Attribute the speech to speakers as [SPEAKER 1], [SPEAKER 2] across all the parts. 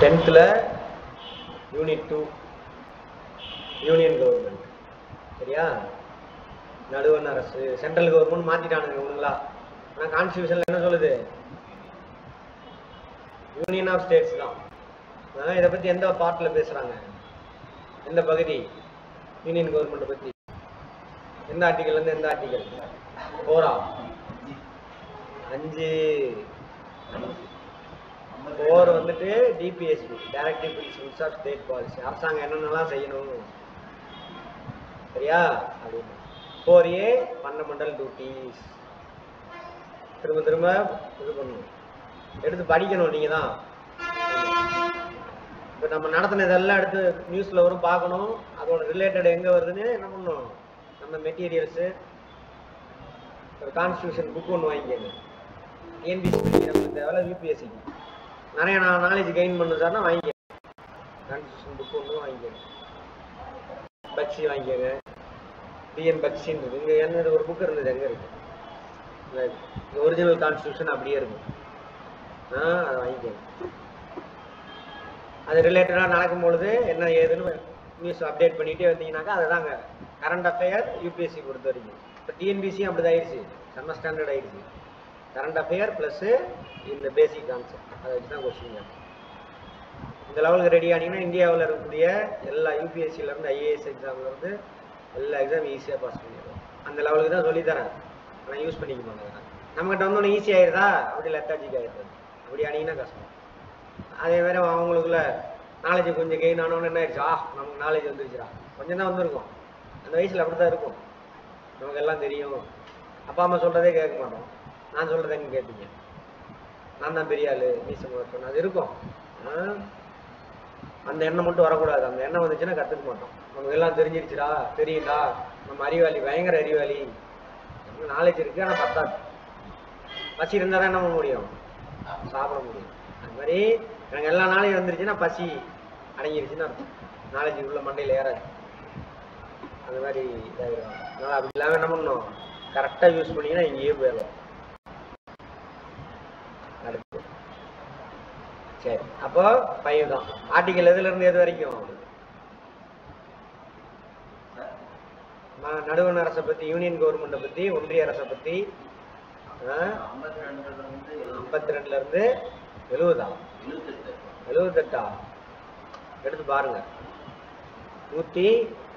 [SPEAKER 1] டென்த்தில் unit two union government சரியா நடுவண் அரசு சென்ட்ரல் கவர்மெண்ட் மாத்திட்டானுங்க இவனுங்களா ஆனால் கான்ஸ்டியூஷன்ல என்ன சொல்லுது யூனியன் ஆஃப் ஸ்டேட்ஸ் தான் அதனால இதை பத்தி எந்த பார்ட்ல பேசுறாங்க எந்த பகுதி யூனியன் கவர்மெண்ட் பத்தி எந்த ஆர்டிகல்ல இருந்து எந்த ஆர்டிகல் போரா அஞ்சு போர் வந்துட்டு DPSP directive principles of state policy அரசாங்கம் என்னென்னலாம் செய்யணும் சரியா அப்படின்னு ஃபோர் ஏ ஃபண்டமெண்டல் டியூட்டிஸ் திரும்ப திரும்ப இது பண்ணணும் எடுத்து படிக்கணும் நீங்க தான் இப்போ நம்ம நடத்தினதெல்லாம் எடுத்து நியூஸ்ல வரும் பார்க்கணும் அதோட ரிலேட்டட் எங்க வருதுன்னு என்ன பண்ணணும் நம்ம மெட்டீரியல்ஸு ஒரு கான்ஸ்டியூஷன் புக் ஒன்று வாங்கிக்கங்க டிஎன்பிசி நமக்கு தேவை யூபிஎஸ்சிக்கு நிறைய நான் நாலேஜ் கெயின் பண்ணு சார்னா வாங்கிக்கங்க கான்ஸ்டியூஷன் புக் ஒன்று வாங்கிக்கங்க பக்ஸி வாங்கிக்கங்க டிஎன் பக்ஸின்னு இருக்கு இங்கே என்ன ஒரு புக் இருந்தது எங்கே இருக்கு ஒரிஜினல் கான்ஸ்டியூஷன் அப்படியே இருக்கும் ஆ அதை வாங்கிக்கங்க அது ரிலேட்டடாக நடக்கும் பொழுது என்ன ஏதுன்னு நியூஸ் அப்டேட் பண்ணிட்டே வந்தீங்கன்னாக்கா அதுதாங்க கரண்ட் அஃபேர் யூபிஎஸ்சி பொறுத்த வரைக்கும் இப்போ டிஎன்பிசியும் அப்படி ஆயிடுச்சு செம்ம ஸ்டாண்டர்ட் ஆயிடுச்சு கரண்ட் அஃபேர் ப்ளஸ் இந்த பேசிக் கான்செப்ட் அதை வச்சு தான் கொஸ்டின் இந்த லெவலுக்கு ரெடி ஆனீங்கன்னா இந்தியாவில் இருக்கக்கூடிய எல்லா யூபிஎஸ்சிலேருந்து ஐஏஎஸ் எக்ஸாம்லேருந்து எல்லா எக்ஸாம் ஈஸியாக பாஸ் பண்ணிடுவோம் அந்த லெவலுக்கு தான் சொல்லித்தரேன் ஆனால் யூஸ் பண்ணிக்க மாட்டேங்கிறேன் நம்மகிட்ட வந்தோன்னே ஈஸி ஆயிருதா அப்படி லெத்தாஜிக் ஆயிடுது அப்படி ஆனீங்கன்னா கஷ்டம் அதே மாதிரி அவங்களுக்குள்ள நாலேஜ் கொஞ்சம் கெயின் ஆனவொன்னு என்ன ஆயிடுச்சு ஆ நமக்கு நாலேஜ் வந்துருச்சுடா கொஞ்சம் தான் வந்திருக்கும் அந்த வயசில் அப்படி தான் இருக்கும் நமக்கு எல்லாம் தெரியும் அப்பா அம்மா சொல்கிறதே கேட்க மாட்டோம் நான் சொல்கிறத எங்க கேட்பீங்க நான் தான் பெரிய ஆளு மீசம் முளைச்சோன்னு அது இருக்கும் ஆ, அந்த எண்ணம் மட்டும் வரக்கூடாது அந்த எண்ணம் வந்துச்சுன்னா கற்றுக்க மாட்டோம் நமக்கு எல்லாம் தெரிஞ்சிருச்சுடா தெரியும்டா நம்ம அறிவாளி பயங்கர அறிவாளி நாலேஜ் இருக்கு ஆனால் பத்தாது பசி இருந்தால் தான் என்ன பண்ண முடியும் சாப்பிட முடியும் அது மாதிரி எனக்கு எல்லா நாளையும் வந்துருச்சுன்னா பசி அடங்கிருச்சுன்னு அர்த்தம் நாலேஜ் உள்ள மண்டையில் ஏறாது அந்த மாதிரி இதாகிடும் அதனால் அப்படி இல்லாமல் என்ன பண்ணணும் கரெக்டாக யூஸ் பண்ணீங்கன்னா இங்கேயே போயிடலாம் அடுத்து சரி அப்போ ஃபைவ் தான் ஆர்டிகல் எதுல இருந்து எது வரைக்கும் ம- நடுவண் அரசை பத்தி யூனியன் கவர்மெண்ட்டை பத்தி ஒன்றிய அரசை பத்தி
[SPEAKER 2] ஐம்பத்தி ரெண்டுல இருந்து
[SPEAKER 1] ஐம்பத்தி ரெண்டுல இருந்து எழுபதா
[SPEAKER 2] எழுபத்தெட்டு
[SPEAKER 1] எழுபத்தெட்டா எடுத்து பாருங்க நூத்தி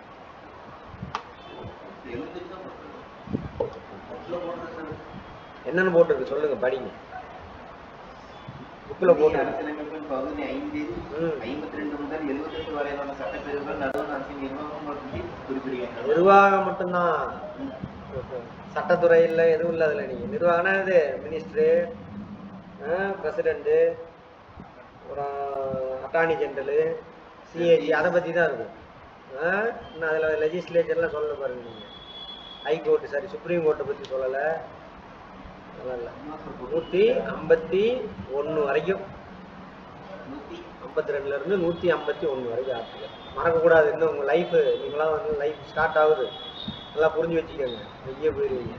[SPEAKER 2] எழுபத்தெட்டு தான் போட்டிருக்கு. அதுல போட்டிருக்கு.
[SPEAKER 1] என்னன்னு போட்டிருக்கு சொல்லுங்க படிங்க புக்கில்
[SPEAKER 2] இந்திய
[SPEAKER 1] போட்டு
[SPEAKER 2] அரசியலமைப்பின் பகுதி ஐந்தில்
[SPEAKER 1] ம்.
[SPEAKER 2] ஐம்பத்தி ரெண்டு முதல் எழுபத்தெட்டு வரையிலான சட்டப்பிரிவுகள் நடுவண் அரசின் நிர்வாகம் பற்றி குறிப்பிடுகின்றன
[SPEAKER 1] நிர்வாகம் மட்டும்தான் சட்டத்துறையில் எதுவும் இல்லை அதில் நீங்கள் நிர்வாகம்னா இது மினிஸ்டரு பிரசிடெண்ட்டு அப்புறம் அட்டார்னி ஜெனரலு சிஏஜி அதை பற்றி தான் இருக்கும் ஆ, இன்னும் அதில் லெஜிஸ்லேச்சர்லாம் சொல்ல பாருங்க நீங்கள் ஹைகோர்ட்டு சாரி சுப்ரீம் கோர்ட்டை பற்றி சொல்லலை அதெல்லாம் இல்லை நூற்றி ஐம்பத்தி ஒன்று வரைக்கும்
[SPEAKER 2] நூத்தி
[SPEAKER 1] ஐம்பத்தி ரெண்டுல இருந்து நூற்றி ஐம்பத்தி ஒன்று வரைக்கும் ஆர்டிகல் மறக்கக்கூடாது இன்னும் உங்கள் லைஃபு நீங்களாம் வந்து லைஃப் ஸ்டார்ட் ஆகுது நல்லா புரிஞ்சு வச்சுக்கோங்க எங்கேயோ போயிடுவீங்க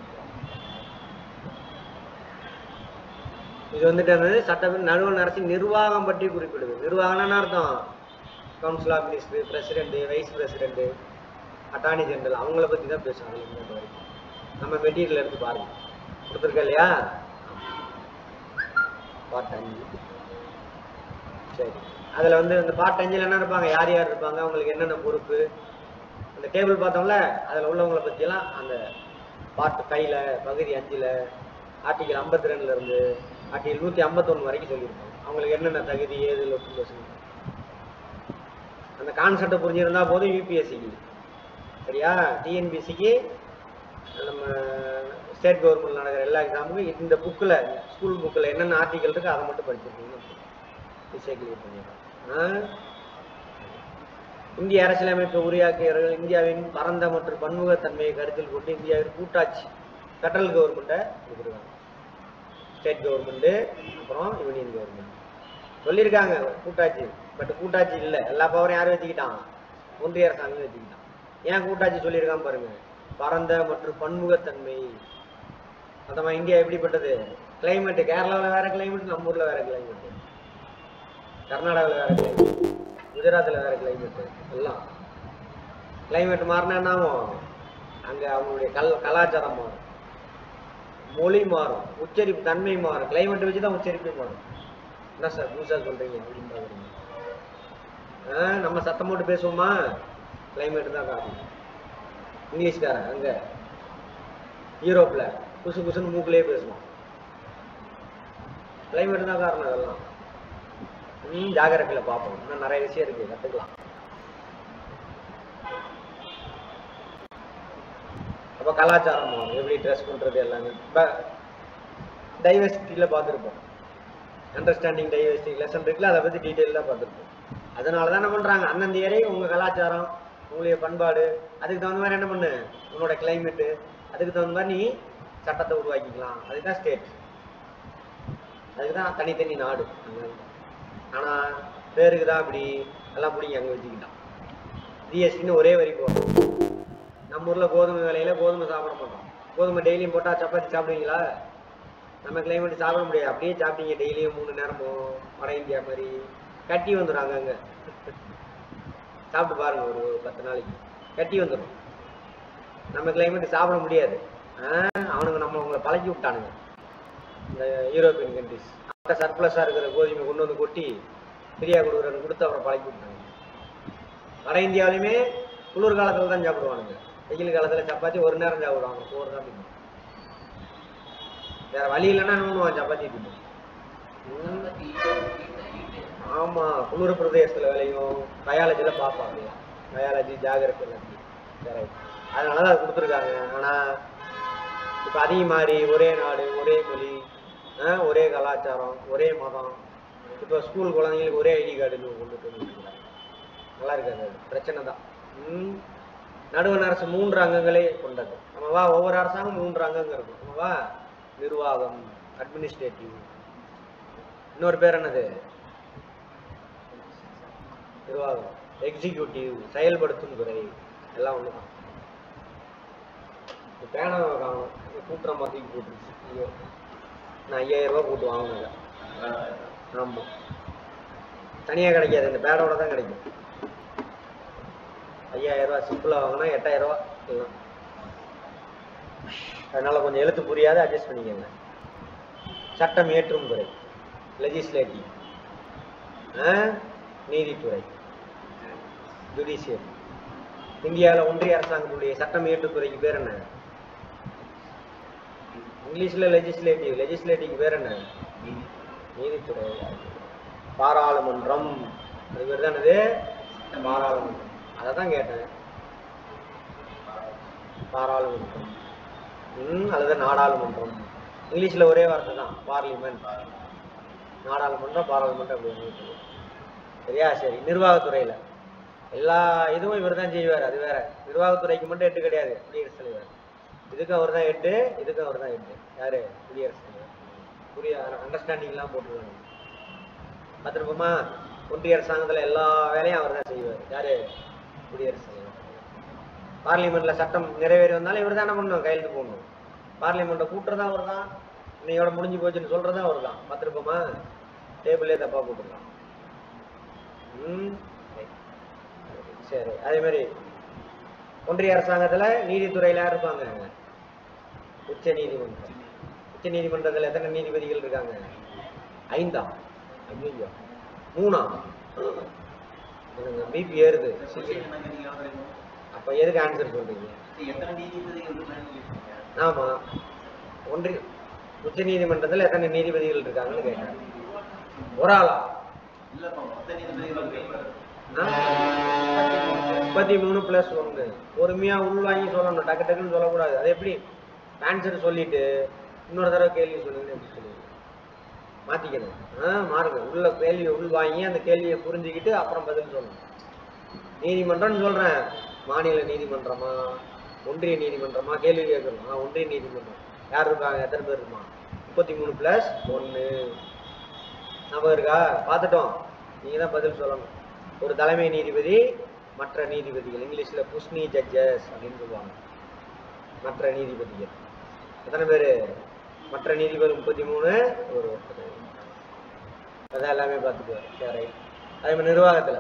[SPEAKER 1] இது வந்துட்டு என்னது சட்ட நடுவண் அரசின் நிர்வாகம் பற்றி குறிப்பிடுது நிர்வாகம்னா என்ன அர்த்தம் council of minister president vice president attorney general அவங்கள பற்றி தான் பேசுவாங்க இந்த வரைக்கும் நம்ம மெட்டீரியல் எடுத்து பாருங்க கொடுத்துருக்கா இல்லையா பார்ட் அஞ்சு சரி அதில் வந்து இந்த பார்ட் அஞ்சில் என்ன இருப்பாங்க யார் யார் இருப்பாங்க அவங்களுக்கு என்னென்ன பொறுப்பு அந்த டேபிள் பார்த்தோம்ல அதில் உள்ளவங்களை பற்றியெல்லாம் அந்த பார்ட் ஃபைவ்ல பகுதி அஞ்சில் ஆர்டிகல் ஐம்பத்தி ரெண்டுல இருந்து ஆர்டிகல் நூற்றி ஐம்பத்தொன்று வரைக்கும் சொல்லியிருப்பாங்க அவங்களுக்கு என்னென்ன தகுதி ஏது லொட்டு லொசுன்னு. அந்த கான்செப்டை புரிஞ்சிருந்தா போதும் யூபிஎஸ்சிக்கு சரியா டிஎன்பிசிக்கு நம்ம ஸ்டேட் கவர்மெண்ட் நடக்கிற எல்லா எக்ஸாமுக்கும் இந்த புக்கில் ஸ்கூல் புக்கில் என்னென்ன ஆர்டிகல் இருக்கு அதை மட்டும் படிச்சிருக்கீங்கன்னா ஈஸியாக கிளியர் பண்ணிடலாம் ஆ? இந்திய அரசியலமைப்பை உருவாக்கியவர்கள் இந்தியாவின் பரந்த மற்றும் பன்முகத்தன்மையை கருத்தில் கொண்டு இந்தியாவின் கூட்டாட்சி ஃபெடரல் கவர்மெண்ட்டை கொடுத்துருக்காங்க ஸ்டேட் கவர்மெண்ட்டு அப்புறம் யூனியன் கவர்மெண்ட் சொல்லியிருக்காங்க கூட்டாட்சி பட் கூட்டாட்சி இல்லை எல்லா பவரையும் யார் வச்சுக்கிட்டான் ஒன்றிய அரசாங்கம் வச்சுக்கிட்டான் ஏன் கூட்டாட்சி சொல்லியிருக்கான் பாருங்க பரந்த மற்றும் பன்முகத்தன்மை அதமா இந்தியா எப்படிப்பட்டது கிளைமேட் கேரளாவில் வேற கிளைமேட் நம்ம ஊர்ல வேற கிளைமேட் கர்நாடகாவில் வேற கிளைமேட் குஜராத்தில் வேற கிளைமேட் எல்லாம் கிளைமேட் மாறினா என்ன ஆகும் அங்கே அவங்களுடைய கல் கலாச்சாரம் மாறும் மொழி மாறும் உச்சரிப்பு தன்மை மாறும் கிளைமேட் வச்சு தான் உச்சரிப்பே மாறும் என்ன சார் புதுசாக சொல்கிறீங்க அப்படின்னு பார்க்குறீங்க ஆ நம்ம சத்தம் போட்டு பேசுவோமா கிளைமேட் தான் காரணம் இங்கிலீஷ்காரன் அங்கே யூரோப்பில் குசு குசுன்னு மூக்குலேயே பேசுவோம் கிளைமேட் தான் காரணம் அதெல்லாம் ம் ஜாகிரபியில் பார்ப்போம் இன்னும் நிறைய விஷயம் இருக்குது கற்றுக்கலாம் அப்போ கலாச்சாரம் மாறும். எப்படி ட்ரெஸ் பண்ணுறது எல்லாமே இப்போ டைவர்சிட்டியில் பார்த்துருப்போம் அண்டர்ஸ்டாண்டிங் டைவர்சிட்டி லெசன் இருக்குல்ல அதை பற்றி டீட்டெயிலாக பார்த்துருப்போம் அதனால தான் என்ன பண்ணுறாங்க அந்தந்த ஏரியை உங்கள் கலாச்சாரம் உங்களுடைய பண்பாடு அதுக்கு தகுந்த மாதிரி என்ன பண்ணு உன்னோட கிளைமேட்டு அதுக்கு தகுந்த மாதிரி நீ சட்டத்தை உருவாக்கிக்கலாம் அதுக்கு தான் ஸ்டேட் அதுக்கு தான் தனித்தனி நாடு ஆனால் பேருக்கு தான் அப்படி எல்லாம் பிடிங்க அங்கே வச்சுக்கிட்டான் ஜிஎஸ்டின்னு ஒரே வரி போடும் நம்ம ஊரில் கோதுமை விலையில கோதுமை சாப்பிட மாட்டோம் கோதுமை டெய்லியும் போட்டால் சப்பாத்தி சாப்பிடுவீங்களா நம்ம கிளைமேட் சாப்பிட முடியாது அப்படியே சாப்பிட்டீங்க டெய்லியும் மூணு நேரமும் வட இந்தியா மாதிரி கட்டி வந்துடும் அங்கங்க சாப்பிட்டு பாருங்க ஒரு ஒரு பத்து நாளைக்கு கட்டி வந்துடும் நம்ம கிளைமேட் சாப்பிட முடியாது ஆ, அவனுங்க நம்ம உங்களை பழக்கி விட்டானுங்க இந்த யூரோப்பியன் கண்ட்ரிஸ் அப்போ சர்ப்ளஸாக இருக்கிற கோதுமை கொண்டு வந்து கொட்டி ஃப்ரீயாக கொடுக்குறன்னு கொடுத்து அப்புறம் பழக்கி விட்டாங்க வட இந்தியாவிலுமே குளிர் காலத்தில் தான் சாப்பிடுவானுங்க வெயில் காலத்தில் சப்பாத்தி ஒரு நேரம் சாப்பிடுவாங்க சோறு தான் தின்னும் வேற வழி இல்லைன்னா என்ன பண்ணுவான் சப்பாத்தி தின்னும் ஆமா குளிர் பிரதேசத்துல விளையும் பயாலஜில பார்ப்பாங்க பயாலஜி ஜாகிரபி எல்லாத்தையும் சரி அதனால தான் அது கொடுத்துருக்காங்க ஆனா இப்போ அதிகம் மாறி ஒரே நாடு ஒரே மொழி ஆ, ஒரே கலாச்சாரம் ஒரே மதம் இப்போ ஸ்கூல் குழந்தைங்களுக்கு ஒரே ஐடி கார்டுன்னு கொண்டுட்டு வந்துருக்காங்க நல்லா இருக்காது அது பிரச்சனை தான் ம் நடுவண் அரசு மூன்று அங்கங்களே கொண்டது நம்ம வா ஒவ்வொரு அரசாங்கம் மூன்று அங்கங்க இருக்கும் நம்ம வா நிர்வாகம் அட்மினிஸ்ட்ரேட்டிவ் இன்னொரு பேர் என்னது நிர்வாகம் எக்ஸிக்யூட்டிவ் செயல்படுத்தும் துறை எல்லாம் ஒன்று தான் இப்போ பேனாவை காணும் கூட்டுற மாதிரி போட்டுருச்சு ஐயோ நான் ஐயாயிரம் ரூபாய் போட்டு வாங்கினேன் ஆமாம் தனியாக கிடைக்காது இந்த பேடோட தான் கிடைக்கும் ஐயாயிரம் ரூபாய் சிம்பிளாக வாங்கினா எட்டாயிரம் ரூபாய் எல்லாம் அதனால கொஞ்சம் எழுத்து புரியாத அட்ஜஸ்ட் பண்ணிக்கோங்க சட்டம் இயற்றும் துறை லெஜிஸ்லேட்டிவ் நீதித்துறை ஜுடிஷியரி இந்தியாவில் ஒன்றிய அரசாங்கத்துடைய சட்டம் இயற்றும் துறைக்கு பேர் என்ன இங்கிலீஷில் லெஜிஸ்லேட்டிவ் லெஜிஸ்லேட்டிவ் பேர் என்ன நீதித்துறை பாராளுமன்றம் அது பேர் தான் என்னது பாராளுமன்றம் அதை தான் கேட்டேன் பாராளுமன்றம் ம் அதுதான் நாடாளுமன்றம் இங்கிலீஷில் ஒரே வார்த்தை தான் பார்லிமெண்ட் நாடாளுமன்றம் பாராளுமன்றம் அப்படி ஒண்ணு இருக்குது. சரியா சரி நிர்வாகத்துறையில் எல்லா இதுவும் இவர் தான் செய்வார் அது வேற நிர்வாகத்துறைக்கு மட்டும் எட்டு கிடையாது குடியரசுத் தலைவர் இதுக்கு அவர் தான் எட்டு இதுக்கு அவர் தான் எட்டு யாரு குடியரசுத் தலைவர் புரிய அண்டர்ஸ்டாண்டிங்லாம் போட்டுருவாங்க பார்த்துருப்போமா ஒன்றிய அரசாங்கத்தில் எல்லா வேலையும் அவர் தான் செய்வார் யாரு குடியரசுத் தலைவர் பார்லிமெண்ட்ல சட்டம் நிறைவேறி வந்தாலும் இவர் தான் என்ன பண்ணணும் கையெழுத்து போடணும் பார்லிமெண்ட்டை கூட்டுறதா அவர் தான் இன்னையோட முடிஞ்சு போச்சுன்னு சொல்றதா அவர் தான் பார்த்துருப்போமா டேபிளே தப்பா போட்டுருக்கான் ம் சரி அதே மாதிரி ஒன்றிய அரசாங்கத்துல நீதித்துறையில யார் இருப்பாங்க உச்ச நீதிமன்றம் உச்ச நீதிமன்றத்துல எத்தனை நீதிபதிகள் இருக்காங்க ஐந்தா ஐயோ மூணா பிபி ஏறுது அப்ப எதுக்கு ஆன்சர் சொல்றீங்க
[SPEAKER 2] எத்தனை நீதிபதிகள் இருக்காங்கன்னு கேட்டீங்க.
[SPEAKER 1] ஆமா ஒன்றிய உச்ச நீதிமன்றத்துல எத்தனை நீதிபதிகள் இருக்காங்கன்னு கேட்டேன் ஒரு ஆளா
[SPEAKER 2] இல்லப்பா மொத்த நீதிபதிகள் இருக்காங்க.
[SPEAKER 1] முப்பத்தி மூணு பிளஸ் ஒன்று பொறுமையா உள்வாங்கி சொல்லணும் டக்கு டக்குன்னு சொல்லக்கூடாது அது எப்படி ஆன்சர் சொல்லிட்டு இன்னொரு தடவை கேள்வி சொல்லுங்க எப்படி சொல்லுவீங்க மாத்திக்கணும் ஆ மாறுங்க உள்ள கேள்வியை உள்வாங்கி அந்த கேள்வியை புரிஞ்சுக்கிட்டு அப்புறம் பதில் சொல்லணும் நீதிமன்றம்னு சொல்றேன் மாநில நீதிமன்றமா ஒன்றிய நீதிமன்றமா கேள்வி கேட்கணும் ஆ ஒன்றிய நீதிமன்றம் யார் இருக்காங்க எத்தனை பேர் இருக்குமா முப்பத்தி மூணு பிளஸ் ஒன்று ஞாபகம் இருக்கா பார்த்துட்டோம் நீங்க தான் பதில் சொல்லணும் ஒரு தலைமை நீதிபதி மற்ற நீதிபதிகள் இங்கிலீஷ்ல புஷ்னி ஜட்ஜஸ் அப்படின்னு சொல்லுவாங்க மற்ற நீதிபதிகள் எத்தனை பேர் மற்ற நீதிபதி முப்பத்தி மூணு ஒரு ஒருத்தர் அதான் எல்லாமே பார்த்துக்குவார் சரி அதே மாதிரி நிர்வாகத்துல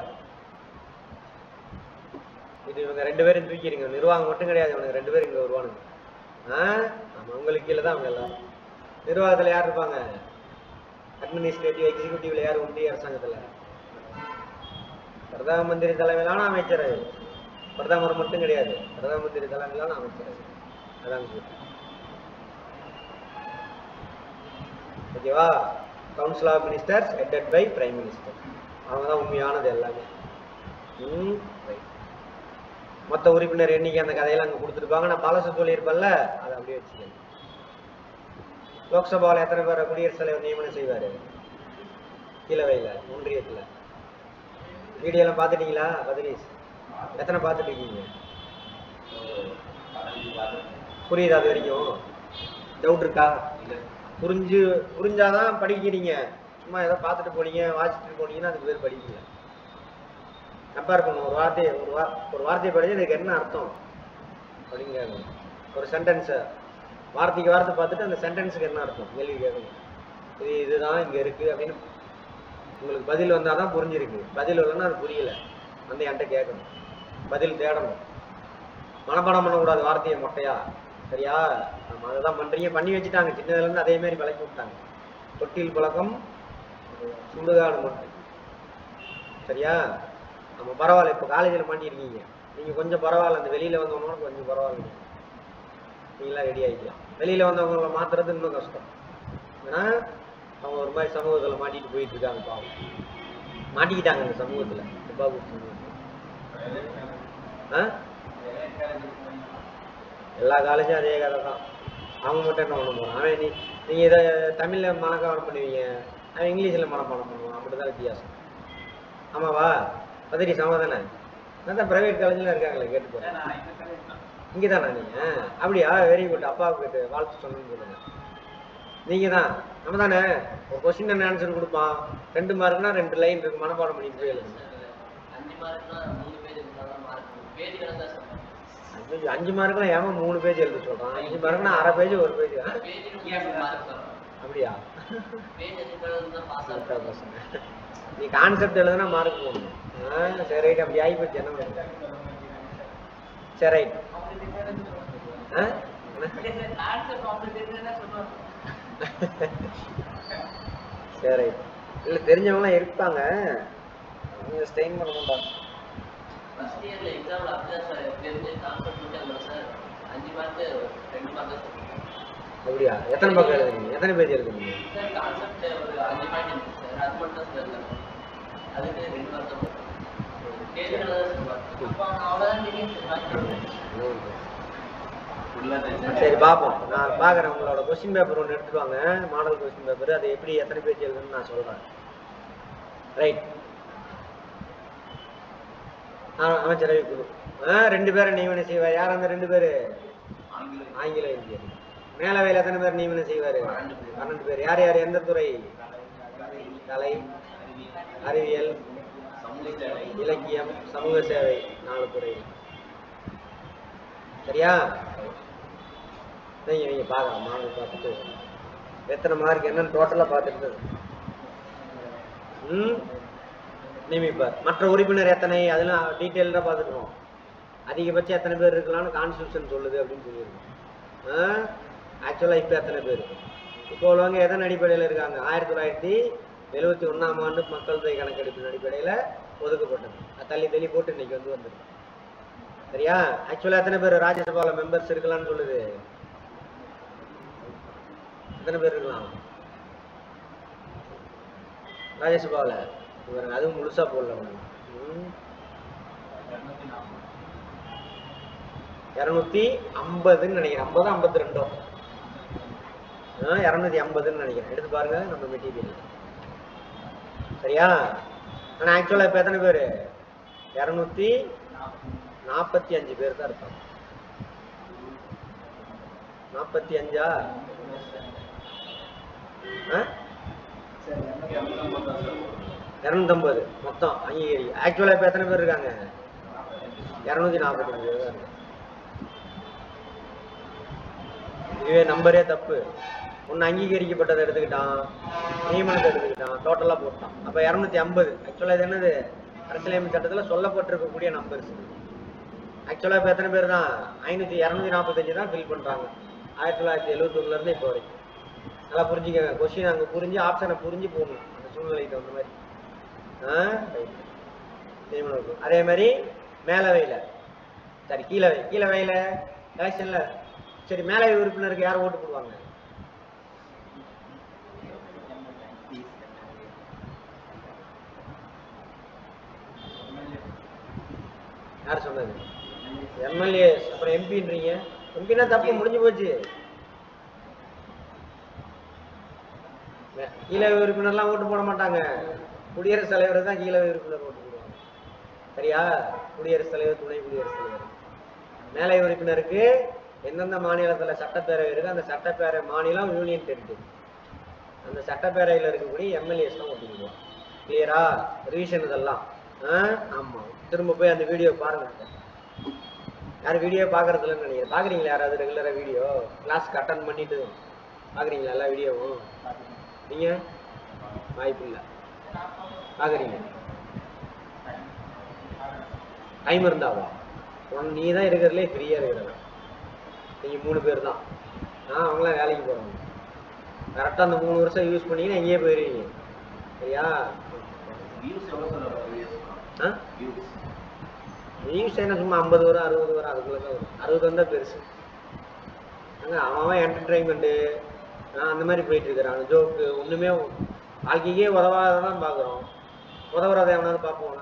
[SPEAKER 1] இது இவங்க ரெண்டு பேரும் தூக்கிடுங்க நிர்வாகம் மட்டும் கிடையாது இவனுக்கு ரெண்டு பேரும் இங்க வருவானுங்க ஆ ஆமா உங்களுக்கு கீழே தான் அவங்க எல்லாரும் நிர்வாகத்துல யார் இருப்பாங்க அட்மினிஸ்ட்ரேட்டிவ் எக்ஸிக்யூட்டிவ்ல யார் ஒன்றிய அரசாங்கத்துல பிரதம மந்திரி தலைமையிலான அமைச்சர் பிரதமர் மட்டும் கிடையாது பிரதம மந்திரி தலைமையிலான அமைச்சர் அதான் சொல்றேன். ஓகேவா council of ministers headed by prime minister அவங்க தான் உண்மையானது எல்லாமே ம் ரைட் மொத்த உறுப்பினர் எண்ணிக்கை அந்த கதையெல்லாம் அங்கே கொடுத்துருப்பாங்க நான் பழசு சொல்லியிருப்பேன்ல அதை அப்படியே வச்சுக்கேன் லோக்சபாவில் எத்தனை பேரை குடியரசுத் தலைவர் நியமனம் செய்வார் கீழவையில் ஒன்றியத்தில் வீடியோலாம் பார்த்துட்டீங்களா பத்ரீஸ் எத்தனை பார்த்துட்டு இருக்கீங்க புரியுதா அது வரைக்கும் டவுட் இருக்கா புரிஞ்சு புரிஞ்சாதான் படிக்கிறீங்க சும்மா ஏதோ பார்த்துட்டு போனீங்க வாசிச்சுட்டு போனீங்கன்னா அதுக்கு பேர் படிக்கல கம்பேர் பண்ணும் ஒரு வார்த்தையை ஒரு வா ஒரு வார்த்தையை படிச்சு இதுக்கு என்ன அர்த்தம் அப்படின்னு கேட்கணும் ஒரு சென்டென்ஸை வார்த்தைக்கு வார்த்தை பார்த்துட்டு அந்த சென்டென்ஸுக்கு என்ன அர்த்தம் கேள்வி கேட்கணும் இது இதுதான் இங்கே இருக்குது அப்படின்னு உங்களுக்கு பதில் வந்தால் தான் புரிஞ்சிருக்கு பதில் இல்லைன்னா அது புரியல வந்து என்கிட்ட கேட்கணும் பதில் தேடணும் மனப்பாடம் பண்ணக்கூடாது வார்த்தையை மொட்டையா சரியா நம்ம அதை தான் பண்ணுறீங்க பண்ணி வச்சுட்டாங்க சின்னதுலேருந்து அதே மாதிரி பழக்கி விட்டாங்க தொட்டில் பழக்கம் சுடுகாடு மட்டும் சரியா நம்ம பரவாயில்ல இப்போ காலேஜில் மாட்டியிருக்கீங்க நீங்கள் கொஞ்சம் பரவாயில்ல அந்த வெளியில் வந்தவங்களோட கொஞ்சம் பரவாயில்ல நீங்களாம் ரெடி ஆகிக்கலாம் வெளியில் வந்தவங்களை மாற்றுறது இன்னும் கஷ்டம் ஏன்னா அவங்க ஒரு மாதிரி சமூகத்தில் மாட்டிட்டு போயிட்டு இருக்காங்க பாவம் மாட்டிக்கிட்டாங்க இந்த சமூகத்தில் துப்பாக்கு சமூகத்தில் ஆ எல்லா காலேஜும் அதே கதை தான் அவங்க மட்டும் என்ன பண்ண போகிறான் அவன் நீ நீங்கள் இதை தமிழில் மனப்பாடம் பண்ணுவீங்க அவன் இங்கிலீஷில் மனப்பாடம் பண்ணுவான் அப்படி தான் வித்தியாசம் ஆமாவா பதறி சமாதானே அதான் ப்ரைவேட் காலேஜில் இருக்காங்களே கேட்டு போகிறேன் இங்கே தானா நீங்கள் அப்படியா வெரி குட் அப்பாவுக்கு வாழ்த்து சொன்னு சொல்லுங்க நீங்கள் தான் நம்ம தானே ஒரு கொஸ்டின் என்ன ஆன்சர் கொடுப்பான் ரெண்டு மார்க்னா ரெண்டு லைன் இருக்கு மனப்பாடம் பண்ணிட்டு போய் எழுதுங்க
[SPEAKER 3] அஞ்சு மார்க்னா மூணு பேர் இருந்தாலும் மார்க் பேஜ் கணக்கு தான்
[SPEAKER 1] அஞ்சு அஞ்சு மார்க்னா ஏமா மூணு பேஜ் எழுத சொல்கிறான் அஞ்சு மார்க்னா அரை பேஜ் ஒரு பேஜ்
[SPEAKER 3] பேஜ் மார்க் வரும்
[SPEAKER 1] அப்படியா
[SPEAKER 3] பேஜ் எதுக்கு தான் பாஸ்
[SPEAKER 1] கரெக்டா
[SPEAKER 3] ஆகும்
[SPEAKER 1] பசங்க. நீ கான்செப்ட் எழுதுனா மார்க் போடணும் ஆ, சரி ரைட் அப்படி ஆகி போச்சு என்ன பண்ணுறது சரி ரைட் ஆ என்ன?
[SPEAKER 3] ஆன்சர் காம்ப்ளிகேட்டடா சொல்லுவாங்க
[SPEAKER 1] சரி ரைட் இல்லை தெரிஞ்சவங்களாம் இருப்பாங்க நீங்கள் ஸ்டெயின் பண்ண மாட்டாங்க
[SPEAKER 3] ஃபர்ஸ்ட் இயர்ல எக்ஸாம்ல அப்படிதான் சார் தெரிஞ்ச கான்செப்ட் மட்டும் சார் அஞ்சு மார்க் ரெண்டு மார்க் தான் சொல்லுவாங்க
[SPEAKER 1] அப்படியா எத்தனை பக்கம் எழுதுறீங்க எத்தனை பேஜ் எழுதுறீங்க
[SPEAKER 3] சார் கான்செப்ட் ஒரு அஞ்சு பாயிண்ட் இருக்கு சார் அது மட்டும் தான் சார் எழுதணும். அதுக்கு ரெண்டு மார்க் தான் பேஜ் கணக்கு தான் சொல்லுவாங்க அப்போ அவ்வளோதான் தெரியும் சார்
[SPEAKER 1] சரி பார்ப்போம் நான் பார்க்குறேன் உங்களோட கொஸ்டின் பேப்பர் ஒன்று எடுத்துட்டு வாங்க மாடல் கொஸ்டின் பேப்பர் அது எப்படி எத்தனை பேஜ் எழுதுன்னு நான் சொல்கிறேன் ரைட் ஆ அமைச்சரவை குழு ஆ ரெண்டு பேரை நியமனம் செய்வார் யார் அந்த ரெண்டு பேர் ஆங்கில இந்தியர் மேலவையில் எத்தனை பேர் நியமனம் செய்வார் பன்னெண்டு பேர் யார் யார் எந்த துறை கலை அறிவியல் இலக்கியம் சமூக சேவை நாலு துறை சரியா நீங்க நீங்க பார்க்கலாம் மாடல் பார்த்துட்டு எத்தனை மார்க் என்னன்னு டோட்டலாக பார்த்துட்டு ம் நியமிப்பார் மற்ற உறுப்பினர் எத்தனை அதெல்லாம் டீட்டெயில்டாக பார்த்துருக்கோம் அதிகபட்சம் எத்தனை பேர் இருக்கலாம்னு கான்ஸ்டியூஷன் சொல்லுது அப்படின்னு சொல்லியிருக்கோம் ஆக்சுவலாக இப்போ எத்தனை பேர் இப்போ உள்ளவங்க எதன் அடிப்படையில் இருக்காங்க ஆயிரத்தி தொள்ளாயிரத்தி எழுபத்தி ஒன்றாம் ஆண்டு மக்கள் தொகை கணக்கெடுப்பின் அடிப்படையில் ஒதுக்கப்பட்டது அது தள்ளி தள்ளி போட்டு இன்னைக்கு வந்து வந்திருக்கு சரியா ஆக்சுவலாக எத்தனை பேர் ராஜ்யசபாவில் மெம்பர்ஸ் இருக்கலாம்னு சொல்லுது எத்தனை பேர் இருக்கலாம் ராஜ்யசபாவில் இவருங்க அதுவும் முழுசா போடல இரநூத்தி ஐம்பதுன்னு நினைக்கிறேன் ஐம்பது ஐம்பத்தி ரெண்டோ இரநூத்தி ஐம்பதுன்னு நினைக்கிறேன் எடுத்து பாருங்க நம்ம மெட்டீரியல் சரியா ஆனால் ஆக்சுவலாக இப்போ எத்தனை பேர் இரநூத்தி நாற்பத்தி அஞ்சு பேர் தான் இருப்பாங்க நாற்பத்தி அஞ்சா இரநூத்தம்பது மொத்தம் அங்கீகரி ஆக்சுவலாக இப்போ எத்தனை பேர் இருக்காங்க இரநூத்தி நாற்பத்தஞ்சு பேர் தான் இருக்காங்க இதுவே நம்பரே தப்பு ஒன்று அங்கீகரிக்கப்பட்டதை எடுத்துக்கிட்டான் நியமனத்தை எடுத்துக்கிட்டான் டோட்டலாக போட்டான் அப்போ இரநூத்தி ஐம்பது ஆக்சுவலாக இது என்னது அரசியலமைப்பு சட்டத்தில் சொல்லப்பட்டிருக்கக்கூடிய நம்பர்ஸ் ஆக்சுவலாக இப்போ எத்தனை பேர் தான் ஐநூற்றி இரநூத்தி நாற்பத்தஞ்சு தான் ஃபில் பண்ணுறாங்க ஆயிரத்தி தொள்ளாயிரத்தி எழுபத்தொன்னுலேருந்து இப்போ வரைக்கும் நல்லா புரிஞ்சுக்கங்க கொஸ்டின் அங்கே புரிஞ்சு ஆப்ஷனை புரிஞ்சு போகணும் அந்த சூழ்நிலைக்கு தகுந்த மாதிரி ஆ ரைட் நியமனம் இருக்கும். அதே மாதிரி மேலவையில் சரி கீழே வை கீழே வையில எலெக்ஷனில் சரி மேலவை உறுப்பினருக்கு யார் ஓட்டு போடுவாங்க யார் சொன்னது எம்எல்ஏஸ் அப்புறம் எம்பின்றீங்க எம்பினா தப்பு முடிஞ்சு போச்சு கீழவை உறுப்பினர்லாம் ஓட்டு போட மாட்டாங்க குடியரசுத் தலைவர் தான் கீழவை உறுப்பினர் ஓட்டு போடுவாங்க சரியா குடியரசுத் தலைவர் துணை குடியரசுத் தலைவர் மேலை உறுப்பினருக்கு எந்தெந்த மாநிலத்துல சட்டப்பேரவை இருக்கு அந்த சட்டப்பேரவை மாநிலம் யூனியன் டெரிட்டரி அந்த சட்டப்பேரவையில் இருக்கக்கூடிய எம்எல்ஏஸ் தான் ஓட்டு போடுவாங்க கிளியரா ரிவிஷன் இதெல்லாம் ஆ ஆமா திரும்ப போய் அந்த வீடியோ பாருங்க யார் வீடியோ பார்க்கறதுலன்னு நினைக்கிறேன் பார்க்குறீங்களா யாராவது ரெகுலராக வீடியோ கிளாஸ்க்கு அட்டன் பண்ணிட்டு பார்க்குறீங்களா எல்லா வீடியோவும் நீங்கள் வாய்ப்பு இல்லை பார்க்குறீங்க டைம் இருந்தாவா உன் நீ தான் இருக்கிறதுலே ஃப்ரீயாக இருக்கிறதா நீங்கள் மூணு பேர் தான் ஆ அவங்களாம் வேலைக்கு போகிறவங்க கரெக்டாக அந்த மூணு வருஷம் யூஸ் பண்ணீங்கன்னா எங்கேயே போயிருவீங்க சரியா
[SPEAKER 2] வியூஸ் எவ்வளோ சொல்ல வியூஸ்
[SPEAKER 1] ஆ
[SPEAKER 2] வியூஸ்
[SPEAKER 1] வியூஸ் என்ன சும்மா ஐம்பது வரும் அறுபது வரும் அதுக்குள்ளே தான் வரும் அறுபது வந்தால் பெருசு அங்கே அவன் என்டர்டைன்மெண்ட்டு அந்த மாதிரி போயிட்டு இருக்கிறான் ஜோக்கு ஒன்றுமே வாழ்க்கைக்கே உதவாதான் பார்க்குறோம் உதவுறதை எவனாவது பார்ப்போம்னா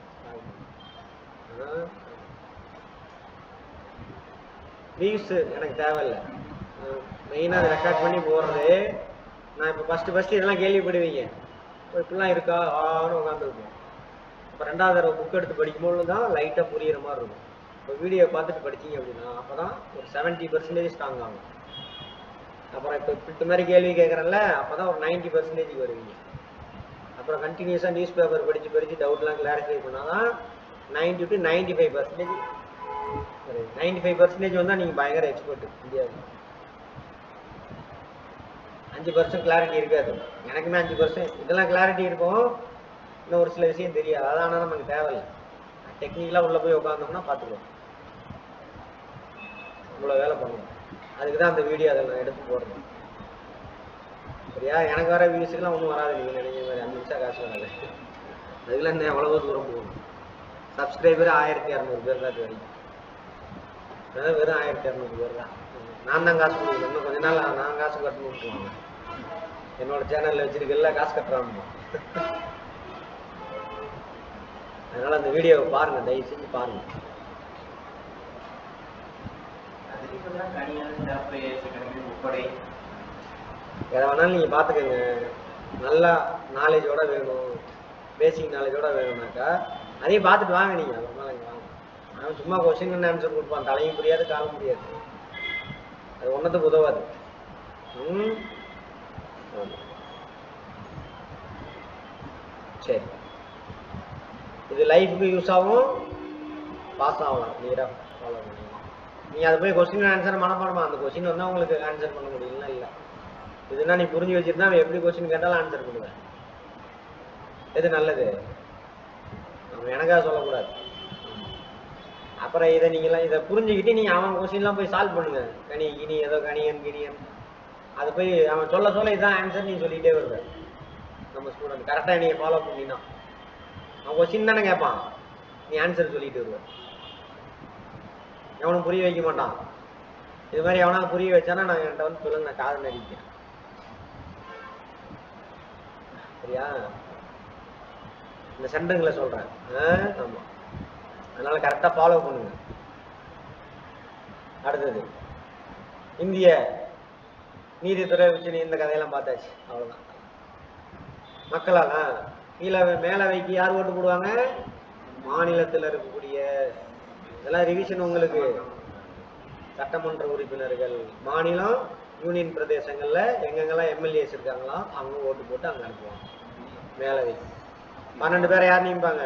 [SPEAKER 1] வியூஸ் எனக்கு தேவையில்லை மெயினாக அதை ரெக்கார்ட் பண்ணி போடுறது நான் இப்போ ஃபஸ்ட்டு ஃபஸ்ட்டு இதெல்லாம் கேள்விப்படுவீங்க இப்போ இப்படிலாம் இருக்கா ஆன்னு உட்காந்துருப்போம் இப்போ ரெண்டாவது தடவை புக் எடுத்து படிக்கும்போது தான் லைட்டாக புரியிற மாதிரி இருக்கும் இப்போ வீடியோ பார்த்துட்டு படிச்சீங்க அப்படின்னா அப்போ தான் ஒரு செவன்ட்டி பர்சன்டேஜ் ஸ்ட்ராங் ஆகும் அப்புறம் இப்போ இந்த மாதிரி கேள்வி கேட்குறேன்ல அப்போ தான் ஒரு நைன்ட்டி பர்சன்டேஜ் வருவீங்க அப்புறம் கண்டினியூஸாக நியூஸ் பேப்பர் படித்து படித்து டவுட்லாம் கிளாரிஃபை பண்ணால் தான் ninety to ninety five percentage சரி நைன்ட்டி ஃபைவ் பர்சன்டேஜ் வந்தால் நீங்கள் பயங்கர எக்ஸ்பர்ட் இந்தியாவில் அஞ்சு பர்சன்ட் கிளாரிட்டி இருக்காது எனக்குமே அஞ்சு பர்சன்ட் இதெல்லாம் கிளாரிட்டி இருக்கும் இன்னும் ஒரு சில விஷயம் தெரியாது அது ஆனால் நமக்கு தேவையில்லை டெக்னிக்கலாக உள்ளே போய் உட்காந்தோம்னா பார்த்துக்குவோம் இவ்வளோ வேலை பண்ணுவோம் அதுக்கு தான் அந்த வீடியோ அதை நான் எடுத்து போடுறேன் சரியா எனக்கு வர வியூஸுக்கெல்லாம் ஒன்றும் வராது நீங்கள் நினைக்கிற மாதிரி அஞ்சு நிமிஷம் காசு வராது அதுக்கெல்லாம் இன்னும் எவ்வளவோ தூரம் போகணும் சப்ஸ்கிரைபர் ஆயிரத்தி இரநூறு பேர் தான் இது வரைக்கும் அதான் வெறும் ஆயிரத்தி இரநூறு பேர் தான் நான் தான் காசு கொடுக்கணும் இன்னும் கொஞ்ச நாள் நான் காசு கட்டணும்னு என்னோட சேனல்ல வச்சிருக்கல காசு கட்டுறாங்க அதனால அந்த வீடியோவை பாருங்க தயவு செஞ்சு பாருங்க
[SPEAKER 2] அதுக்கு இப்போ தான் கனியான சிறப்பு கிடைக்குது முப்படை
[SPEAKER 1] எதை வேணாலும் நீங்கள் பார்த்துக்கோங்க நல்லா நாலேஜோட வேணும் பேசிக் நாலேஜோட வேணும்னாக்கா அதையும் பார்த்துட்டு வாங்க நீங்கள் அதனால இங்கே வாங்க அவன் சும்மா கொஸ்டின் ஆன்சர் கொடுப்பான் தலையும் புரியாது காலம் முடியாது அது ஒன்றத்துக்கு உதவாது ம் ஆமா. சரி இது லைஃபுக்கு யூஸ் ஆகும் பாஸ் ஆகலாம் கிளியராக ஃபாலோ பண்ணுங்க நீ அதை போய் கொஸ்டின் ஆன்சர் மனப்பாடமா அந்த கொஸ்டின் வந்தால் உங்களுக்கு ஆன்சர் பண்ண முடியலன்னா இல்லை இதுனா நீ புரிஞ்சு வச்சிருந்தா அவன் எப்படி கொஸ்டின் கேட்டாலும் ஆன்சர் பண்ணுவேன் எது நல்லது நம்ம எனக்காக சொல்லக்கூடாது அப்புறம் இதை நீங்களாம் இதை புரிஞ்சுக்கிட்டு நீங்கள் அவன் கொஸ்டின்லாம் போய் சால்வ் பண்ணுங்க கனி கினி ஏதோ கணியன் கிணியன் அது போய் அவன் சொல்ல சொல்ல இதான் ஆன்சர் நீ சொல்லிகிட்டே வருவ நம்ம ஸ்டூடெண்ட் கரெக்டாக நீங்கள் ஃபாலோ பண்ணினா அவன் கொஸ்டின் தானே கேட்பான் நீ ஆன்சர் சொல்லிட்டு வருவ எவனும் புரிய வைக்க மாட்டான் இது மாதிரி எவனாவது புரிய வச்சானா நான் என்கிட்ட வந்து சொல்லுங்க நான் காது நடிக்கிறேன் சரியா இந்த சென்டருங்களை சொல்றேன் ஆ, ஆமா அதனால கரெக்டா ஃபாலோ பண்ணுங்க அடுத்தது இந்திய நீதித்துறை உச்ச இந்த கதையெல்லாம் பார்த்தாச்சு அவ்வளவுதான் மக்களால் ஆ, கீழே மேலவைக்கு யார் ஓட்டு போடுவாங்க மாநிலத்தில் இருக்கக்கூடிய இதெல்லாம் ரிவிஷன் உங்களுக்கு சட்டமன்ற உறுப்பினர்கள் மாநிலம் யூனியன் பிரதேசங்கள்ல எங்கெங்கெல்லாம் எம்எல்ஏஸ் இருக்காங்களோ அவங்க ஓட்டு போட்டு அங்க அனுப்புவாங்க மேலவை பன்னெண்டு பேரை யார் நியமிப்பாங்க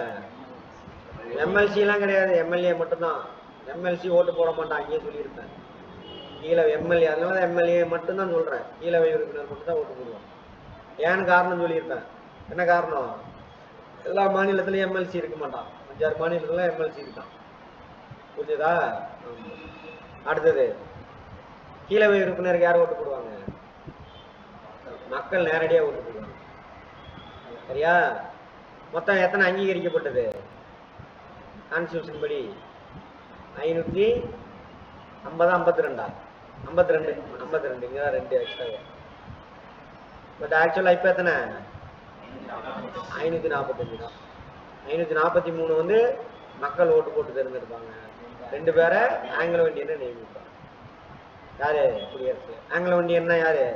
[SPEAKER 1] எம்எல்சி எல்லாம் கிடையாது எம்எல்ஏ மட்டும்தான் எம்எல்சி ஓட்டு போட மாட்டான் அங்கேயே சொல்லியிருப்பேன் கீழே எம்எல்ஏ அதனால எம்எல்ஏ மட்டும்தான் சொல்றேன் கீழே உறுப்பினர் மட்டும் தான் ஓட்டு போடுவோம் ஏன்னு காரணம் சொல்லியிருப்பேன் என்ன காரணம் எல்லா மாநிலத்திலயும் எம்எல்சி இருக்க மாட்டான் அஞ்சாறு மாநிலத்துல எம்எல்சி இருக்கான் புரிஞ்சுதா ஆமா. அடுத்தது கீழே உறுப்பினருக்கு யார் ஓட்டு போடுவாங்க மக்கள் நேரடியா ஓட்டு போடுவாங்க சரியா மொத்தம் எத்தனை அங்கீகரிக்கப்பட்டது கான்ஸ்டியூஷன் படி ஐநூற்றி ஐம்பதா ஐம்பத்தி ரெண்டா ஐம்பத்தி ரெண்டு ஐம்பத்தி ரெண்டு இங்கே தான் ரெண்டு எக்ஸ்ட்ரா பட் ஆக்சுவலாக இப்போ எத்தனை ஐநூற்றி நாற்பத்தஞ்சு தான் ஐநூற்றி நாற்பத்தி மூணு வந்து மக்கள் ஓட்டு போட்டு தேர்ந்தெடுப்பாங்க ரெண்டு பேரை ஆங்கிலோ இந்தியனை நியமிப்பாங்க யாரு குடியரசு ஆங்கிலோ இந்தியன்னா யாரு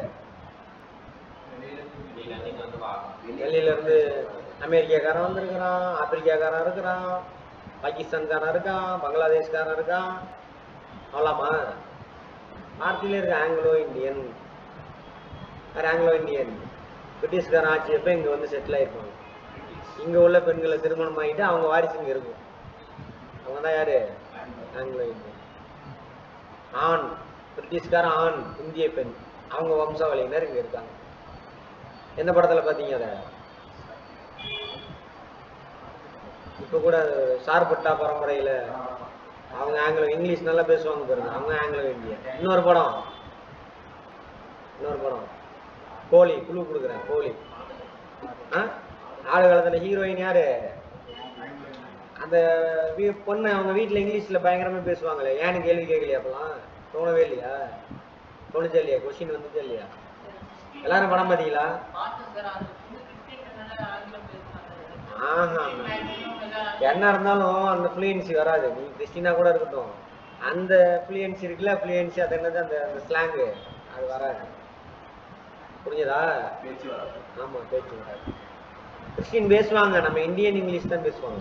[SPEAKER 1] டெல்லியில இருந்து அமெரிக்காக்காரன் வந்திருக்கிறான் ஆப்பிரிக்காக்காரன் இருக்கிறான் பாகிஸ்தான்காரன் இருக்கான் பங்களாதேஷ்காரன் இருக்கான் அவ்வளோமா நார்த்தில இருக்க ஆங்கிலோ இந்தியன் வேற ஆங்கிலோ இந்தியன் பிரிட்டிஷ்காரன் ஆட்சி எப்போ இங்கே வந்து செட்டில் ஆயிருப்பாங்க இங்கே உள்ள பெண்களை திருமணம் ஆகிட்டு அவங்க வாரிசு இங்கே இருக்கும் அவங்க தான் யாரு ஆங்கிலோ இந்தியன் ஆண் பிரிட்டிஷ்காரன் ஆண் இந்திய பெண் அவங்க வம்சாவளியினர் இங்கே இருக்காங்க எந்த படத்துல பாத்தீங்க அத இப்ப கூட சார்பட்டா பரம்பரையில அவங்க ஆங்கிலோ இங்கிலீஷ் நல்லா பேசுவாங்க பாருங்க அவங்க ஆங்கிலோ இந்தியா இன்னொரு படம் இன்னொரு படம் கோழி குழு கொடுக்குறேன் கோழி ஆ ஆடு காலத்துல ஹீரோயின் யாரு அந்த வீ- பொண்ணு அவங்க வீட்டுல இங்கிலீஷ்ல பயங்கரமா பேசுவாங்களே ஏன்னு கேள்வி கேட்கலையா அப்பெல்லாம் தோணவே இல்லையா தோணுச்சா இல்லையா கொஸ்டின் வந்துச்சா இல்லையா எல்லாரும் படம் பார்த்தீங்களா
[SPEAKER 3] பார்த்தேன் சார் அது வந்து கிறிஸ்டியன் ஆங்கிலம் பேசுறாங்க
[SPEAKER 1] ஆஹா என்ன இருந்தாலும் அந்த ஃப்ளூயன்சி வராது நீ கிறிஸ்டினா கூட இருக்கட்டும் அந்த ஃப்ளூயன்சி இருக்குல்ல ஃப்ளூயன்சி அது என்னது அந்த அந்த ஸ்லாங்கு அது வராது புரிஞ்சதா
[SPEAKER 2] பேச்சு வராது
[SPEAKER 1] ஆமா பேச்சு வராது கிறிஸ்டின் பேசுவாங்க நம்ம இந்தியன் இங்கிலீஷ் தான் பேசுவாங்க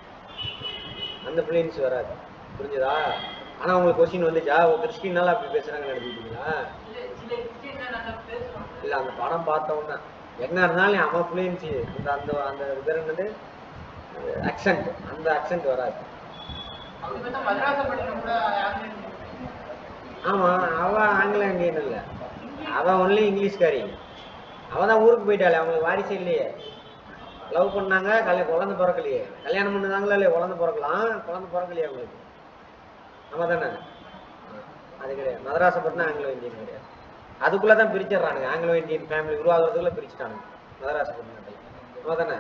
[SPEAKER 1] அந்த ஃப்ளூயன்சி வராது புரிஞ்சதா ஆனா உங்களுக்கு கொஸ்டின் வந்துச்சா ஓ கிறிஸ்டினால அப்படி பேசுறாங்கன்னு நினைச்சிட்டீங்களா
[SPEAKER 3] சில சில கிறிஸ்டியன் நாங்க பேசுவோம்
[SPEAKER 1] இல்ல அந்த படம் பார்த்தோம்னா என்ன இருந்தாலும் அவன் ஃப்ளூயன்சி அந்த அந்த அந்த இது என்னது அக்சென்ட் அந்த அக்சென்ட் வராது
[SPEAKER 3] அப்படி பார்த்தா மதராசப்பட்டினம் கூட ஆங்கிலம்
[SPEAKER 1] ஆமா அவ ஆங்கில இந்தியன் இல்ல அவ ஒன்லி இங்கிலீஷ்காரி அவ தான் ஊருக்கு போயிட்டாளே அவங்களுக்கு வாரிசு இல்லையே லவ் பண்ணாங்க கல்யாணம் குழந்தை பிறக்கலையே கல்யாணம் பண்ணுதாங்களா இல்லையா குழந்தை பிறக்கலாம் குழந்தை பிறக்கலையே அவங்களுக்கு ஆமா தானே அது கிடையாது மதராசப்பட்டினம் ஆங்கிலோ இந்தியன் கிடையாது அதுக்குள்ள தான் பிரிச்சிடுறானுங்க ஆங்கிலோ இந்தியன் ஃபேமிலி உருவாகிறதுக்குள்ள பிரிச்சுட்டானுங்க மதராசப்பட்டினத்தை ஆமா தானே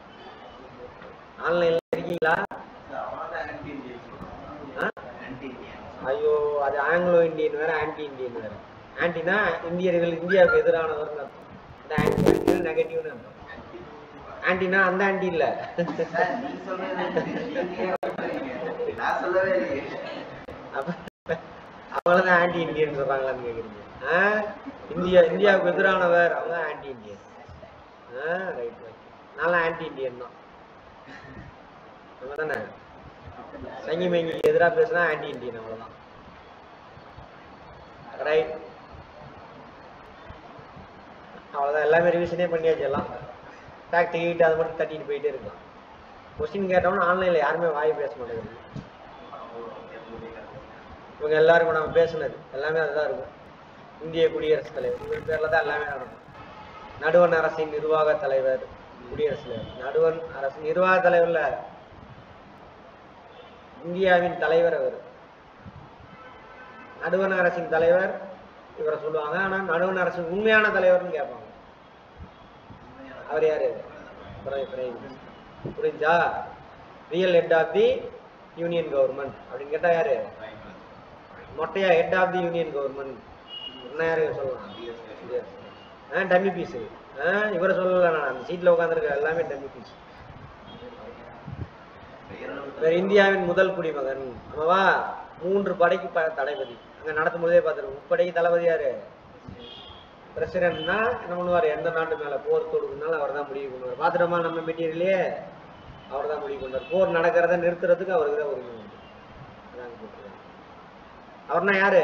[SPEAKER 1] ஆன்லைன்ல இருக்கீங்களா
[SPEAKER 2] அவன் ஆன்டி இந்தியன்
[SPEAKER 1] ஆ?
[SPEAKER 2] ஆன்டி இந்தியன்
[SPEAKER 1] ஐயோ அது ஆங்கிலோ இந்தியன் வேற ஆன்டி இந்தியன் வேற ஆன்டினா இந்தியர்கள் இந்தியாவுக்கு எதிரானவர்னு அர்த்தம் இந்த ஆன்டி நெகட்டிவ்னு அர்த்தம் ஆன்டினா அந்த ஆன்டி இல்ல
[SPEAKER 2] சார் நீ சொல்றது நீங்க சொல்றீங்க. நான் சொல்லவே இல்லையே
[SPEAKER 1] அப்ப அவங்களதான் ஆன்டி இந்தியன் சொல்றாங்களான்னு கேக்குறீங்க ஆ? இந்தியா இந்தியாவுக்கு எதிரானவர் அவங்க ஆன்டி இந்தியன் ரைட் ரைட் நான்லாம் ஆன்டி இந்தியன் தான் நம்ம தானே சங்கி மெங்கிக்கு எதிராக பேசினா ஆன்டி இந்தியன் அவ்வளவுதான் ரைட் அவ்வளவுதான் எல்லாமே ரிவிஷனே பண்ணியாச்சு எல்லாம் ஃபேக்ட் கீட் அது மட்டும் தட்டிட்டு போயிட்டே இருக்கலாம் கொஸ்டின் கேட்டோம்னா ஆன்லைன்ல யாருமே வாய் பேச மாட்டேங்குது இவங்க எல்லாருக்கும் நம்ம பேசுனது எல்லாமே அதுதான் இருக்கும் இந்திய குடியரசுத் தலைவர் இவர் பேர்ல தான் எல்லாமே நடக்கும் நடுவண் அரசின் நிர்வாக தலைவர் குடியரசுத் தலைவர் நடுவண் அரசு நிர்வாக தலைவர்ல இந்தியாவின் தலைவர் அவர் நடுவண் அரசின் தலைவர் இவரை சொல்லுவாங்க ஆனா நடுவண் அரசின் உண்மையான தலைவர்னு கேட்பாங்க அவர் யாரு பிரைம் பிரைம் மினிஸ்டர். புரிஞ்சா real head of the union government அப்படின்னு கேட்டா யாரு மொட்டையா head of the union government என்ன யாரு சொல்லலாம் ஆ டம்மி பீஸ் ஆ இவரை சொல்லல நான் அந்த சீட்ல உட்காந்துருக்க எல்லாமே டம்மி பீஸ் இவர் இந்தியாவின் முதல் குடிமகன் ஆமாவா மூன்று படைக்கு ப தளபதி அங்க நடத்தும் போதே பார்த்துருக்கோம் முப்படைக்கு தளபதி யாரு பிரசிடென்ட்னா என்ன பண்ணுவார் எந்த நாட்டு மேல போர் தொடுக்குனாலும் அவர் தான் முடிவு பண்ணுவார் பார்த்துட்டோமா நம்ம மெட்டீரியலே அவர் தான் முடிவு பண்ணுவார் போர் நடக்கிறத நிறுத்துறதுக்கு அவருக்கு தான் உரிமை உண்டு அதாங்க போட்டிருக்காங்க. அவர்னா யாரு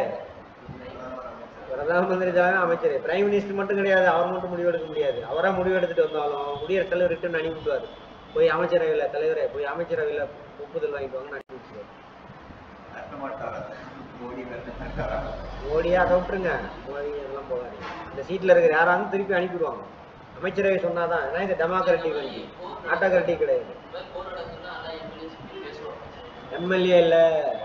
[SPEAKER 1] பிரதம மந்திரி தலைமை அமைச்சர் பிரைம் மினிஸ்டர் மட்டும் கிடையாது அவர் மட்டும் முடிவெடுக்க முடியாது அவரா முடிவெடுத்துட்டு வந்தாலும் குடியரசுத் தலைவர் ரிட்டர்ன் அனுப்பிவிடுவார் போய் அமைச்சரவையில் தலைவரே போய் அமைச்சரவையில் ஒப்புதல் வாங்கிட்டு வாங்கன்னு அனுப்பி வச்சுருவார்
[SPEAKER 2] கட்ட மாட்டாரா மோடி வரல.
[SPEAKER 1] மோடியா அதை விட்டுருங்க மோடி அதெல்லாம் போகாதீங்க இந்த சீட்ல இருக்கிற யாராலும் திருப்பி அனுப்பிடுவாங்க அமைச்சரவை சொன்னாதான் ஏன்னா இது டெமோக்ராட்டிக் வண்டி ஆட்டோக்ராட்டிக் கிடையாது
[SPEAKER 3] இந்த மாதிரி போர் நடக்குதுன்னா எல்லாம் எம்எல்ஏஸ் பேசுவாங்க
[SPEAKER 1] எம்எல்ஏ இல்ல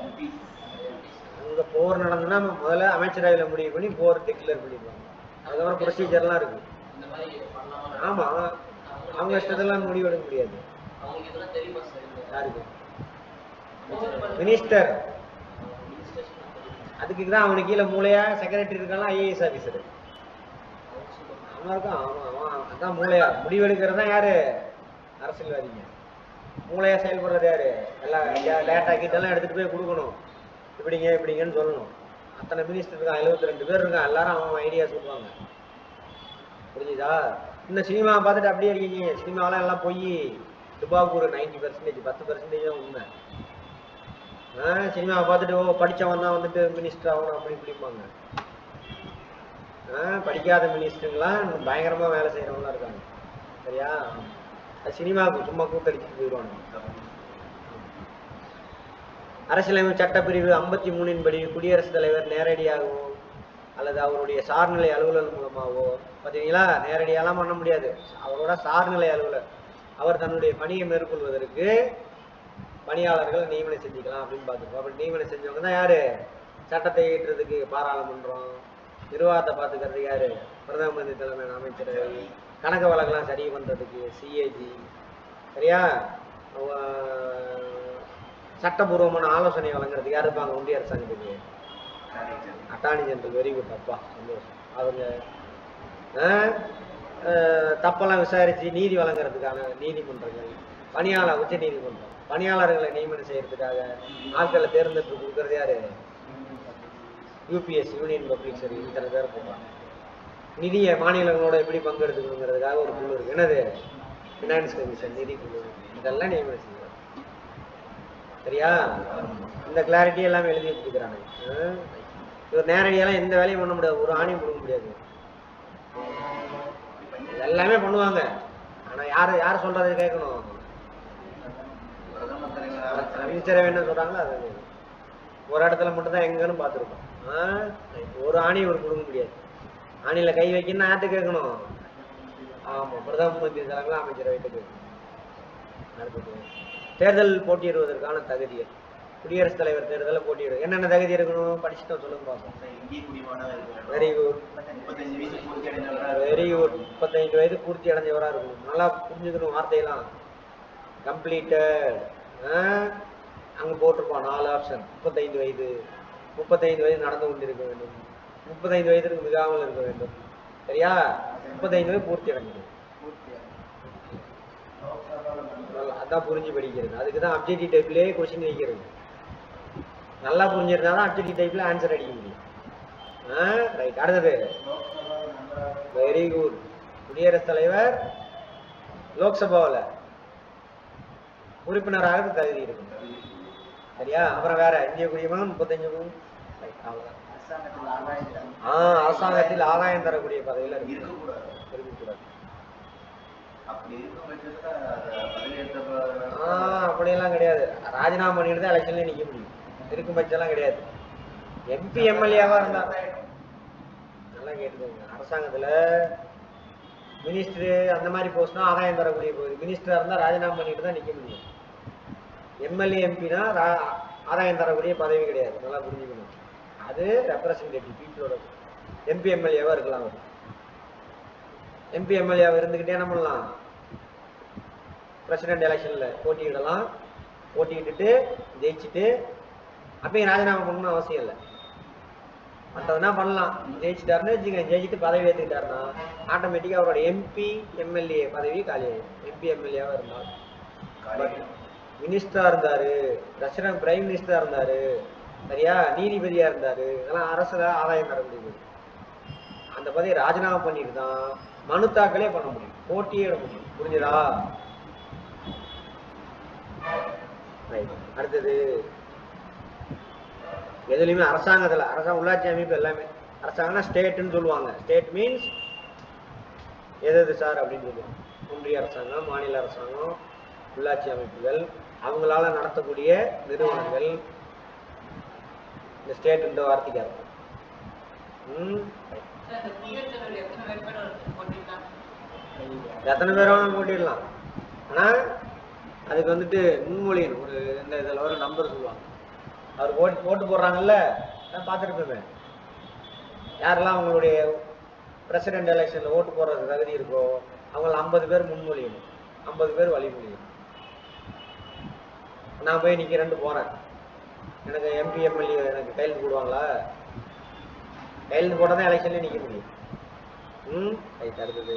[SPEAKER 1] அங்க போர் நடந்ததுன்னா முதல்ல அமைச்சரவையில முடிவு பண்ணி போர் டிக்ளேர் பண்ணிடுவாங்க அதுக்கப்புறம் ப்ரொசீஜர்லாம் இருக்கு
[SPEAKER 3] இந்த மாதிரி பண்ணலாமா
[SPEAKER 1] ஆமா அவங்க இஷ்டத்தெல்லாம் முடிவு எடுக்க முடியாது
[SPEAKER 3] அவங்களுக்கு இதெல்லாம் தெரியுமா சார் இந்த
[SPEAKER 1] யாருக்கு
[SPEAKER 3] அமைச்சரவை
[SPEAKER 1] மினிஸ்டர்
[SPEAKER 3] administration ல தெரியும்.
[SPEAKER 1] அதுக்கு தான் அவனுக்கு கீழே மூளையா செக்ரட்டரி இருக்கான் ஐஏஎஸ் ஆஃபீஸர்
[SPEAKER 3] அவங்க சொல்லுவாங்க.
[SPEAKER 1] அவன் இருக்கான் அவன் அவன் அதான் மூளையா முடிவெடுக்கிறது தான் யாரு அரசியல்வாதிங்க மூளையா செயல்படுறது யாரு எல்லாம் லேட்டா கிட்டெல்லாம் எடுத்துட்டு போய் கொடுக்கணும் இப்படிங்க இப்படிங்கன்னு சொல்லணும் அத்தனை மினிஸ்டர் இருக்கான் எழுபத்தி ரெண்டு பேர் இருக்கான் எல்லாரும் அவன் ஐடியா சொல்லுவாங்க புரிஞ்சுதா இந்த சினிமாவை பார்த்துட்டு அப்படியே இருக்கீங்க சினிமாவெல்லாம் எல்லாம் போய் துபாவுக்கு ஒரு நைன்டி பர்சன்டேஜ் பத்து பர்சன்டேஜ் தான் உண்மை ஆ சினிமாவை பார்த்துட்டு ஓ படிச்சவன் தான் வந்துட்டு மினிஸ்டர் ஆகணும் அப்படி இப்படிம்பாங்க ஆ, படிக்காத மினிஸ்டருங்களாம் இன்னும் பயங்கரமா வேலை செய்யறவங்களாம் இருக்காங்க சரியா அது சினிமாவுக்கு சும்மா கூத்தடிச்சுட்டு போயிடுவாங்க அரசியலமைப்பு சட்டப்பிரிவு ஐம்பத்தி மூணின் படி குடியரசுத் தலைவர் நேரடியாகவோ அல்லது அவருடைய சார்நிலை அலுவலர் மூலமாகவோ பார்த்தீங்களா நேரடியாலாம் பண்ண முடியாது அவரோட சார்நிலை அலுவலர் அவர் தன்னுடைய பணியை மேற்கொள்வதற்கு பணியாளர்களை நியமனம் செஞ்சுக்கலாம் அப்படின்னு பார்த்துருக்கோம் அப்படி நியமனம் செஞ்சவங்க தான் யாரு சட்டத்தை இயற்றுறதுக்கு பாராளுமன்றம் நிர்வாகத்தை பார்த்துக்கிறதுக்கு யாரு பிரதம மந்திரி தலைமையான அமைச்சரவை கணக்கு வழக்கெல்லாம் சரி பண்றதுக்கு சிஏஜி சரியா அவ- சட்டபூர்வமான ஆலோசனை வழங்குறதுக்கு யார் இருப்பாங்க ஒன்றிய அரசாங்கத்துக்கு அட்டார்னி ஜெனரல் வெரி குட் அப்பா சந்தோஷம் அவங்க ஆ, அஹ், தப்பெல்லாம் விசாரிச்சு நீதி வழங்குறதுக்கான நீதிமன்றங்கள் பணியாளர் உச்ச நீதிமன்றம் பணியாளர்களை நியமனம் செய்யறதுக்காக ஆட்களை தேர்ந்தெடுத்து கொடுக்கறது யாரு யூபிஎஸ் யூனியன் பப்ளிக் சர்வீஸ் இத்தனை பேர் போடுறாங்க நிதியை மாநிலங்களோட எப்படி பங்கெடுத்துக்கணுங்கிறதுக்காக ஒரு குழு இருக்கு என்னது ஃபினான்ஸ் கமிஷன் நிதி குழு இதெல்லாம் நியமனம் செய்யறாங்க சரியா இந்த கிளாரிட்டி எல்லாமே எழுதி வச்சுக்கிறாங்க இவர் நேரடியெல்லாம் எந்த வேலையும் பண்ண முடியாது ஒரு ஆணையும் கொடுக்க முடியாது எல்லாமே பண்ணுவாங்க ஆனா யாரு யார் சொல்றதை கேட்கணும் அமைச்சரவை என்ன சொல்றாங்களோ அதை கேட்கணும். ஒரு இடத்துல மட்டும் தான் எங்கன்னு பார்த்துருக்கோம் ஒரு ஆணி இவர் கொடுக்க முடியாது ஆணியில கை வைக்கணும்னா யார்கிட்ட கேட்கணும் ஆமா பிரதம மந்திரி தலைமையில் அமைச்சரவைட்டு கேட்கணும் அடுத்தது தேர்தல் போட்டியிடுவதற்கான தகுதிகள் குடியரசுத் தலைவர் தேர்தலில் போட்டியிடும் என்னென்ன தகுதி இருக்கணும் படிச்சுட்டோம் சொல்லுங்க பார்ப்போம்
[SPEAKER 2] இந்திய குடிமகனாக இருக்கணும்.
[SPEAKER 1] வெரி குட்
[SPEAKER 2] முப்பத்தஞ்சு வயசு பூர்த்தி அடைந்தவரா
[SPEAKER 1] வெரி
[SPEAKER 2] இருக்கணும்.
[SPEAKER 1] குட் முப்பத்தைந்து வயது பூர்த்தி அடைஞ்சவரா இருக்கணும் நல்லா புரிஞ்சுக்கணும் வார்த்தையெல்லாம் கம்ப்ளீட்டட் அங்க போட்டிருப்பான் நாலு ஆப்ஷன் முப்பத்தைந்து வயது முப்பத்தைந்து வயது நடந்து கொண்டிருக்க வேண்டும் முப்பத்தைந்து வயதிற்கு மிகாமல் இருக்க வேண்டும் சரியா முப்பத்தைந்து வயது பூர்த்தி அடைஞ்சது நல்லா- அதான் புரிஞ்சு படிக்கிறது அதுக்கு தான் அப்ஜெக்டிவ் டைப்லேயே கொஸ்டின் வைக்கிறது நல்லா புரிஞ்சிருந்தா தான் அப்ஜெக்டிவ் டைப்ல ஆன்சர் அடிக்க முடியும் ரைட் அடுத்தது வெரி குட் குடியரசுத் தலைவர் லோக்சபாவில் உறுப்பினராக தகுதி இருக்கும் சரியா அப்புறம் வேற இந்திய குடிமகன் முப்பத்தஞ்சு கு- Right, அவ்வளவுதான். ஆ அரசாங்கத்தில் ஆதாயம் தரக்கூடிய பதவியில இருக்கு
[SPEAKER 2] இருக்கக்கூடாது.
[SPEAKER 1] இருக்கக்கூடாது
[SPEAKER 2] அப்படி இருக்கும் பட்சத்துல அது பதவியேற்ற
[SPEAKER 1] ஆ அப்படியெல்லாம் கிடையாது ராஜினாமா பண்ணிட்டு தான் எலெக்ஷன்ல நிக்க முடியும் இருக்கும் பட்சம்லாம் கிடையாது எம்பி எம்எல்ஏவா இருந்தா நல்லா கேட்டுக்கோங்க அரசாங்கத்துல மினிஸ்டர் அந்த மாதிரி போஸ்ட்னா ஆதாயம் தரக்கூடிய போகுது மினிஸ்டரா இருந்தா ராஜினாமா பண்ணிட்டு தான் நிக்க முடியும் எம்எல்ஏ எம்பினா ஆதாயம் தரக்கூடிய பதவி கிடையாது நல்லா புரிஞ்சுக்கணும் அது ரெப்ரசன்டேட்டிவ் பீப்புளோட எம்பி எம்எல்ஏவா இருக்கலாம் அவர் எம்பி எம்எல்ஏவா இருந்துகிட்டே என்ன பண்ணலாம் பிரசிடென்ட் எலெக்ஷன்ல போட்டியிடலாம் போட்டியிட்டுட்டு ஜெயிச்சுட்டு அப்பயும் ராஜினாமா பண்ணணும்னு அவசியம் இல்லை மற்றதுனா பண்ணலாம் ஜெயிச்சிட்டாருன்னு வச்சுங்க ஜெயிச்சுட்டு பதவி ஏற்றுக்கிட்டாருன்னா ஆட்டோமேட்டிக்காக அவரோட எம்பி எம்எல்ஏ பதவி காலியாயிடும் எம்பி எம்எல்ஏவா இருந்தால் மினிஸ்டரா இருந்தாரு பிரசிடன்ட் பிரைம் மினிஸ்டரா இருந்தாரு சரியா நீதிபதியா இருந்தாரு இதெல்லாம் அரசுல ஆதாயம் தரக்கூடியது அந்த பதவியை ராஜினாமா பண்ணிட்டு தான் மனு தாக்கலே பண்ண முடியும் போட்டியே இட முடியும் புரிஞ்சுதா Right. அடுத்தது எதுலையுமே அரசாங்கத்துல அரசாங்க உள்ளாட்சி அமைப்பு எல்லாமே அரசாங்கம்னா ஸ்டேட்னு சொல்லுவாங்க ஸ்டேட் மீன்ஸ் எது எது சார் அப்படின்னு சொல்லுவாங்க ஒன்றிய அரசாங்கம் மாநில அரசாங்கம் உள்ளாட்சி அமைப்புகள் அவங்களால நடத்தக்கூடிய நிறுவனங்கள் இந்த ஸ்டேட்ன்ற வார்த்தைக்கு அர்த்தம் ம்
[SPEAKER 3] சார் இந்த குடியரசுத் தலைவர் எத்தனை வேட்பாளர் போட்டிருக்காங்க
[SPEAKER 1] எத்தனை பேர் வேணாலும் போட்டிடலாம் ஆனால் அதுக்கு வந்துட்டு முன்மொழியணும் ஒரு இந்த இதில் ஒரு நம்பர் சொல்லுவாங்க அவர் ஓட்டு போட்டு போடுறாங்கல்ல நான் பார்த்துருப்பேன் யாரெல்லாம் அவங்களுடைய பிரசிடென்ட் எலெக்ஷனில் ஓட்டு போடுறது தகுதி இருக்கோ அவங்கள ஐம்பது பேர் முன்மொழியணும் ஐம்பது பேர் வழிமொழியணும் நான் போய் நிற்கிறேன்ட்டு போகிறேன் எனக்கு எம்பி எம்எல்ஏ எனக்கு கையெழுத்து போடுவாங்களா கையெழுத்து போட்டால் தான் எலெக்ஷன்லேயே நிற்க முடியும் ம் ரைட் அடுத்தது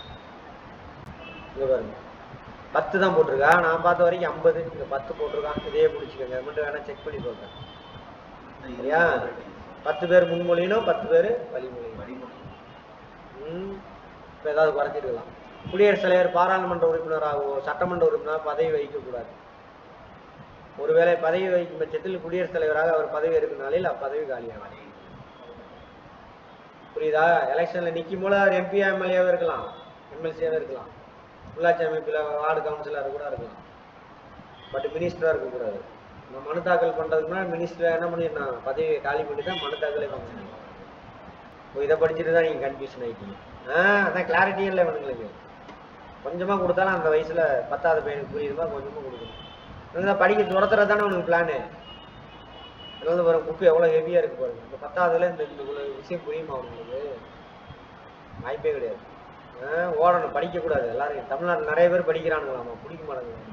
[SPEAKER 1] இங்க பாருங்க பத்து தான் போட்டிருக்கா நான் பார்த்த வரைக்கும் ஐம்பது இங்க பத்து போட்டிருக்கான் இதே பிடிச்சிக்கோங்க அது மட்டும் வேணா செக் பண்ணி சொல்றேன் சரியா பத்து பேர் முன்மொழியணும் பத்து பேர் வழிமொழியணும்
[SPEAKER 2] வழிமுறை
[SPEAKER 1] ம் இப்போ ஏதாவது குறைச்சிருக்கலாம் குடியரசுத் தலைவர் பாராளுமன்ற உறுப்பினராகவோ சட்டமன்ற உறுப்பினர் பதவி வகிக்கக்கூடாது ஒருவேளை பதவி வகிக்கும் பட்சத்தில் குடியரசுத் தலைவராக அவர் பதவி இருக்கும் நாளில் அப்பதவி காலியாகும் புரியுதா எலெக்ஷன்ல நிற்கும் போல அவர் எம்பியா எம்எல்ஏவாக இருக்கலாம் எம்எல்சியாக இருக்கலாம் உள்ளாட்சி அமைப்பில் வார்டு கவுன்சிலர் கூட இருக்கலாம் பட் மினிஸ்டராக இருக்கக்கூடாது நம்ம மனு தாக்கல் பண்ணுறதுக்கு முன்னாடி மினிஸ்டர் என்ன பண்ணிடணும் பதவியை காலி பண்ணி தான் மனு தாக்கலே பண்ணணும் இப்போ இதை படிச்சுட்டு தான் நீங்கள் கன்ஃபியூஷன் ஆகிட்டீங்க ஆ அதான் கிளாரிட்டி இல்லை இவனுங்களுக்கு கொஞ்சமாக கொடுத்தாலும் அந்த வயசில் பத்தாவது பையனுக்கு புரியுதுமா கொஞ்சமாக கொடுக்கணும் இருந்தால் படிக்க துரத்துறது தானே உனக்கு பிளானு அதனால வர புக்கு எவ்வளோ ஹெவியாக இருக்கு பாருங்க இந்த பத்தாவதுல இந்த இந்த இவ்வளோ விஷயம் புரியுமா உங்களுக்கு வாய்ப்பே கிடையாது ஆ, ஓடணும் படிக்கக்கூடாது எல்லாரும் தமிழ்நாட்டில் நிறைய பேர் படிக்கிறானுங்களாமா பிடிக்க மாட்டாங்க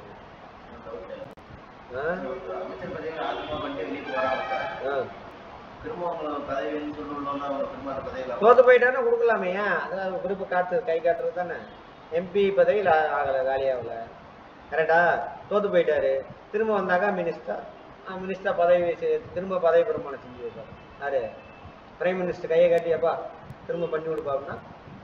[SPEAKER 1] ஆ
[SPEAKER 2] அமைச்சர் பதவி ராஜினாமா பண்ணிட்டு வெளியே போறாங்க சார்
[SPEAKER 1] ஆ
[SPEAKER 2] திரும்ப அவங்கள பதவி வேணும்னு சொல்லணும்னா அவங்க திரும்ப அந்த பதவியில்
[SPEAKER 1] தோத்து போயிட்டானா கொடுக்கலாமே ஏன் அதான் குறிப்பு காத்து கை காட்டுறது தானே எம்பி பதவி லா- ஆகல காலியாகல கரெக்டா தோத்து போயிட்டாரு திரும்ப வந்தாக்கா மினிஸ்டர் மினிஸ்டர் பதவி செ- திரும்ப பதவி பிரமாணம் செஞ்சு வைப்பார் யாரு பிரைம் மினிஸ்டர் கையை காட்டியாப்பா திரும்ப பண்ணி கொடுப்பாருன்னா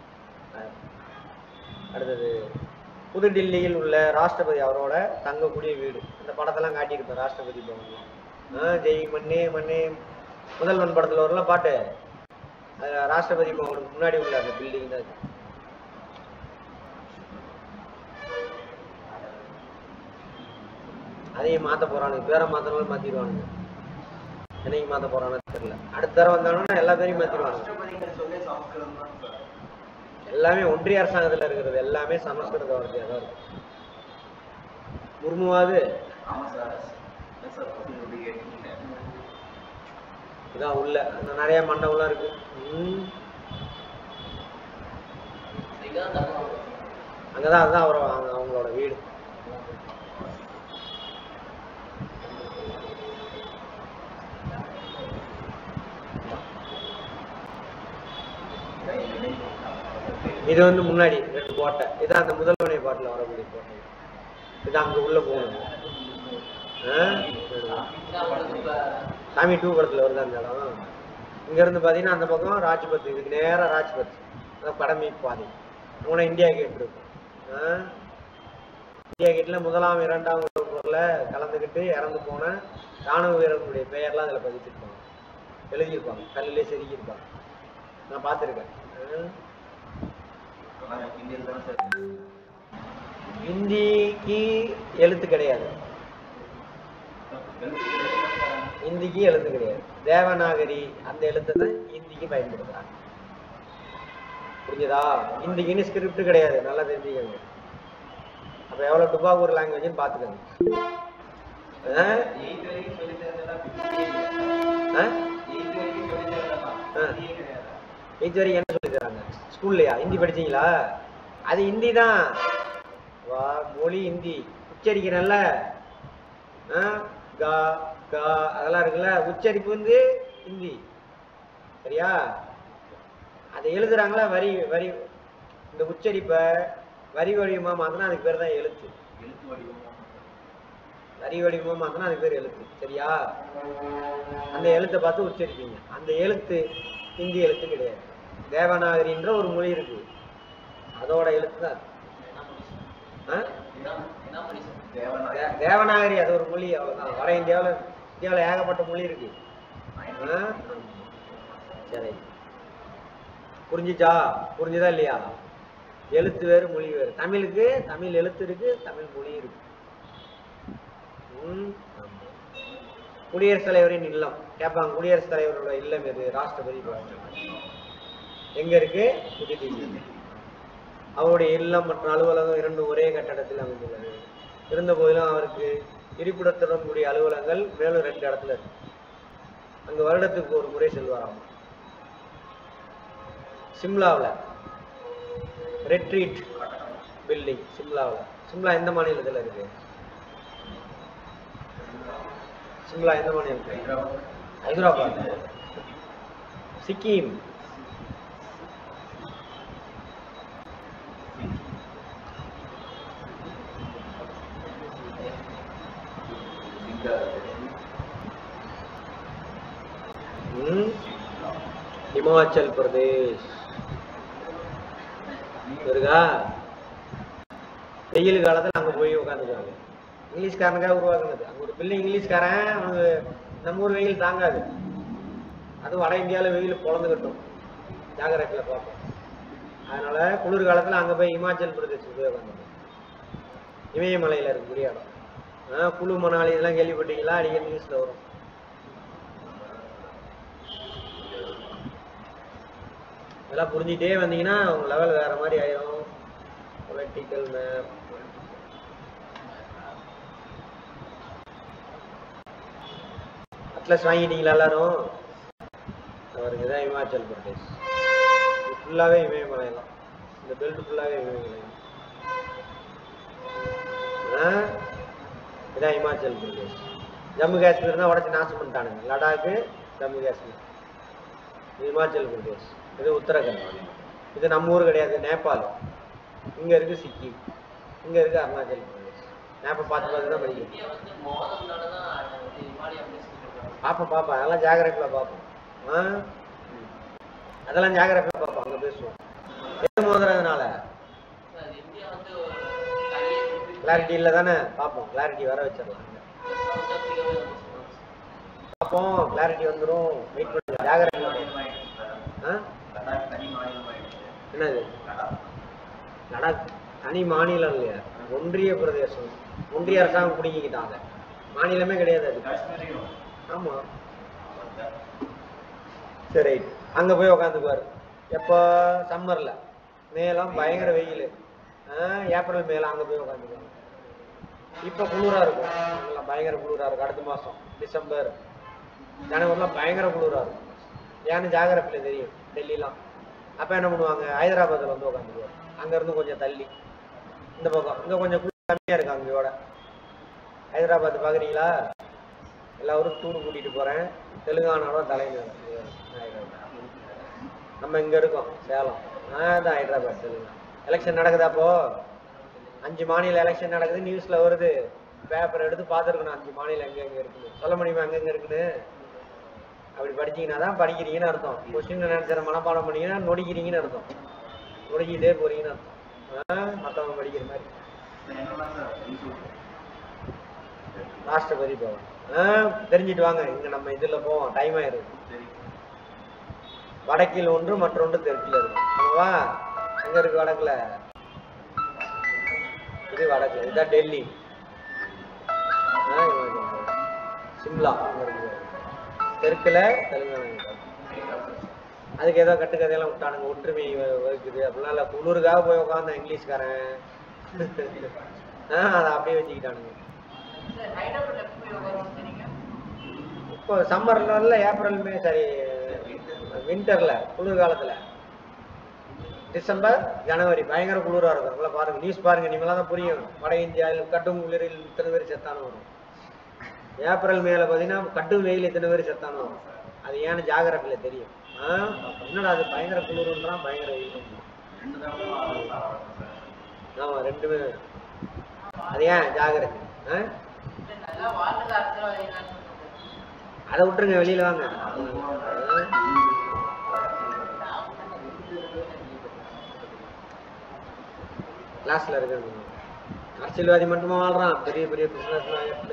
[SPEAKER 1] அடுத்தது புதுடில்லியில் உள்ள ராஷ்டிரபதி அவரோட தங்கக்கூடிய வீடு இந்த படத்தெல்லாம் காட்டியிருப்பேன் ராஷ்டிரபதி பவன்ல ஆ ஜெய் மண்ணே மண்ணே முதல்வன் படத்துல வரல பாட்டு அது ராஷ்டிரபதி பவனுக்கு முன்னாடி உள்ள அந்த பில்டிங் தான் அது. அதையும் மாத்த போறானுங்க பேரை மாத்தினாலும் மாத்திடுவானுங்க என்னைக்கு மாத்த போறானு தெரியல அடுத்த தடவை வந்தாங்கன்னா எல்லா பேரையும் மாத்திடுவானுங்க
[SPEAKER 2] ராஷ்டிரபதிங்கிற சொல்லே சமஸ்கிருதம் தான் சார்
[SPEAKER 1] எல்லாமே ஒன்றிய அரசாங்கத்துல இருக்கிறது எல்லாமே சமஸ்கிருத வார்த்தையா தான் இருக்கு முர்முவாது
[SPEAKER 2] ஆமா சார் என்ன சார் பசங்க எப்படி கேட்டீங்க
[SPEAKER 1] இதான் உள்ள அந்த நிறைய மண்டபம்லாம் இருக்கு ம்.
[SPEAKER 3] இங்கதான் தப்பு
[SPEAKER 1] அங்கதான் அதுதான் அவர் அவங்க- அவங்களோட வீடு இது வந்து முன்னாடி ரெண்டு கோட்டை இதான் அந்த முதல்வனை பாட்டில் வரக்கூடிய கோட்டை இது அங்க உள்ள போகணும் ஆ?
[SPEAKER 3] இதுதான் உங்களுக்கு இப்ப
[SPEAKER 1] சாமி டூ படத்துல வருது அந்த இடம் இங்க இருந்து பாத்தீங்கன்னா அந்த பக்கம் ராஜ்பத் இதுக்கு நேரா ராஜ்பத் அதான் படமி பாதை மூணு இந்தியா கேட் இருக்கும் ஆ? இந்தியா கேட்ல முதலாம் இரண்டாம் உலகப் போர்ல கலந்துக்கிட்டு இறந்து போன ராணுவ வீரர்களுடைய பெயர்லாம் அதுல பதிச்சிருப்பாங்க எழுதியிருப்பாங்க கல்லிலே செதுக்கியிருப்பாங்க நான் பார்த்துருக்கேன்
[SPEAKER 2] ஆனால் இந்தியில் தானே சார்
[SPEAKER 1] ஹிந்திக்கு எழுத்து கிடையாது ஹிந்திக்கு எழுத்து கிடையாது தேவநாகரி அந்த எழுத்தை தான் ஹிந்திக்கு பயன்படுத்துறாங்க புரிஞ்சுதா ஹிந்திக்குன்னு ஸ்கிரிப்ட் கிடையாது நல்லா தெரிஞ்சுக்கங்க அப்ப எவ்வளவு டுபாகூர் லாங்குவேஜ்னு பாத்துக்கோங்க ஆ?
[SPEAKER 2] எயித் வரைக்கும் சொல்லி தரதெல்லாம்
[SPEAKER 1] ஆ?
[SPEAKER 2] எயித் வரைக்கும் சொல்லி தரதெல்லாம்
[SPEAKER 1] ஆ.
[SPEAKER 2] ஹிந்தியே கிடையாது
[SPEAKER 1] எயித் வரைக்கும் என்ன சொல்லி தராங்க ஸ்கூல்லையா ஹிந்தி படிச்சீங்களா அது ஹிந்தி தான் வா மொழி ஹிந்தி உச்சரிக்கிறேன்ல ஆ? கா கா அதெல்லாம் இருக்குல்ல உச்சரிப்பு வந்து ஹிந்தி சரியா அதை எழுதுறாங்களா வரி வரி இந்த உச்சரிப்பை வரி வடிவமா மாத்தினா அதுக்கு பேர் தான் எழுத்து
[SPEAKER 2] எழுத்து வடிவம்
[SPEAKER 1] வரி வடிவமா மாத்தினா அதுக்கு பேர் எழுத்து சரியா அந்த எழுத்தை பார்த்து உச்சரிப்பீங்க அந்த எழுத்து ஹிந்தி எழுத்து கிடையாது தேவநாகரின்ற ஒரு மொழி இருக்கு அதோட எழுத்து தான் அது.
[SPEAKER 3] என்ன மொழி சார்?
[SPEAKER 1] ஆ?
[SPEAKER 3] என்ன என்ன மொழி சார்?
[SPEAKER 2] தேவநாயகம்
[SPEAKER 1] தே- தேவநாகரி அது ஒரு மொழி அவ்வளவுதான் வட இந்தியாவில் இந்தியாவில் ஏகப்பட்ட மொழி இருக்கு ஆ? சரி புரிஞ்சுச்சா புரிஞ்சுதா இல்லையா எழுத்து வேறு மொழி வேறு தமிழுக்கு தமிழ் எழுத்து இருக்கு தமிழ் மொழி இருக்கு ம், ஆமா. குடியரசுத் தலைவரின் இல்லம் கேட்பாங்க குடியரசுத் தலைவரோட இல்லம் எது ராஷ்டிரபதி பவன் எங்க இருக்கு புதுடில்லி அவருடைய இல்லம் மற்றும் அலுவலகம் இரண்டும் ஒரே கட்டடத்தில் அமைந்துள்ளது இருந்த போதிலும் அவருக்கு இருப்பிடத்துடன் கூடிய அலுவலகங்கள் மேலும் ரெண்டு இடத்துல இருக்கு அங்க வருடத்துக்கு ஒரு முறை செல்வாராம் சிம்லாவில் ரெட்ரீட் பில்டிங் சிம்லாவில் சிம்லா எந்த மாநிலத்தில் இருக்கு சிம்லா எந்த மாநிலம் ஹைதராபாத் சிக்கிம் ம், இமாச்சல் பிரதேஷ் இருக்கா வெயில் காலத்துல அங்க போய் உட்காந்துக்குவாங்க இங்கிலீஷ்காரனுக்காக உருவாக்குனது அங்க ஒரு பிள்ளை இங்கிலீஷ்காரன் அவனுக்கு நம்ம ஊர் வெயில் தாங்காது அதுவும் வட இந்தியாவில் வெயில் பொழந்துக்கட்டும் ஜாகிரபியில் பார்ப்போம் அதனால குளிர் காலத்துல அங்க போய் இமாச்சல் பிரதேசத்துக்கு போய் உட்காந்துக்கணும் இமயமலையில இருக்கக்கூடிய இடம் ஆ, குழு மணாலி இதெல்லாம் கேள்விப்பட்டீங்களா அடிக்கடி நியூஸ்ல வரும் இதெல்லாம் புரிஞ்சுட்டே வந்தீங்கன்னா உங்க லெவல் வேற மாதிரி ஆயிரும் பொலிட்டிக்கல் மேப் அட்லஸ் வாங்கிட்டீங்களா எல்லாரும் அவருக்கு தான் இமாச்சல் பிரதேஷ் இது ஃபுல்லாகவே இமயமலை தான் இந்த பெல்ட் ஃபுல்லாகவே இமயமலை தான் ஆ? இதான் இமாச்சல் பிரதேஷ் ஜம்மு காஷ்மீர் தான் உடச்சி நாசம் பண்ணிட்டானுங்க லடாக்கு ஜம்மு காஷ்மீர் இது இமாச்சல் பிரதேஷ் இது உத்தரகண்ட் இது நம்ம ஊர் கிடையாது நேபாள் இங்க இருக்கு சிக்கிம் இங்க இருக்கு அருணாச்சல் பிரதேஷ் மேப்பை பார்த்து பார்த்து தான் படிக்கணும்
[SPEAKER 3] இந்தியா வந்து மோதல்னால தான் வந்து இமாலய பிரதேசம் சொல்றாங்க.
[SPEAKER 1] பார்ப்போம் பார்ப்போம் அதெல்லாம் ஜாகிரபியில் பார்ப்போம் ஆ அதெல்லாம் ஜாகிரபியில் பார்ப்போம் அங்கே பேசுவோம் எது மோதுறதுனால
[SPEAKER 3] அது இந்தியா வந்து ஒரு தனியே குறிப்பிட்ட
[SPEAKER 1] கிளாரிட்டி இல்லை தானே பார்ப்போம் கிளாரிட்டி வர வச்சிடலாம்
[SPEAKER 3] சவுத் ஆப்பிரிக்காவே வந்து சொல்றாங்க.
[SPEAKER 1] பார்ப்போம் கிளாரிட்டி வந்துடும் வெயிட் பண்ணுங்க ஜாகிரபியில் ஆ
[SPEAKER 2] தனி மாநிலமாயிடுச்சு
[SPEAKER 1] என்னது லடாக் தனி மாநிலம் இல்லையா ஒன்றிய பிரதேசம் ஒன்றிய அரசாங்கம் குடிக்கிட்டாங்க மாநிலமே கிடையாது அது
[SPEAKER 2] காஷ்மீரையும்
[SPEAKER 1] ஆமா சரி அங்க போய் உட்காந்துக்குவாரு எப்போ சம்மர்ல மேலாம் பயங்கர வெயில் ஏப்ரல் மேல அங்க போய் உட்காந்துக்குவாங்க இப்ப குளிரா இருக்கும் அங்கெல்லாம் பயங்கர குளிரா இருக்கும் அடுத்த மாசம் டிசம்பர் ஜனவரிலாம் பயங்கர குளிரா இருக்கும் ஏன்னு ஜாகிரபில தெரியும் டெல்லிலாம் அப்ப என்ன பண்ணுவாங்க ஹைதராபாத்ல வந்து உட்காந்துக்குவாரு அங்க இருந்து கொஞ்சம் தள்ளி இந்த பக்கம் இங்க கொஞ்சம் குளிர் கம்மியா இருக்கு அங்கேயோட ஹைதராபாத் பாக்குறீங்களா எல்லா ஊரும் டூர் கூட்டிட்டு போறேன் தெலுங்கானாவோட தலைநகர் ஹைதராபாத். நம்ம இங்க இருக்கோம் சேலம் நான் தான் ஹைதராபாத் தெலுங்கானா எலெக்ஷன் நடக்குதா அப்போ அஞ்சு மாநில எலெக்ஷன் நடக்குது நியூஸ்ல வருது பேப்பர் எடுத்து பார்த்துருக்கணும் அஞ்சு மாநிலம் எங்க எங்க இருக்குன்னு சொல்ல முடியுமா எங்க எங்க இருக்குன்னு அப்படி படிச்சீங்கன்னா தான் படிக்கிறீங்கன்னு அர்த்தம் கொஸ்டின் நினைச்சற மனப்பாடம் பண்ணீங்கன்னா நொடிக்கிறீங்கன்னு அர்த்தம் நொடிக்கிட்டே போறீங்கன்னு அர்த்தம் ஆ, மத்தவங்க படிக்கிற மாதிரி
[SPEAKER 2] என்னெல்லாம் சார் யூஸ்
[SPEAKER 1] ராஷ்டிரபதி பவன் ஆ, தெரிஞ்சிட்டு வாங்க இங்க நம்ம இதுல போவோம் டைம் ஆயிருக்கு
[SPEAKER 2] சரி
[SPEAKER 1] வடக்கில் ஒன்று மற்றொன்று தெற்கில் இருக்கு ஆமாவா எங்க இருக்கு வடக்குல இது வடக்குல இதுதான் டெல்லி ஆ, இங்க இருக்கு. சிம்லா இங்க இருக்கு தெற்குல தெலுங்கானா இருக்கு. அதுக்கு ஏதோ கட்டுக்கதையெல்லாம் விட்டானுங்க ஒற்றுமை வ- வகுக்குது அப்படிலாம் இல்லை குளிருக்காக போய் உட்காந்தேன் இங்கிலீஷ்காரன் ஆ அதை அப்படியே வச்சுக்கிட்டானுங்க
[SPEAKER 3] சார் ஹைதராபாத்ல எப்போ போய் உட்காருவோம்னு தெரியுங்க
[SPEAKER 1] இப்போ சம்மர்ல இல்ல ஏப்ரல் மே சாரி வின்டர்ல குளிர் காலத்துல டிசம்பர் ஜனவரி பயங்கர குளிரா இருக்கும் உங்களை பாருங்க நியூஸ் பாருங்க நீங்களாம் தான் புரியும் வட இந்தியாவில் கட்டும் குளிரில் இத்தனை பேர் செத்தானு வரும் ஏப்ரல் மேல பாத்தீங்கன்னா கட்டும் வெயில் இத்தனை பேர் செத்தானு வரும் அது ஏன்னு ஜாகிரபில தெரியும் ஆ, என்னடா அது பயங்கர குளிர்ன்றான் பயங்கர வெயில்
[SPEAKER 2] ரெண்டு தடவை சார்
[SPEAKER 1] ஆமா ரெண்டுமே அது ஏன் ஜாகிரதை ஆ?
[SPEAKER 3] நல்லா வாழ்றது அரசியல்வாதிகளான்னு சொல்லுங்க
[SPEAKER 1] அதை விட்டுருங்க வெளியில வாங்க ஆ? கிளாஸ்ல இருக்கிறது அரசியல்வாதி மட்டுமா வாழ்றான் பெரிய பெரிய பிசினஸ்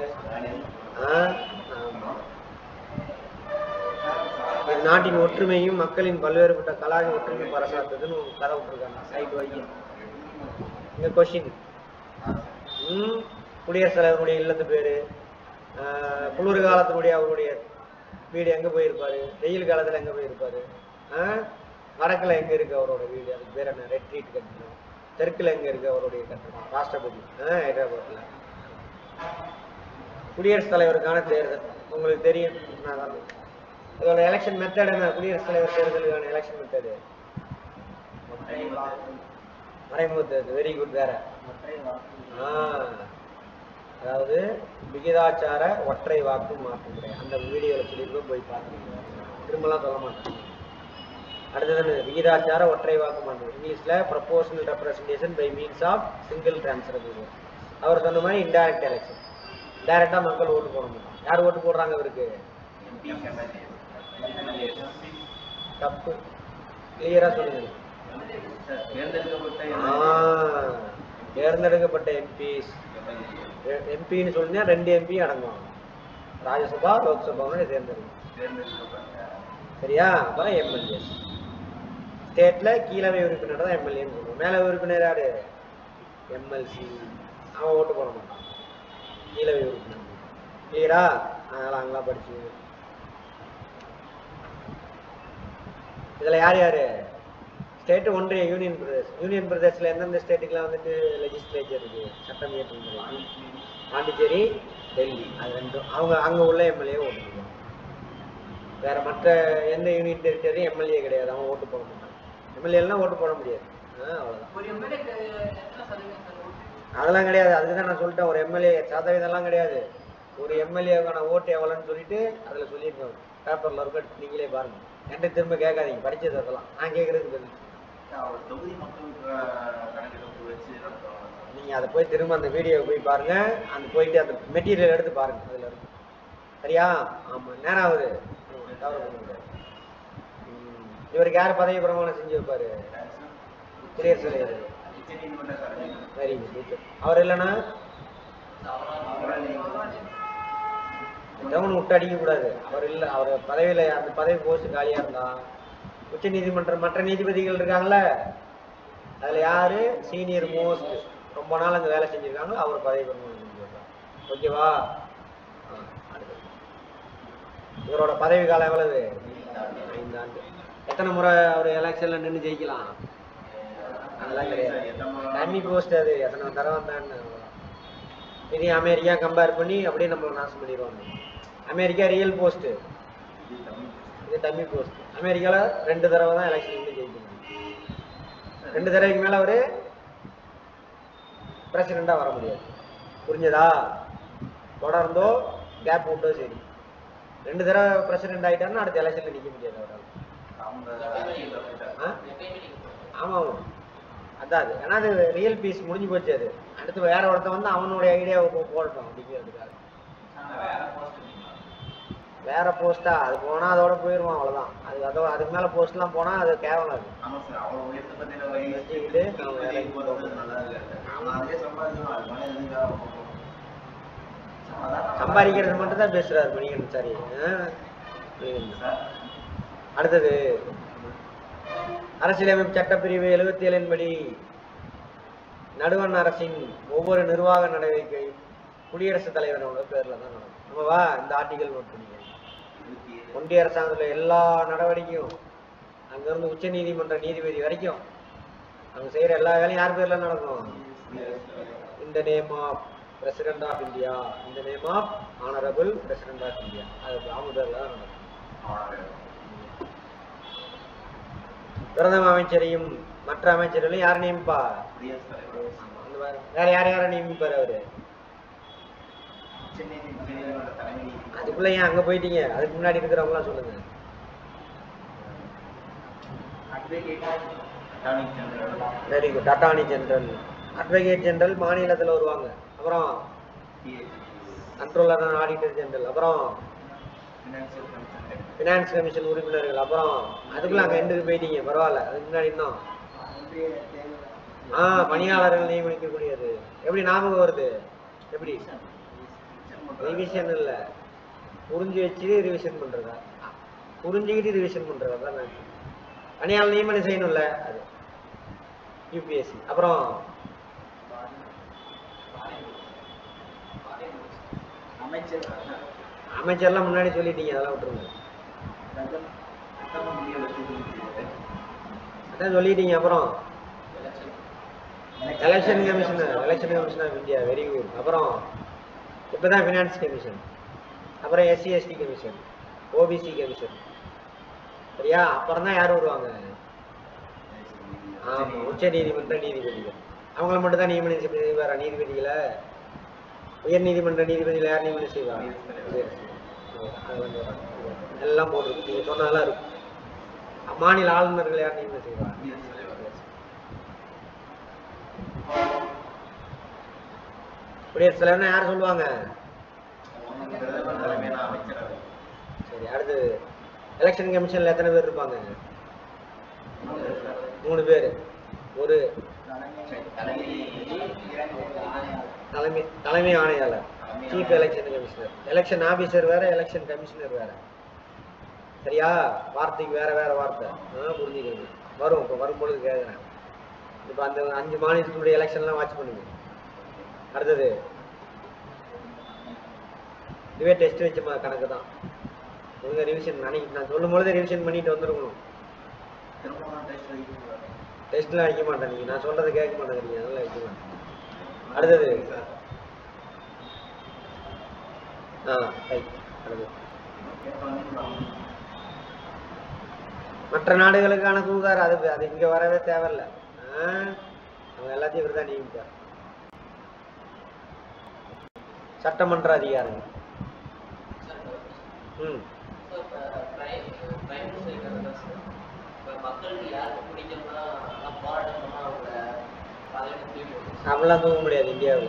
[SPEAKER 1] நாட்டின் ஒற்றுமையும் மக்களின் பல்வேறுபட்ட கலாச்சார ஒற்றுமையும் பரசாத்துதுன்னு ஒரு கதை விட்டுருக்காங்க சைட் வைக்க இங்க கொஸ்டின் ம் குடியரசுத் தலைவருடைய இல்லத்து பேரு ஆஹ் குளிர் காலத்தினுடைய அவருடைய வீடு எங்க போயிருப்பாரு வெயில் காலத்துல எங்க போயிருப்பாரு ஆஹ் வடக்குல எங்க இருக்கு அவரோட வீடு அதுக்கு பேர் என்ன ரெட்ரீட் கட்டணும் தெற்குல எங்க இருக்கு அவருடைய கட்டணம் ராஷ்டிரபதி ஆஹ் ஹைதராபாத்ல குடியரசுத் தலைவருக்கான தேர்தல் உங்களுக்கு தெரியும் நான் தான் இதோட எலெக்ஷன் மெத்தட் என்ன குடியரசுத் தலைவர் தேர்தலுக்கான எலெக்ஷன் மெத்தடு மறைமுக தேர்தல் வெரி குட் வேற ஆ, அதாவது விகிதாச்சார ஒற்றை வாக்கு மாற்று முறை அந்த வீடியோவில் சொல்லியிருக்கோம் போய் பார்த்துக்கோங்க திரும்பலாம் சொல்ல மாட்டேன் அடுத்தது என்ன? விகிதாச்சார ஒற்றை வாக்கு மாற்று இங்கிலீஷ்ல proportional representation by means of single transfer அவர் சொன்ன மாதிரி இன்டைரக்ட் எலெக்ஷன் டைரக்டா மக்கள் ஓட்டு போட மாட்டாங்க யார் ஓட்டு போடுறாங்க அவருக்கு தப்பு கிளியரா சொல்லுங்க
[SPEAKER 2] தேர்ந்தெடுக்கப்பட்ட
[SPEAKER 1] ஆ, தேர்ந்தெடுக்கப்பட்ட எம்பிஸ் எம்பின்னு சொன்னா ரெண்டு எம்பி அடங்குவாங்க ராஜ்யசபா லோக்சபாவோட தேர்ந்தெடுக்கும்
[SPEAKER 2] தேர்ந்தெடுக்கப்பட்ட
[SPEAKER 1] சரியா அப்புறம் எம்எல்ஏஸ் ஸ்டேட்ல கீழவை உறுப்பினர் தான் எம்எல்ஏன்னு சொல்லுவோம் மேல உறுப்பினர் யாரு எம்எல்சி அவன் ஓட்டு போட மாட்டான் கீழவை உறுப்பினர் கிளியரா அதெல்லாம் அங்கெல்லாம் படிச்சு இதுல யார் யாரு ஸ்டேட் ஒன்றிய யூனியன் பிரதேஷ் யூனியன் பிரதேஷ்ல எந்தெந்த ஸ்டேட்டுக்குலாம் வந்துட்டு லெஜிஸ்லேச்சர் இருக்கு சட்டம் இயற்றும் முறை பாண்டிச்சேரி டெல்லி அது ரெண்டும் அவங்க அங்க உள்ள எம்எல்ஏ ஓட்டு போடுவாங்க வேற மற்ற எந்த யூனியன் டெரிட்டரி எம்எல்ஏ கிடையாது அவன் ஓட்டு போட மாட்டான் எம்எல்ஏலாம் ஓட்டு போட முடியாது ஆ, அவ்வளவுதான்
[SPEAKER 3] ஒரு எம்எல்ஏ எத்தனை சதவீதம் சார் ஓட்டு
[SPEAKER 1] அதெல்லாம் கிடையாது அதுக்கு தான் நான் சொல்லிட்டேன் ஒரு எம்எல்ஏ சதவீதம்லாம் கிடையாது ஒரு எம்எல்ஏக்கான ஓட்டு எவ்வளோன்னு சொல்லிட்டு அதில் சொல்லியிருக்கேன் பேப்பரில் இருக்க நீங்களே பாருங்க என்கிட்ட திரும்ப கேட்காதீங்க படிச்சது அதெல்லாம் நான் கேட்குறதுக்கு பதில்
[SPEAKER 2] அவர் தொகுதி மக்களுக்கு அஹ், கணக்கெடுப்பு வச்சு நடத்துவாங்க
[SPEAKER 1] நீங்கள் அதை போய் திரும்ப அந்த வீடியோவை போய் பாருங்க அந்த போயிட்டு அந்த மெட்டீரியல் எடுத்து பாருங்க அதில் இருக்கு சரியா ஆமாம் நேரம் ஆகுது ம், தவறு பண்ணுங்க ம், இவருக்கு யார் பதவி பிரமாணம் செஞ்சு வைப்பாரு குடியரசுத் தலைவர்
[SPEAKER 2] உச்சநீதிமன்ற தலைமை
[SPEAKER 1] வெரி குட் அவர் இல்லைன்னா டவுன் விட்டு அடிக்க கூடாது அவர் இல்ல அவர் பதவியில அந்த பதவி போஸ்ட் காலியா இருந்தா உச்ச நீதிமன்றம் மற்ற நீதிபதிகள் இருக்காங்கல்ல அதுல யாரு சீனியர் மோஸ்ட் ரொம்ப நாள் அங்க வேலை செஞ்சிருக்காங்களோ அவர் பதவி பிரமாணம் செஞ்சிருக்காங்க ஓகேவா ஆ, அடுத்தது. இவரோட பதவி காலம் எவ்வளவு ஐந்து ஆண்டு எத்தனை முறை அவர் எலெக்ஷன்ல நின்று ஜெயிக்கலாம் அதெல்லாம் கிடையாது டம்மி போஸ்ட் அது எத்தனை தடவை வந்தான்னு இது அமெரிக்கா கம்பேர் பண்ணி அப்படியே நம்ம நாசம் பண்ணிடுவாங்க அமெரிக்கா ரியல் போஸ்ட் இது டம்மி போஸ்ட் அமெரிக்கால ரெண்டு தடவை தான் எலெக்ஷன் வந்து ஜெயிக்க முடியும் ரெண்டு தடவைக்கு மேல அவரு பிரசிடண்டா வர முடியாது புரிஞ்சதா தொடர்ந்தோ கேப் விட்டோ சரி ரெண்டு தடவை பிரசிடென்ட் ஆயிட்டாருன்னா அடுத்த எலெக்ஷன்ல நிக்க முடியாது அவரால்
[SPEAKER 2] அவங்க
[SPEAKER 1] ஆ?
[SPEAKER 3] எப்பயுமே நீங்க போகணும்.
[SPEAKER 1] ஆமா ஆமா அதான் அது ஏன்னா அது ரியல் பீஸ் முடிஞ்சு போச்சு அது அடுத்து வேற ஒருத்தன் வந்து அவனுடைய ஐடியாவை போ- போடட்டும் அப்படிங்கிறதுக்காக
[SPEAKER 2] வேற போஸ்ட்
[SPEAKER 1] வேற போஸ்டா அது போனா அதோட போயிருவான் அவ்வளவுதான் அது அதோட அதுக்கு மேல போஸ்ட்லாம் போனா அது கேவலம் அது
[SPEAKER 2] ஆமா சார் அவ்வளவு உயர்த்த பத்தின வழி
[SPEAKER 1] வச்சுக்கிட்டு அவன் வேற
[SPEAKER 2] வேலைக்கு போறது நல்லா இல்லை அவன் அதே சம்பாதிக்கணும் அது மேலே எதுக்காக போகணும்
[SPEAKER 1] சம்பாதிக்கிறது மட்டும் தான் பேசுறாரு மணிகண்டன் சாரி மணிகண்டன்.
[SPEAKER 2] சார்
[SPEAKER 1] அடுத்தது அரசியலமைப்பு சட்டப்பிரிவு எழுபத்தி ஏழின் படி நடுவண் அரசின் ஒவ்வொரு நிர்வாக நடவடிக்கையும் குடியரசுத் தலைவரோட பேர்ல தான் நடக்கும் நம்ம வா இந்த ஆர்டிகல் நோட் பண்ணிக்க
[SPEAKER 2] இருபத்தி ஏழு
[SPEAKER 1] ஒன்றிய அரசாங்கத்துல எல்லா நடவடிக்கையும் அங்கிருந்து உச்ச நீதிமன்ற நீதிபதி வரைக்கும் அவங்க செய்யற எல்லா வேலையும் யார் பேர்ல நடக்கும் இந்த name of president of India இந்த name of honourable president of India அது அவங்க பேர்ல தான் நடக்கும் பிரதம அமைச்சரையும் மற்ற அமைச்சர்களையும் யார் நியமிப்பா
[SPEAKER 2] குடியரசுத் தலைவர்
[SPEAKER 1] அந்த மாதிரி வேற யார் யாரை நியமிப்பாரு அவரு
[SPEAKER 2] உச்சநீதி உச்சநீதிமன்ற தலைமை நீதிபதி
[SPEAKER 1] அதுக்குள்ள ஏன் அங்க போயிட்டீங்க அதுக்கு முன்னாடி இருக்கிறவங்களாம் சொல்லுங்க
[SPEAKER 2] attorney general
[SPEAKER 1] very good attorney general advocate general மாநிலத்துல வருவாங்க அப்புறம் கண்ட்ரோலர் அண்ட் ஆடிட்டர் ஜெனரல் அப்புறம்
[SPEAKER 2] ஃபினான்சியல் கமிஷன்
[SPEAKER 1] ஃபினான்ஸ் கமிஷன் உறுப்பினர்கள் அப்புறம் அதுக்குள்ள அங்க எண்டுக்கு போயிட்டீங்க பரவாயில்ல அதுக்கு முன்னாடி இன்னும் ஆ பணியாளர்கள் நியமிக்கக்கூடியது எப்படி ஞாபகம் வருது எப்படி ரிவிஷன் இல்ல புரிஞ்சு வச்சு ரிவிஷன் பண்றதா புரிஞ்சுக்கிட்டு ரிவிஷன் பண்றதா தான் நான் பணியாளர் நியமனம் செய்யணும்ல அது யூபிஎஸ்சி அப்புறம்
[SPEAKER 2] அமைச்சர்
[SPEAKER 1] அமைச்சர்லாம் முன்னாடி சொல்லிட்டீங்க அதெல்லாம் விட்டுருங்க
[SPEAKER 2] சட்டம் சட்டம் இந்திய வச்சு
[SPEAKER 1] அதான் சொல்லிட்டீங்க அப்புறம்
[SPEAKER 3] election
[SPEAKER 1] election commissioner election commission of India very good அப்புறம் இப்போ தான் ஃபினான்ஸ் கமிஷன் அப்புறம் SC ST commission OBC commission சரியா அப்புறம் தான் யார் வருவாங்க ஆமாம் உச்ச நீதிமன்ற நீதிபதிகள் அவங்கள மட்டும் தான் நியமனம் செய்வாரா நீதிபதிகளை உயர் நீதிமன்ற நீதிபதியில் யார் நியமனம் செய்வாங்க அதெல்லாம் சொல்றாங்க. எல்லாம் போட்டிருக்கு நீங்கள் சொன்னதெல்லாம் இருக்கும் மாநில ஆளுநர்கள் யார் நியமனம் செய்வாங்க குடியரசுத் தலைவர்னா யார் சொல்லுவாங்க
[SPEAKER 2] தலைமையான அமைச்சரவை
[SPEAKER 1] சரி அடுத்து எலெக்ஷன் கமிஷன்ல எத்தனை பேர் இருப்பாங்க மூணு பேர் ஒரு தலைமை தலைமை ஆணையாளர் chief election commissioner election officer வேற எலெக்ஷன் கமிஷனர் வேற சரியா வார்த்தைக்கு வேற வேற வார்த்தை ஆ, புரிஞ்சுக்கங்க வரும் இப்போ வரும்பொழுது கேட்குறேன் இப்போ அந்த அஞ்சு மாநிலத்தினுடைய எலெக்ஷன்லாம் வாட்ச் பண்ணுங்க அடுத்தது இதுவே டெஸ்ட் வச்ச மா- கணக்கு தான் ஒழுங்கா ரிவிஷன் அன்னைக்கு நான் சொல்லும் பொழுது ரிவிஷன் பண்ணிட்டு வந்துருக்கணும்
[SPEAKER 2] திருமணம் டெஸ்ட் வைக்கிறார்
[SPEAKER 1] டெஸ்ட்லாம் வைக்க மாட்டேன் நீங்க நான் சொல்றதை கேட்க மாட்டேங்கிறீங்க அதெல்லாம் வைக்க மாட்டேன் அடுத்தது ஆ ரைட் அடுத்தது மற்ற நாடுகளுக்கான தூதார் அது அது இங்க வரவே தேவையில்ல ஆ, அவங்க எல்லாத்தையும் இவர் தான் நியமிப்பார் சட்டமன்ற அதிகாரங்கள் ம்
[SPEAKER 3] மக்களுக்கு யாருக்கு பிடிக்கும்னா எல்லாம் போராட்டம் பண்ணா அவங்க பதவி தூக்கி போட்டு
[SPEAKER 1] அப்படிலாம் தூக்க முடியாது இந்தியாவில்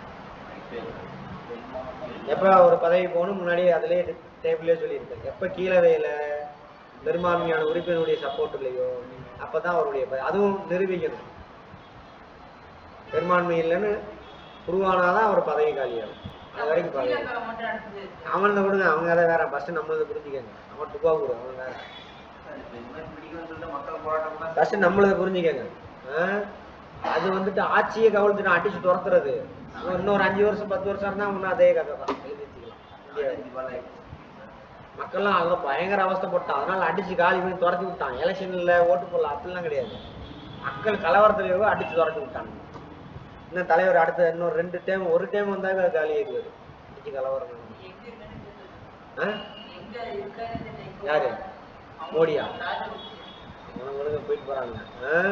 [SPEAKER 1] எப்போ ஒரு பதவி போகணும் முன்னாடியே அதிலே டேபிளே சொல்லியிருக்கேன் எப்போ கீழவையில் பெரும்பான்மையான உறுப்பினருடைய சப்போர்ட் இல்லையோ அப்போ தான் அவருடைய ப- அதுவும் நிரூபிக்கணும் பெரும்பான்மை இல்லைன்னு உருவானாதான் அவர் பதவி காலியாகும் அது வரைக்கும் பதவி அவனை விடுங்க அவங்க அதை வேற ஃபர்ஸ்ட் நம்மளது புரிஞ்சுக்கங்க அவன் துப்பா கொடு அவன் வேற
[SPEAKER 2] மக்கள் போராட்டம்
[SPEAKER 1] ஃபர்ஸ்ட் நம்மளதை புரிஞ்சுக்கங்க ஆ? அது வந்துட்டு ஆட்சியை கவிழ்த்துட்டு அடிச்சு துரத்துறது அவன் இன்னொரு அஞ்சு வருஷம் பத்து வருஷம் இருந்தா இன்னும் அதே கதை தான் எழுதி வச்சுக்கலாம் இந்தியாவில் மக்கள்லாம் அதெல்லாம் பயங்கர அவஸ்தைப்பட்டான் அதனால அடிச்சு காலி பண்ணி துரத்தி விட்டான் எலெக்ஷன்ல ஓட்டு போடல அப்படிலாம் கிடையாது மக்கள் கலவரத்துல அடிச்சு துரத்தி விட்டாங்க இன்னும் தலைவர் அடுத்த இன்னொரு ரெண்டு டைம் ஒரு டைம் வந்தாக்க காலி ஆயிடுவாரு அடிச்சு கலவரம் நடந்து. ஆ? யாரு மோடியா அவனுங்களுக்கு போயிட்டு போறாங்க ஆ?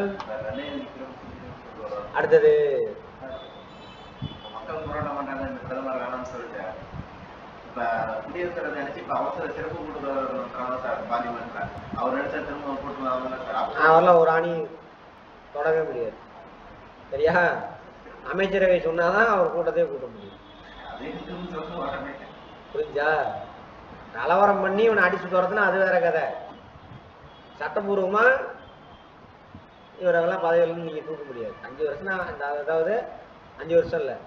[SPEAKER 1] அடுத்தது
[SPEAKER 2] மக்கள் போராட்டம் பண்றாங்க இந்த பிரதமர் வேணாம்னு சொல்லிட்டு இப்ப குடியரசுத் தலைவர் நினைச்சு இப்ப அவசர சிறப்பு கூட்டத்தொடர் சார் பார்லிமெண்ட்ல அவர் நினைச்சா திரும்ப கூட்டம் வாங்கல சார் அப்ப
[SPEAKER 1] அவரெல்லாம் ஒரு அணி தொடங்க முடியாது சரியா அமைச்சரவை சொன்னாதான் அவர் கூட்டத்தையே கூட்ட முடியும்
[SPEAKER 2] அதே இருக்குன்னு சொல்ல வரமே
[SPEAKER 1] புரிஞ்சா கலவரம் பண்ணி இவனை அடிச்சு துரத்துனா அது வேற கதை சட்டபூர்வமா இவரெல்லாம் பதவியிலிருந்து நீங்க தூக்க முடியாது அஞ்சு வருஷம் தான் அந்த அதாவது அஞ்சு வருஷம் இல்ல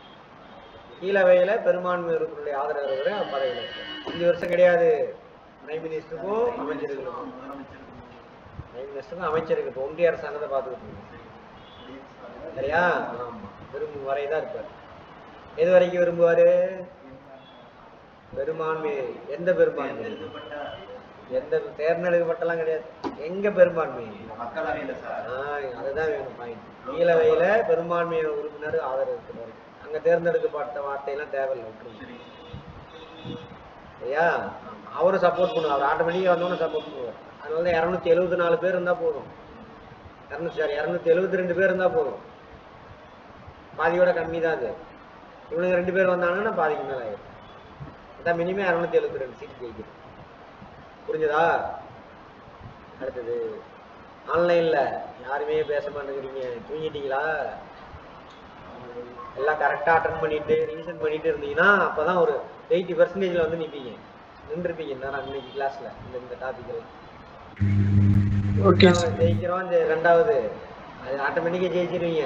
[SPEAKER 1] கீழவையில பெரும்பான்மை உறுப்பினருடைய ஆதரவு இருக்கிற பதவியில் இருக்கு அஞ்சு வருஷம் கிடையாது பிரைம் மினிஸ்டருக்கும் அமைச்சர்களுக்கும் பிரைம் மினிஸ்டருக்கும் அமைச்சருக்கு இப்போ ஒன்றிய அரசாங்கத்தை பார்த்துக்கிட்டு இருக்கோம் சரியா ஆமா விரும்பும் வரை தான் இருப்பார் எது வரைக்கும் விரும்புவாரு பெரும்பான்மை எந்த பெரும்பான்மை எந்த தேர்ந்தெடுக்கப்பட்டலாம் கிடையாது எங்க பெரும்பான்மை
[SPEAKER 2] மக்களவையில சார்
[SPEAKER 1] ஆஹ் அதுதான் வேணும் பாயிண்ட் கீழவையில பெரும்பான்மை உறுப்பினர் ஆதரவு இருக்கிறாரு அங்க தேர்ந்தெடுக்கப்பட்ட வார்த்தையெல்லாம் தேவையில்லை விட்டுருங்க சரியா அவரும் சப்போர்ட் பண்ணுவார் அவர் ஆட்டோமேட்டிக்காக வந்தோன்னு சப்போர்ட் பண்ணுவார் அதனால தான் இரநூத்தி எழுபத்தி நாலு பேர் இருந்தா போதும் இரநூத்தி சாரி இரநூத்தி எழுபத்தி ரெண்டு பேர் இருந்தா போதும் பாதியோட கம்மி தான் அது இவனுங்க ரெண்டு பேர் வந்தாங்கன்னா பாதிக்கு மேல ஆயிடும் அதான் மினிமம் இரநூத்தி எழுபத்தி ரெண்டு சீட் ஜெயிக்குது புரிஞ்சதா அடுத்தது ஆன்லைன்ல யாருமே பேச மாட்டேங்கிறீங்க தூங்கிட்டீங்களா எல்லாம் கரெக்டாக அட்டன் பண்ணிட்டு ரிவிஷன் பண்ணிட்டு இருந்தீங்கன்னா அப்பதான் ஒரு எயிட்டி பர்சன்டேஜ்ல வந்து நிப்பீங்க நின்றுப்பீங்க நேரம் அன்னைக்கு கிளாஸ்ல இந்த இந்த டாபிக் எல்லாம்
[SPEAKER 4] ஓகே
[SPEAKER 1] நம்ம ஜெயிக்கிறோம் இந்த ரெண்டாவது அது ஆட்டோமேட்டிக்காக ஜெயிச்சிருவீங்க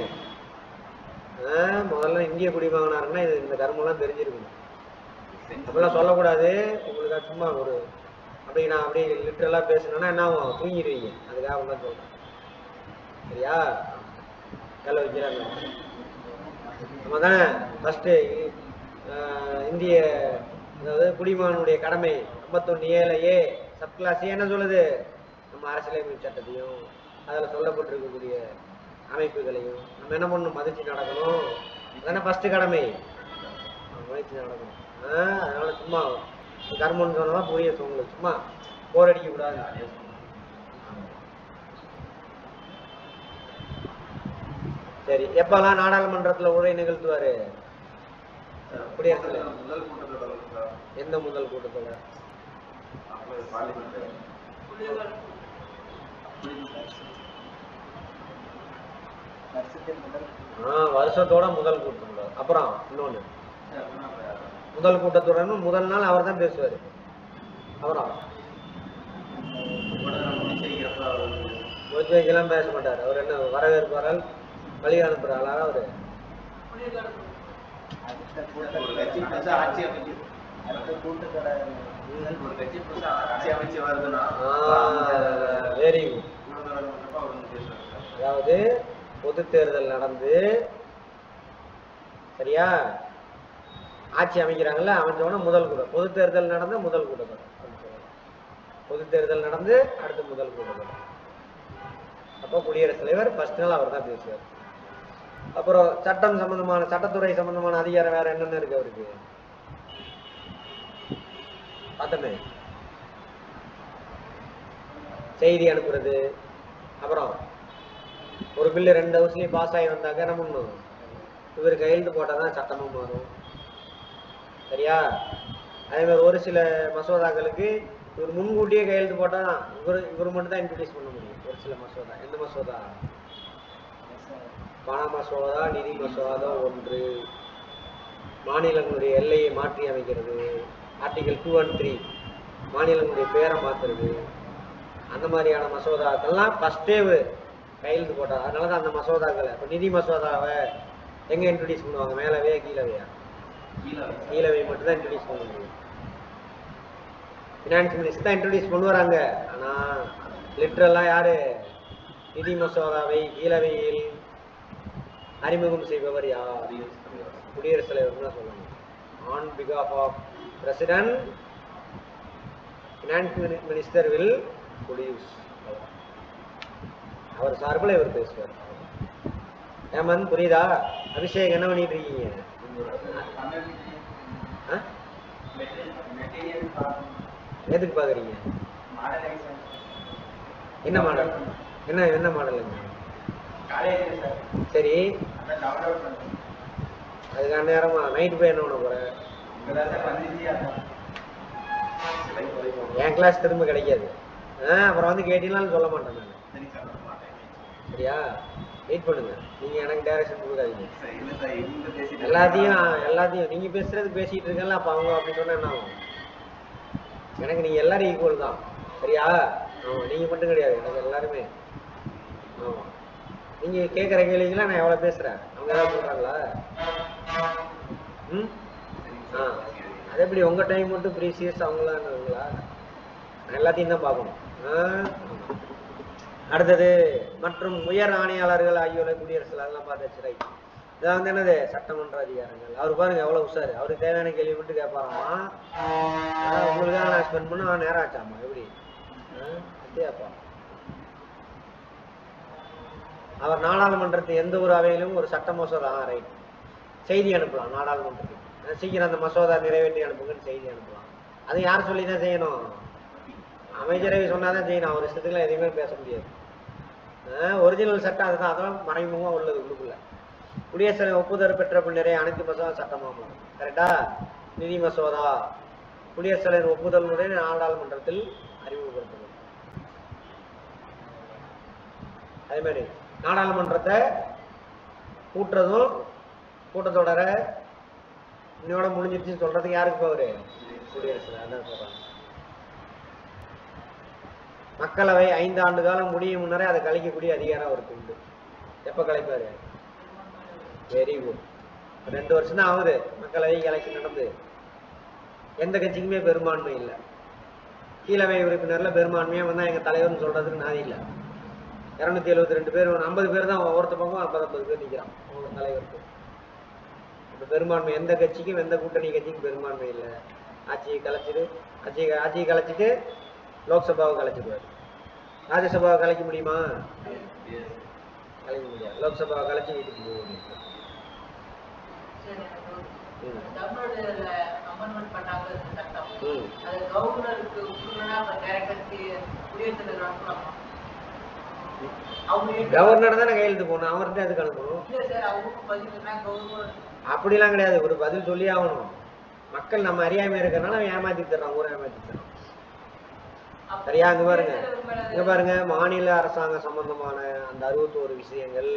[SPEAKER 1] ஆ, முதல்ல இந்திய குடி வாங்கினாருன்னா இது இந்த கர்மெல்லாம் தெரிஞ்சிருக்கணும் அப்படிலாம் சொல்லக்கூடாது உங்களுக்கு அது சும்மா ஒரு அப்படி நான் அப்படியே லிட்டரலாக பேசணும்னா என்ன ஆகும் தூங்கிடுவீங்க அதுக்காக தான் சொல்றேன் சரியா கல்ல வைக்கிறாங்க நம்ம தானே ஃபஸ்ட்டு இந்திய அதாவது குடிமகனுடைய கடமை ஐம்பத்தொன்னு ஏழு ஏ சப் கிளாஸ் என்ன சொல்லுது நம்ம அரசியலமைப்பு சட்டத்தையும் அதில் சொல்லப்பட்டிருக்கக்கூடிய அமைப்புகளையும் நம்ம என்ன பண்ணணும் மதிச்சு நடக்கணும் அதானே ஃபர்ஸ்ட் கடமை மதிச்சு நடக்கணும் ஆ, அதனால சும்மா கர்மம்னு சொன்னா புரிய உங்களுக்கு சும்மா போர் அடிக்க கூடாது சரி எப்பெல்லாம் நாடாளுமன்றத்துல உரை நிகழ்த்துவாரு குடியரசுத் தலைவர்.
[SPEAKER 2] முதல் கூட்டத்தொடர் சார்
[SPEAKER 1] எந்த முதல் கூட்டத்தோட
[SPEAKER 2] அப்போ பார்லிமெண்ட்
[SPEAKER 1] ஆ வருஷத்தோட முதல் கூட்டம் அப்புறம் இன்னொன்னு முதல் கூட்டத்தோட முதல் நாள் அவர் தான் பேசுவாரு அப்புறம் ஒருத்தருக்கெல்லாம் பேச மாட்டார் அவர் என்ன வரவேற்பாரால் வழி அனுப்புறாளா அவரு
[SPEAKER 2] ஒரு கட்சி புதுசா ஆட்சி அமைக்குது ஒரு கட்சி புதுசா ஆட்சி அமைச்சு வருதுன்னா
[SPEAKER 1] வெரி குட்
[SPEAKER 2] கூட்டத்தொடர் மட்டும் அவர் வந்து பேசுவார் சார்
[SPEAKER 1] அதாவது பொது தேர்தல் நடந்து சரியா ஆட்சி அமைக்கிறாங்கல்ல அமைச்சவன முதல் கூட்டம் பொது தேர்தல் நடந்த முதல் கூட்டம் பொது தேர்தல் நடந்து அடுத்த முதல் கூட்டம் அப்போ குடியரசுத் தலைவர் ஃபர்ஸ்ட் நாள் அவர் தான் பேசுவார் அப்புறம் சட்டம் சம்பந்தமான சட்டத்துறை சம்பந்தமான அதிகாரம் வேற என்னென்ன இருக்கு அவருக்கு பார்த்தமே செய்தி அனுப்புறது அப்புறம் ஒரு பில்லு ரெண்டு ஹவுஸ்லயும் பாஸ் ஆகி வந்தாக்க என்ன பண்ணணும் இவர் கையெழுத்து போட்டால் தான் சட்டமும் மாறும் சரியா அதே மாதிரி ஒரு சில மசோதாக்களுக்கு இவர் முன்கூட்டியே கையெழுத்து போட்டால் தான் இவர் இவர் மட்டும் தான் இன்ட்ரடியூஸ் பண்ண முடியும் ஒரு சில மசோதா எந்த மசோதா பண மசோதா நிதி மசோதா ஒன்று மாநிலங்களுடைய எல்லையை மாற்றி அமைக்கிறது ஆர்டிகல் டூ அண்ட் த்ரீ மாநிலங்களுடைய பேரை மாத்துறது அந்த மாதிரியான மசோதாக்கள்லாம் ஃபஸ்ட்டே கையெழுத்து போட்டார் அதனால தான் அந்த மசோதாக்களை இப்போ நிதி மசோதாவை எங்கே இன்ட்ரடியூஸ் பண்ணுவாங்க மேலவே கீழவையா
[SPEAKER 2] கீழே
[SPEAKER 1] கீழவை மட்டும் தான் இன்ட்ரடியூஸ் பண்ண முடியும் ஃபினான்ஸ் மினிஸ்டர் தான் இன்ட்ரடியூஸ் பண்ணுவாங்க ஆனால் லிட்ரலாக யாரு நிதி மசோதாவை கீழவையில் அறிமுகம் செய்பவர் யார் குடியரசுத் தலைவர் தான் சொல்லணும் ஆன் பிகாஃப் of president finance minister will produce அவர் சார்பில் இவர் பேசுவார் ஏமன் புரியுதா அபிஷேக் என்ன பண்ணிட்டு இருக்கீங்க ஆ? எதுக்கு பாக்குறீங்க என்ன மாடல் என்ன என்ன மாடலுங்க சரி அதுக்கான நேரமா நைட்டு போய் என்ன பண்ண போறேன் என் கிளாஸ் திரும்ப கிடைக்காது ஆ அப்புறம் வந்து கேட்டீங்களான்னு சொல்ல மாட்டேன் நான்
[SPEAKER 2] சரி சார் நான் மாட்டேன்
[SPEAKER 1] சரியா வெயிட் பண்ணுங்க நீங்க எனக்கு டைரக்ஷன் கொடுக்காதீங்க
[SPEAKER 2] சார் இல்லை சார் இவங்க பேசிட்டு
[SPEAKER 1] எல்லாத்தையும் எல்லாத்தையும் நீங்க பேசுறது பேசிட்டு இருக்கல அப்ப அவங்க அப்படி சொன்னா என்ன ஆகும் எனக்கு நீங்க எல்லாரும் ஈக்குவல் தான் சரியா ஆமா நீங்க மட்டும் கிடையாது எனக்கு எல்லாருமே ஆமா நீங்க கேட்குற கேள்விக்கெல்லாம் நான் எவ்வளவு பேசுறேன் அவங்க ஏதாவது சொல்றாங்களா ம் ஆ அது எப்படி உங்க டைம் மட்டும் ப்ரீசியஸ் அவங்களாங்களா நான் எல்லாத்தையும் தான் பார்க்கணும் ஆ? ஆமா. அடுத்தது மற்றும் உயர் ஆணையாளர்கள் ஆகியோரை குடியரசுல அதெல்லாம் பார்த்தாச்சு ரைட் இதான் வந்து என்னது சட்டமன்ற அதிகாரங்கள் அவர் பாருங்க எவ்வளவு உஷாரு அவருக்கு தேவையான கேள்வி மட்டும் கேட்பாராமா ஆனா உங்களுக்காக நான் ஸ்பெண்ட் பண்ண நேரம் ஆச்சாமா எப்படி ஆ? அப்படியாப்பா அவர் நாடாளுமன்றத்து எந்த ஒரு அவையிலும் ஒரு சட்ட மசோதா ரைட் செய்தி அனுப்பலாம் நாடாளுமன்றத்துக்கு அஹ் சீக்கிரம் அந்த மசோதா நிறைவேற்றி அனுப்புங்கன்னு செய்தி அனுப்பலாம் அது யார் சொல்லி தான் செய்யணும் அமைச்சரவை சொன்னாதான் செய்யணும் அவர் இஷ்டத்துக்குலாம் எதையுமே பேச முடியாது ஒரிஜினல் சட்டம் அதுதான் அதெல்லாம் மறைமுகமா உள்ளது உள்ளுக்குள்ள குடியரசுத் தலைவர் ஒப்புதல் பெற்ற பின்னரே அனைத்து மசோதா சட்டமாகும் கரெக்டா நிதி மசோதா குடியரசுத் தலைவர் ஒப்புதலுடன் நாடாளுமன்றத்தில் அறிமுகப்படுத்தப்படும் அதே மாதிரி நாடாளுமன்றத்தை கூட்டுறதும் கூட்டத்தொடர இன்னையோட முடிஞ்சிருச்சுன்னு சொல்றதுக்கு யாருக்கு பவரு குடியரசுல அதான் சொல்றாங்க மக்களவை ஐந்து ஆண்டு காலம் முடியும் முன்னரே அதை கலைக்கக்கூடிய அதிகாரம் அவருக்கு உண்டு எப்ப கலைப்பாரு வெரி குட் ரெண்டு வருஷம் தான் ஆகுது மக்களவை எலெக்ஷன் நடந்து எந்த கட்சிக்குமே பெரும்பான்மை இல்லை கீழவை உறுப்பினர்ல பெரும்பான்மையா வந்தா எங்க தலைவர்னு சொல்றதுக்கு நாதி இல்லை இருநூத்தி எழுபத்தி ரெண்டு பேர் ஐம்பது பேர் தான் ஒருத்த பக்கம் ஐம்பது ஐம்பது பேர் நிற்கிறான் அவங்க தலைவருக்கு இப்போ பெரும்பான்மை எந்த கட்சிக்கும் எந்த கூட்டணி கட்சிக்கும் பெரும்பான்மை இல்லை ஆட்சியை கலைச்சிட்டு ஆட்சியை ஆட்சியை கலைச்சிட்டு லோக்சபாவை கலைச்சிடுவார் ராஜ்யசபாவை கலைக்க முடியுமா கலைக்க முடியாது லோக்சபாவை கலைச்சி வீட்டுக்கு போக முடியும்
[SPEAKER 3] சரி, எனக்கு ஒரு-
[SPEAKER 1] ம்.
[SPEAKER 3] தமிழ்நாடுல amendment பண்ணாங்க இந்த சட்டம்.
[SPEAKER 1] ம்
[SPEAKER 3] அது கவர்னருக்கு உறுப்பினரா அப்ப direct ஆ தி- குடியரசுத் தலைவர் அனுப்பலாமா? அவங்க எப்படி-
[SPEAKER 1] கவர்னர் தானே கையெழுத்து போகணும் அவர்கிட்ட எதுக்கு அனுப்பணும்
[SPEAKER 3] இல்ல சார், அவங்களுக்கும் பதிலுன்னா கவர்னர்
[SPEAKER 1] அப்படிலாம் கிடையாது ஒரு பதில் சொல்லி ஆகணும் மக்கள் நம்ம அறியாமை இருக்கிறனால அவன் ஏமாத்தி தர்றான் ஊரை ஏமாத்தி தர்றான்
[SPEAKER 3] அப்ப
[SPEAKER 1] சரியா அங்க பாருங்க
[SPEAKER 3] குடியரசுத் தலைவர் மேல
[SPEAKER 1] இங்க பாருங்க மாநில அரசாங்க சம்பந்தமான அந்த அறுபத்தோரு விஷயங்கள்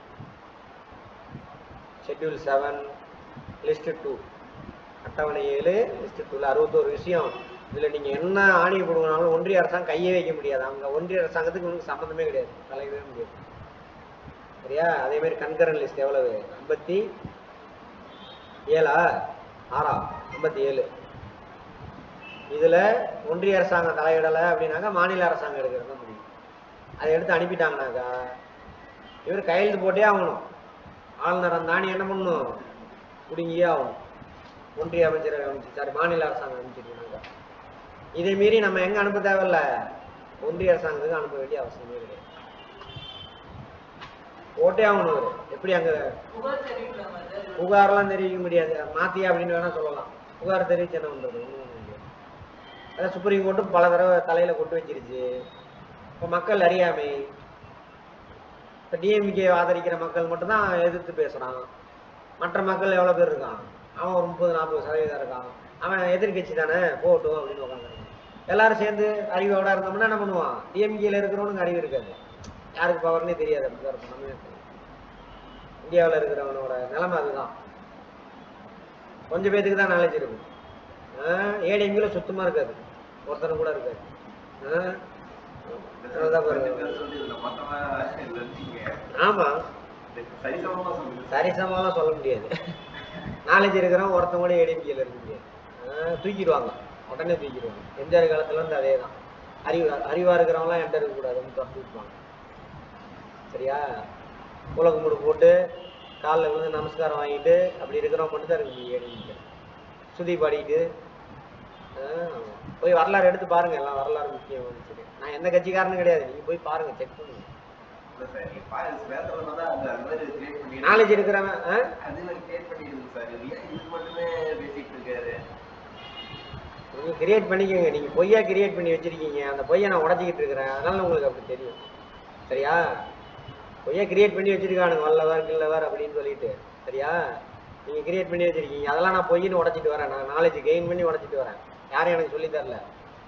[SPEAKER 1] ஷெட்யூல் செவன் லிஸ்ட் டூ அட்டவணை ஏழு லிஸ்ட் டூல அறுபத்தோரு விஷயம் இதுல நீங்க என்ன ஆணை கொடுக்கனாலும் ஒன்றிய அரசாங்கம் கையே வைக்க முடியாது அவங்க ஒன்றிய அரசாங்கத்துக்கு உங்களுக்கு சம்மந்தமே கிடையாது தலையவே முடியாது சரியா அதே மாதிரி கண்கரன் லிஸ்ட் எவ்வளவு ஐம்பத்தி ஏழா ஆறா ஐம்பத்தி ஏழு இதுல ஒன்றிய அரசாங்கம் தலையிடலை அப்படின்னாக்கா மாநில அரசாங்கம் எடுக்கிறது தான் முடியும் அதை எடுத்து அனுப்பிட்டாங்கனாக்கா இவர் கையெழுத்து போட்டே ஆகணும் ஆளுநர் அந்த ஆணி என்ன பண்ணணும் குடுங்கியே ஆகணும் ஒன்றிய அமைச்சர் அமைச்சு சாரி மாநில அரசாங்கம் அனுப்பிச்சிருக்காங்க இதை மீறி நம்ம எங்க அனுப்ப தேவையில்ல ஒன்றிய அரசாங்கத்துக்கு அனுப்ப வேண்டிய அவசியமே கிடையாது போட்டே ஆகணும் அவரு எப்படி அங்க
[SPEAKER 3] புகார் தெரிவிக்கலாமா சார்?
[SPEAKER 1] புகாரெல்லாம் தெரிவிக்க முடியாது மாத்தியா அப்படின்னு வேணா சொல்லலாம் புகார் தெரிவிச்சு என்ன பண்றது ஒண்ணும் பண்ண முடியாது அதான் சுப்ரீம் கோர்ட்டும் பல தடவை தலையில கொண்டு வச்சிருச்சு இப்போ மக்கள் அறியாமை இப்போ டிஎம்கே ஆதரிக்கிற மக்கள் மட்டும்தான் எதிர்த்து பேசுறான் மற்ற மக்கள் எவ்வளவு பேர் இருக்கான் அவன் ஒரு முப்பது நாற்பது சதவீதம் இருக்கான் அவன் எதிர்கட்சி தானே போகட்டும் அப்படின்னு உட்காந்துருக்கான் எல்லாரும் சேர்ந்து அறிவோட இருந்தோம்னா என்ன பண்ணுவான் டிஎம்கேல இருக்கிறவனுக்கு அறிவு இருக்காது யாருக்கு பவர்னே தெரியாது அப்படிதான் இருக்கும் நம்ம இந்தியாவில் இருக்கிறவனோட நிலைமை அதுதான் கொஞ்சம் பேத்துக்கு தான் நாலேஜ் இருக்கும் ஏடிஎம்கில சுத்தமா இருக்காது ஒருத்தர் கூட இருக்காது ஆஹ் அதான் பாருங்க.
[SPEAKER 2] ரெண்டு பேர் சொல்லி இதுல மொத்தமா இதுல இருக்கீங்க.
[SPEAKER 1] ஆமா
[SPEAKER 2] சரிசமமா சொல்லுங்க
[SPEAKER 1] சரிசமாலாம் சொல்ல முடியாது நாலேஜ் இருக்கிறவன் ஒருத்தன் கூட ஏடிஎம்கேல இருக்க முடியாது ஆஹ் தூக்கிடுவாங்க உடனே தூக்கிடுவாங்க எம்ஜிஆர் காலத்துல இருந்து அதே தான் அறிவு அறிவா இருக்கிறவங்களாம் என்கிட்ட இருக்கக்கூடாதுன்னு துரத்து விட்டுவாங்க சரியா உலகம் முடு போட்டு காலில் விழுந்து நமஸ்காரம் வாங்கிட்டு அப்படி இருக்கிறவங்க மட்டும் தான் இருக்கு ஏடிஎம்கே சுதி பாடிட்டு ஆஹ் போய் வரலாறு எடுத்து பாருங்க எல்லாம் வரலாறு முக்கியம் சரி நான் எந்த கட்சிக்காரனும் கிடையாது நீங்க போய் பாருங்க செக் பண்ணுங்க
[SPEAKER 2] இல்ல சார் நீங்க பாருங்க பேசுறதுல தான் அந்த அது மாதிரி கிரியேட் பண்ணி
[SPEAKER 1] நாலேஜ் இருக்கிறவன் ஆ?
[SPEAKER 2] அது மாதிரி கிரியேட் பண்ணிடுங்க சார் இது ஏன் இது மட்டுமே பேசிட்டு இருக்காரு
[SPEAKER 1] நீங்க கிரியேட் பண்ணிக்கோங்க நீங்க பொய்யா கிரியேட் பண்ணி வச்சிருக்கீங்க அந்த பொய்யை நான் உடச்சிக்கிட்டு இருக்கிறேன் அதனால உங்களுக்கு அப்படி தெரியும் சரியா பொய்யா கிரியேட் பண்ணி வச்சிருக்கானுங்க வல்லவர் கில்லவர் அப்படின்னு சொல்லிட்டு சரியா நீங்க கிரியேட் பண்ணி வச்சிருக்கீங்க அதெல்லாம் நான் பொய்ன்னு உடச்சிட்டு வரேன் நான் நாலேஜ் கெயின் பண்ணி உடச்சிட்டு வரேன் யாரும் எனக்கு சொல்லி தரல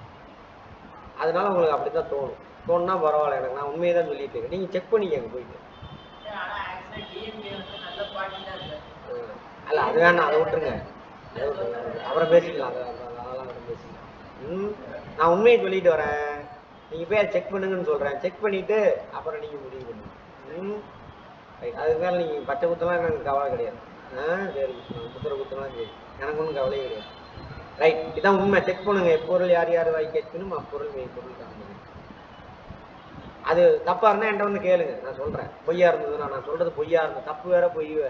[SPEAKER 1] அதனால உங்களுக்கு அப்படித்தான் தோணும் தோணுனா பரவாயில்ல எனக்கு நான் உண்மையை தான் சொல்லிட்டு இருக்கேன் நீங்க செக் பண்ணிக்கங்க போயிட்டு
[SPEAKER 3] சார், ஆனா actually DMK வந்து நல்ல party தான் சார்.
[SPEAKER 1] ம். அல்ல அது வேணாம் அதை விட்டுருங்க அதை விட்டுருங்க. அப்புறம் பேசிக்கலாம் அது- அது- அதெல்லாம் அப்புறம் பேசிக்கலாம் ம் நான் உண்மையை சொல்லிட்டு வரேன் நீங்க போய் செக் பண்ணுங்கன்னு சொல்றேன் செக் பண்ணிட்டு அப்புறம் நீங்க முடிவு பண்ணுங்க ம் ரைட் அதுக்கு மேல நீங்க பச்சை குத்தலாம் எனக்கு கவலை கிடையாது ஆ சரி குத்தலாம் குத்துற குத்தலாம் சரி எனக்கு ஒன்றும் கவலையே கிடையாது ரைட் இதான் உண்மை செக் பண்ணுங்க எப்பொருள் யார் யார் வாய் கேட்கணும் அப்பொருள் மெய் பொருள் காண்பது அது தப்பா இருந்தா என்கிட்ட வந்து கேளுங்க நான் சொல்றேன் பொய்யா இருந்ததுன்னா நான் சொல்றது பொய்யா இருந்தது தப்பு வேற பொய் வேற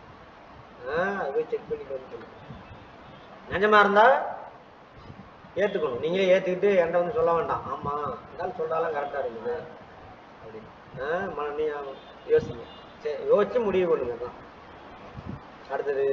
[SPEAKER 1] ஆ அது போய் செக் பண்ணிட்டு வந்து சொல்லுங்க நிஜமா இருந்தா ஏத்துக்கணும் நீங்களே ஏத்துக்கிட்டு என்கிட்ட வந்து சொல்ல வேண்டாம் ஆமா இருந்தாலும் சொல்றாலும் கரெக்டா இருக்குது அப்படின்னு ஆ ம- நீ யோசிங்க சரி யோசிச்சு முடிவு பண்ணுங்க தான் அடுத்தது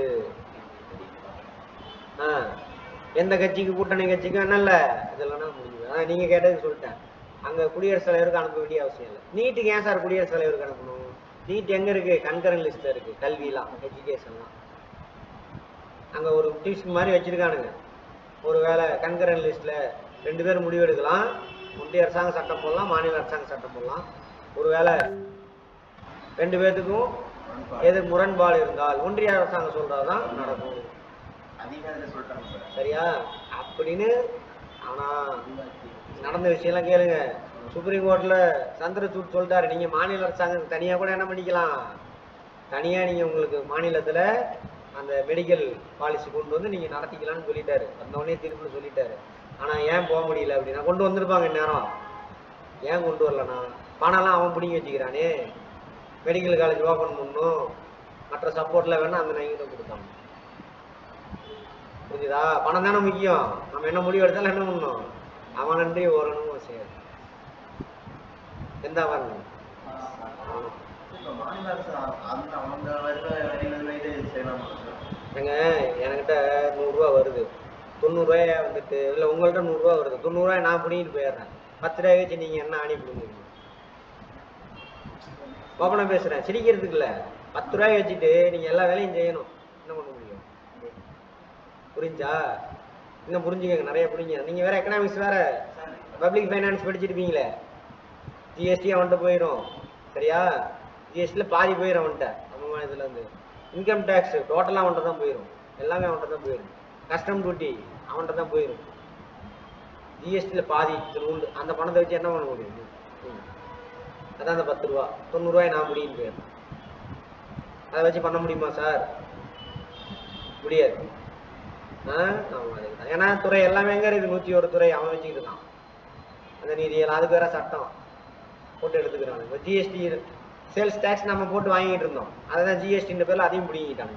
[SPEAKER 1] ஆ எந்த கட்சிக்கு கூட்டணி கட்சிக்கும் என்னல்ல இதெல்லாம் நான் முடிவு ஆ நீங்க கேட்டதுக்கு சொல்லிட்டேன் அங்க குடியரசுத் தலைவருக்கு அனுப்ப வேண்டிய அவசியம் இல்லை நீட்டுக்கு ஏன் சார் குடியரசுத் தலைவருக்கு அனுப்பணும் நீட் எங்க இருக்கு கண்கரன் லிஸ்ட்ல இருக்கு கல்விலாம் எஜுகேஷன்லாம் அங்க ஒரு டியூஷன் மாதிரி வச்சிருக்கானுங்க ஒருவேளை கண்கரன் லிஸ்ட்ல ரெண்டு பேரும் முடிவெடுக்கலாம் ஒன்றிய அரசாங்க சட்டம் போடலாம் மாநில அரசாங்க சட்டம் போடலாம் ஒருவேளை ரெண்டு பேர்த்துக்கும் எது முரண்பாடு இருந்தால் ஒன்றிய அரசாங்கம் சொல்றதுதான் நடக்கும்
[SPEAKER 2] அதிகாரில சொல்லிட்டாங்க சார்
[SPEAKER 1] சரியா அப்படின்னு ஆனா நடந்த விஷயம்லாம் கேளுங்க சுப்ரீம் கோர்ட்ல சந்திரசூட் சொல்லிட்டாரு நீங்க மாநில அரசாங்கம் தனியா கூட என்ன பண்ணிக்கலாம் தனியா நீங்க உங்களுக்கு மாநிலத்துல அந்த மெடிக்கல் பாலிசி கொண்டு வந்து நீங்க நடத்திக்கலாம்னு சொல்லிட்டாரு வந்த உடனே தீர்ப்புல சொல்லிட்டாரு ஆனா ஏன் போக முடியல அப்படின்னா கொண்டு வந்திருப்பாங்க இந்நேரம் ஏன் கொண்டு வரலனா பணம்லாம் அவன் பிடிங்கி வச்சுக்கிறானே மெடிக்கல் காலேஜ் ஓப்பன் பண்ணணும் மற்ற சப்போர்ட்ல வேணா அந்த நைங்கிட்ட கொடுத்தாங்க புரிஞ்சுதா பணம் தானே முக்கியம் நம்ம என்ன முடிவு எடுத்தாலும் என்ன பண்ணணும் அவனன்றி ஓரணும் செய்யாது எந்த அவன் அவனும்
[SPEAKER 2] இப்ப மாநில அரசு அ- அந்த அவங்க வருவ வரியில இது செய்யலாமா சார்
[SPEAKER 1] ஏங்க என்கிட்ட நூறுரூவா வருது தொண்ணூறுரூவாய வந்துட்டு இல்லை உங்கள்கிட்ட நூறுரூவா வருது தொண்ணூறுரூவாய் நான் பிடிங்கிட்டு போயிடுறேன் பத்து ரூபாய் வச்சு நீங்கள் என்ன ஆணி பிடிங்கிருக்கீங்க ஓப்பனாக பேசுகிறேன் சிரிக்கிறதுக்கு இல்லை பத்து ரூபாய் வச்சுட்டு நீங்கள் எல்லா வேலையும் செய்யணும் என்ன பண்ண முடியும் புரிஞ்சா இன்னும் புரிஞ்சுக்கங்க நிறைய புரிஞ்சுங்க நீங்கள் வேற எக்கனாமிக்ஸ் வேற பப்ளிக் ஃபைனான்ஸ் படிச்சிருப்பீங்களே ஜிஎஸ்டி அவன்கிட்ட போயிடும் சரியா ஜிஎஸ்டியில் பாதி போயிடும் அவன்கிட்ட நம்ம மாநிலத்துலேருந்து இன்கம் டேக்ஸ் டோட்டலாக அவன்கிட்ட தான் போயிடும் எல்லாமே அவன்கிட்ட தான் போயிடும் கஸ்டம் டியூட்டி அவன்கிட்ட தான் போயிடும் ஜிஎஸ்டியில் பாதி உண்டு அந்த பணத்தை வச்சு என்ன பண்ண முடியும் ம். அதான் அந்த பத்து ரூபா தொண்ணூறுரூவாய் நான் முடியும் போயிடும் அதை வச்சு பண்ண முடியுமா சார் முடியாது ஆ ஆமாம் அதுக்கு ஏன்னா துறை எல்லாமே எங்கே இருக்குது நூற்றி ஒரு துறை அவன் வச்சுக்கிட்டு இருக்கான் அந்த நீதியல் அதுக்கு வேற சட்டம் போட்டு எடுத்துக்கிறாங்க இப்போ ஜிஎஸ்டி சேல்ஸ் டேக்ஸ் நம்ம போட்டு வாங்கிட்டு இருந்தோம் அதை தான் ஜிஎஸ்டின்ற பேரில் அதையும் பிடிங்கிட்டாங்க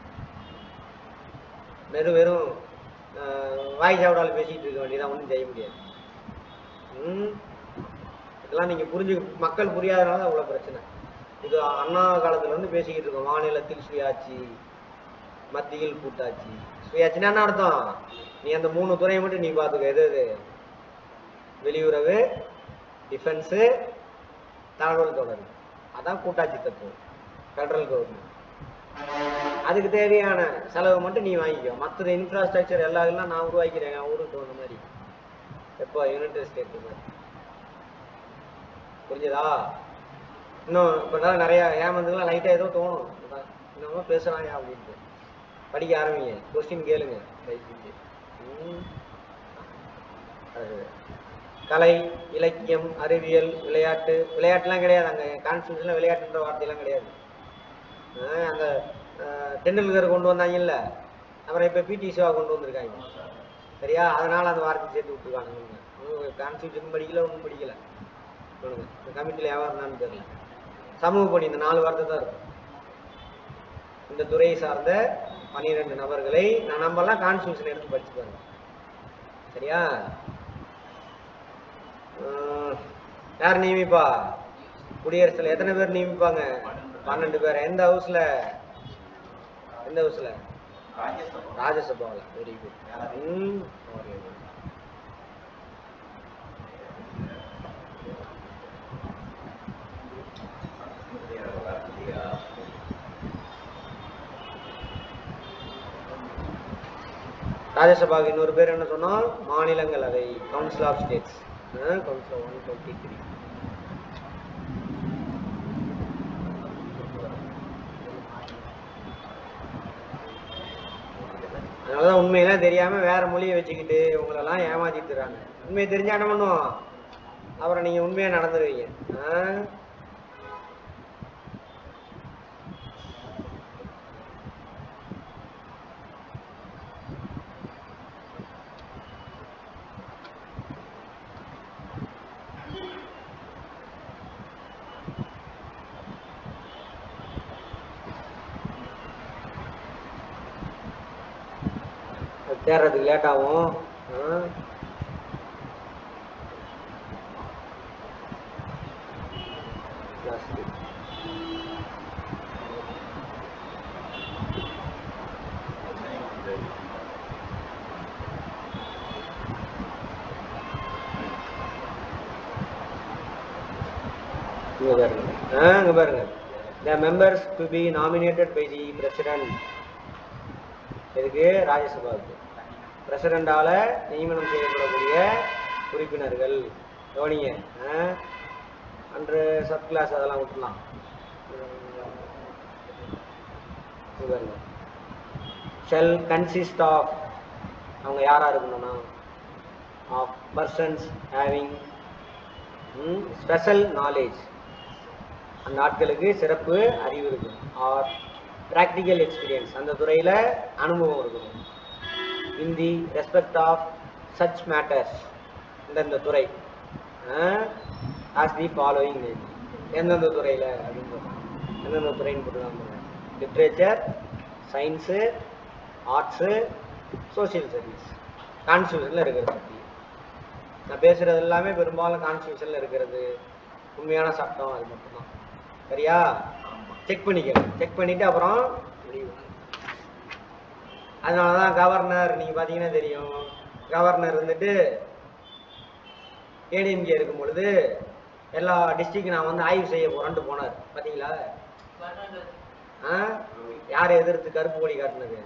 [SPEAKER 1] வெறும் வெறும் ஆஹ், வாய் சாவடால் பேசிட்டு இருக்க வேண்டியதான் ஒன்றும் செய்ய முடியாது ம் இதெல்லாம் நீங்கள் புரிஞ்சு மக்கள் புரியாதனால தான் அவ்வளோ பிரச்சனை இது அண்ணா காலத்துல இருந்து பேசிக்கிட்டு இருக்கோம் மாநிலத்தில் சுயாட்சி மத்தியில் கூட்டாட்சி சுயாட்சினா என்ன அர்த்தம் நீ அந்த மூணு துறையை மட்டும் நீ பார்த்துக்க எது எது வெளியுறவு டிஃபென்ஸு தகவல் தொடர்பு அதான் கூட்டாட்சி தத்துவம் ஃபெடரல் கவர்மெண்ட் அதுக்கு தேவையான செலவு மட்டும் நீ வாங்கிக்கோ மற்ற இன்ஃப்ராஸ்ட்ரக்சர் எல்லா எல்லாம் நான் உருவாக்கிறேன் என் ஊருக்கு தகுந்த மாதிரி எப்போ யுனைடெட் ஸ்டேட் மாதிரி புரிஞ்சுதா இன்னும் இப்போ தான் நிறைய ஏமாந்துலாம் லைட்டாக ஏதோ தோணும் இதான் என்னமோ பேசுகிறாங்க அப்படின்ட்டு படிக்க ஆரம்பிங்க கொஸ்டின் கேளுங்க தயவு செஞ்சு. ம். அது கலை இலக்கியம் அறிவியல் விளையாட்டு விளையாட்டுலாம் கிடையாது அங்கே கான்ஸ்டியூஷனில் விளையாட்டுன்ற வார்த்தையெல்லாம் கிடையாது ஆஹ் அந்த ஆஹ், டெண்டுல்கர் கொண்டு வந்தாங்கல்ல அப்புறம் இப்போ பிடி சிவா கொண்டு வந்திருக்காங்க சரியா அதனால அந்த வார்த்தை சேர்த்து விட்டுருக்காங்க கான்ஸ்டியூஷன் படிக்கல ஒன்றும் படிக்கல சொல்லுங்க இந்த கமிட்டியில் எவன் இருந்தான்னு தெரியல சமூக பணி இந்த நாலு வார்த்தை தான் இருக்கும் இந்த துறையை சார்ந்த பனிரெண்டு நபர்களை நான் நம்மலாம் கான்ஸ்டியூஷன் எடுத்து படிச்சு பாருங்க சரியா ஆஹ், யார் நியமிப்பா குடியரசுல எத்தனை பேர் நியமிப்பாங்க பன்னெண்டு பேர் எந்த ஹவுஸ்ல எந்த ஹவுஸ்ல
[SPEAKER 2] ராஜ்யசபா
[SPEAKER 1] ராஜ்யசபாவில் வெரி குட் ம் very good. ராஜ்யசபாவுக்கு இன்னொரு பேர் என்ன சொன்னோம் மாநிலங்களவை council of states council one twenty three அதனாலதான் உண்மையெல்லாம் தெரியாம வேற மொழியை வச்சுக்கிட்டு உங்களெல்லாம் ஏமாத்திட்டுறாங்க உண்மையை தெரிஞ்சா என்ன பண்ணுவோம் அப்புறம் நீங்க உண்மையா நடந்துருவீங்க ஆ? அது தேடுறதுக்கு லேட் ஆகும் ஆ? Last week. இங்க பாருங்க ஆ இங்க பாருங்க the members to be nominated by the president எதுக்கு ராஜ்யசபாவுக்கு பிரசிடண்டால நியமனம் செய்யப்படக்கூடிய உறுப்பினர்கள் கவனிங்க அன்று சப் கிளாஸ் அதெல்லாம் விட்டுலாம் இங்க பாருங்க ஷெல் கன்சிஸ்ட் ஆஃப் அவங்க யாரா இருக்கணும்னா of persons having special knowledge அந்த ஆட்களுக்கு சிறப்பு அறிவு இருக்கும் ஆர் ப்ராக்டிக்கல் எக்ஸ்பீரியன்ஸ் அந்த துறையில் அனுபவம் இருக்கணும் in the respect of such matters இந்தந்த துறை ஆஸ் தி ஃபாலோயிங் நேம் எந்தெந்த துறையில் அப்படின்னு சொல்றாங்க. எந்தெந்த துறைன்னு போட்டுருக்காங்க literature science arts social service கான்ஸ்டியூஷனில் இருக்கிறத பற்றி நான் பேசுகிறது எல்லாமே பெரும்பாலும் கான்ஸ்டியூஷனில் இருக்கிறது உண்மையான சட்டம் அது மட்டும்தான் சரியா செக் பண்ணிக்க செக் பண்ணிவிட்டு அப்புறம் முடிவு அதனால தான் கவர்னர் நீங்கள் பார்த்தீங்கன்னா தெரியும் கவர்னர் வந்துட்டு ஏடிஎம்கே இருக்கும் பொழுது எல்லா டிஸ்ட்ரிக்ட் நான் வந்து ஆய்வு செய்ய போகிறேன்ட்டு போனார் பார்த்தீங்களா ஆ யாரை எதிர்த்து கருப்பு கொடி காட்டினது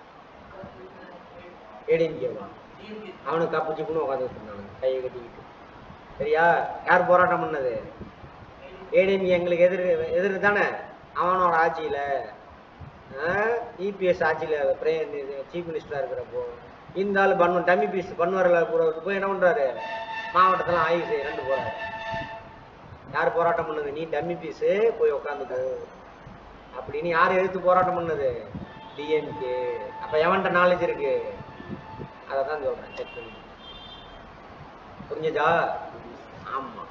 [SPEAKER 1] ஏடிஎம்கேவா அவனுக்கு கப்பு சிப்புன்னு உட்காந்துட்டு இருந்தானுங்க கையை கட்டிக்கிட்டு சரியா யார் போராட்டம் பண்ணது ஏடிஎம்கே எங்களுக்கு எதிர் எதிர் தானே அவனோட ஆட்சியில் இபிஎஸ் ஆட்சியில் பிரே சீஃப் மினிஸ்டராக இருக்கிறப்போ இந்த ஆள் பண்ணு டம்மி பீஸ் பண்ணுவாரில் கூட போய் என்ன பண்ணுறாரு மாவட்டத்தில் ஆய்வு செய்ய ரெண்டு போறாரு யார் போராட்டம் பண்ணது நீ டம்மி பீஸு போய் உட்காந்துக்கோ அப்படின்னு யார் எதிர்த்து போராட்டம் பண்ணது டிஎம்கே அப்போ எவன்கிட்ட நாலேஜ் இருக்கு அதை தான் சொல்கிறேன் செக் பண்ணி புரிஞ்சுதா ஆமாம்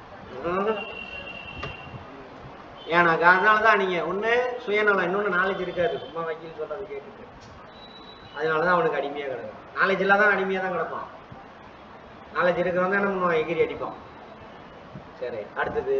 [SPEAKER 1] ஏன்னாக்கா அதனால தான் நீங்கள் ஒன்று சுயநலம் இன்னொன்று நாலேஜ் இருக்காது சும்மா வக்கீல் சொல்கிறது கேட்டுட்டு அதனால தான் அவனுக்கு அடிமையாக கிடக்கும் நாலேஜ் இல்லாதான் அடிமையாக தான் கிடப்பான் நாலேஜ் இருக்கிறவங்க தான் நம்ம எகிரி அடிப்பான் சரி அடுத்தது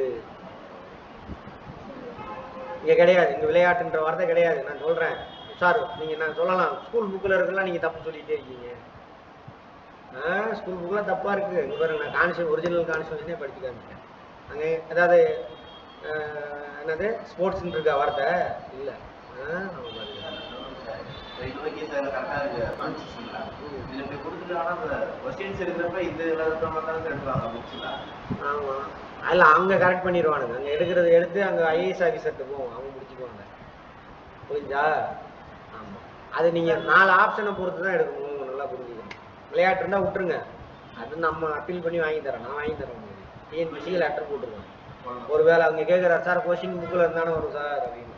[SPEAKER 1] இங்க கிடையாது இங்க விளையாட்டுன்ற வார்த்தை கிடையாது நான் சொல்றேன் சார் நீங்க நான் சொல்லலாம் ஸ்கூல் புக்கில் இருக்கலாம் நீங்க தப்பு சொல்லிட்டே இருக்கீங்க ஸ்கூல் புக்கில் தப்பா இருக்கு இங்க பாருங்க நான் கான்ஸ்டியூ ஒரிஜினல் கான்ஸ்டியூஷனே படிச்சு காமிச்சேன் அங்க அதாவது அஹ், என்னது ஸ்போர்ட்ஸ்ன்னு இருக்கா வார்த்தை இல்ல ஆஹ், ஆமா பாருங்க.
[SPEAKER 2] இப்போதைக்கு சார் கரெக்டாக இருக்கு கான்ஸ்டியூஷன்ல இதில் இப்படி கொடுத்துட்டு ஆனால் அந்த கொஸ்டின்ஸ் இருக்கிறப்ப இந்த இதில் இருக்கிற மாதிரி தான் சார் எடுப்பாங்க புக்ஸில்
[SPEAKER 1] ஆமா அதில் அவங்க கரெக்ட் பண்ணிடுவானுங்க அங்க எடுக்கிறத எடுத்து அங்க ஐஏஎஸ் ஆஃபீஸர்கிட்ட போவோம் அவங்க முடிச்சுக்குவாங்க புரிஞ்சா ஆமா அது நீங்க நாலு ஆப்ஷனை பொறுத்து தான் எடுக்கணும் உங்க நல்லா புரிஞ்சுக்கணும் விளையாட்டுன்னா விட்டுருங்க அது நம்ம அப்பீல் பண்ணி வாங்கி தரோம் நான் வாங்கி தரேன் உங்களுக்கு டிஎன்பிசி லெட்டர் போட்டுருவேன் ஒருவேளை அவங்க கேட்குறாரு சார் கொஸ்டின் புக்கில் இருந்தானே வரும் சார் அப்படின்னு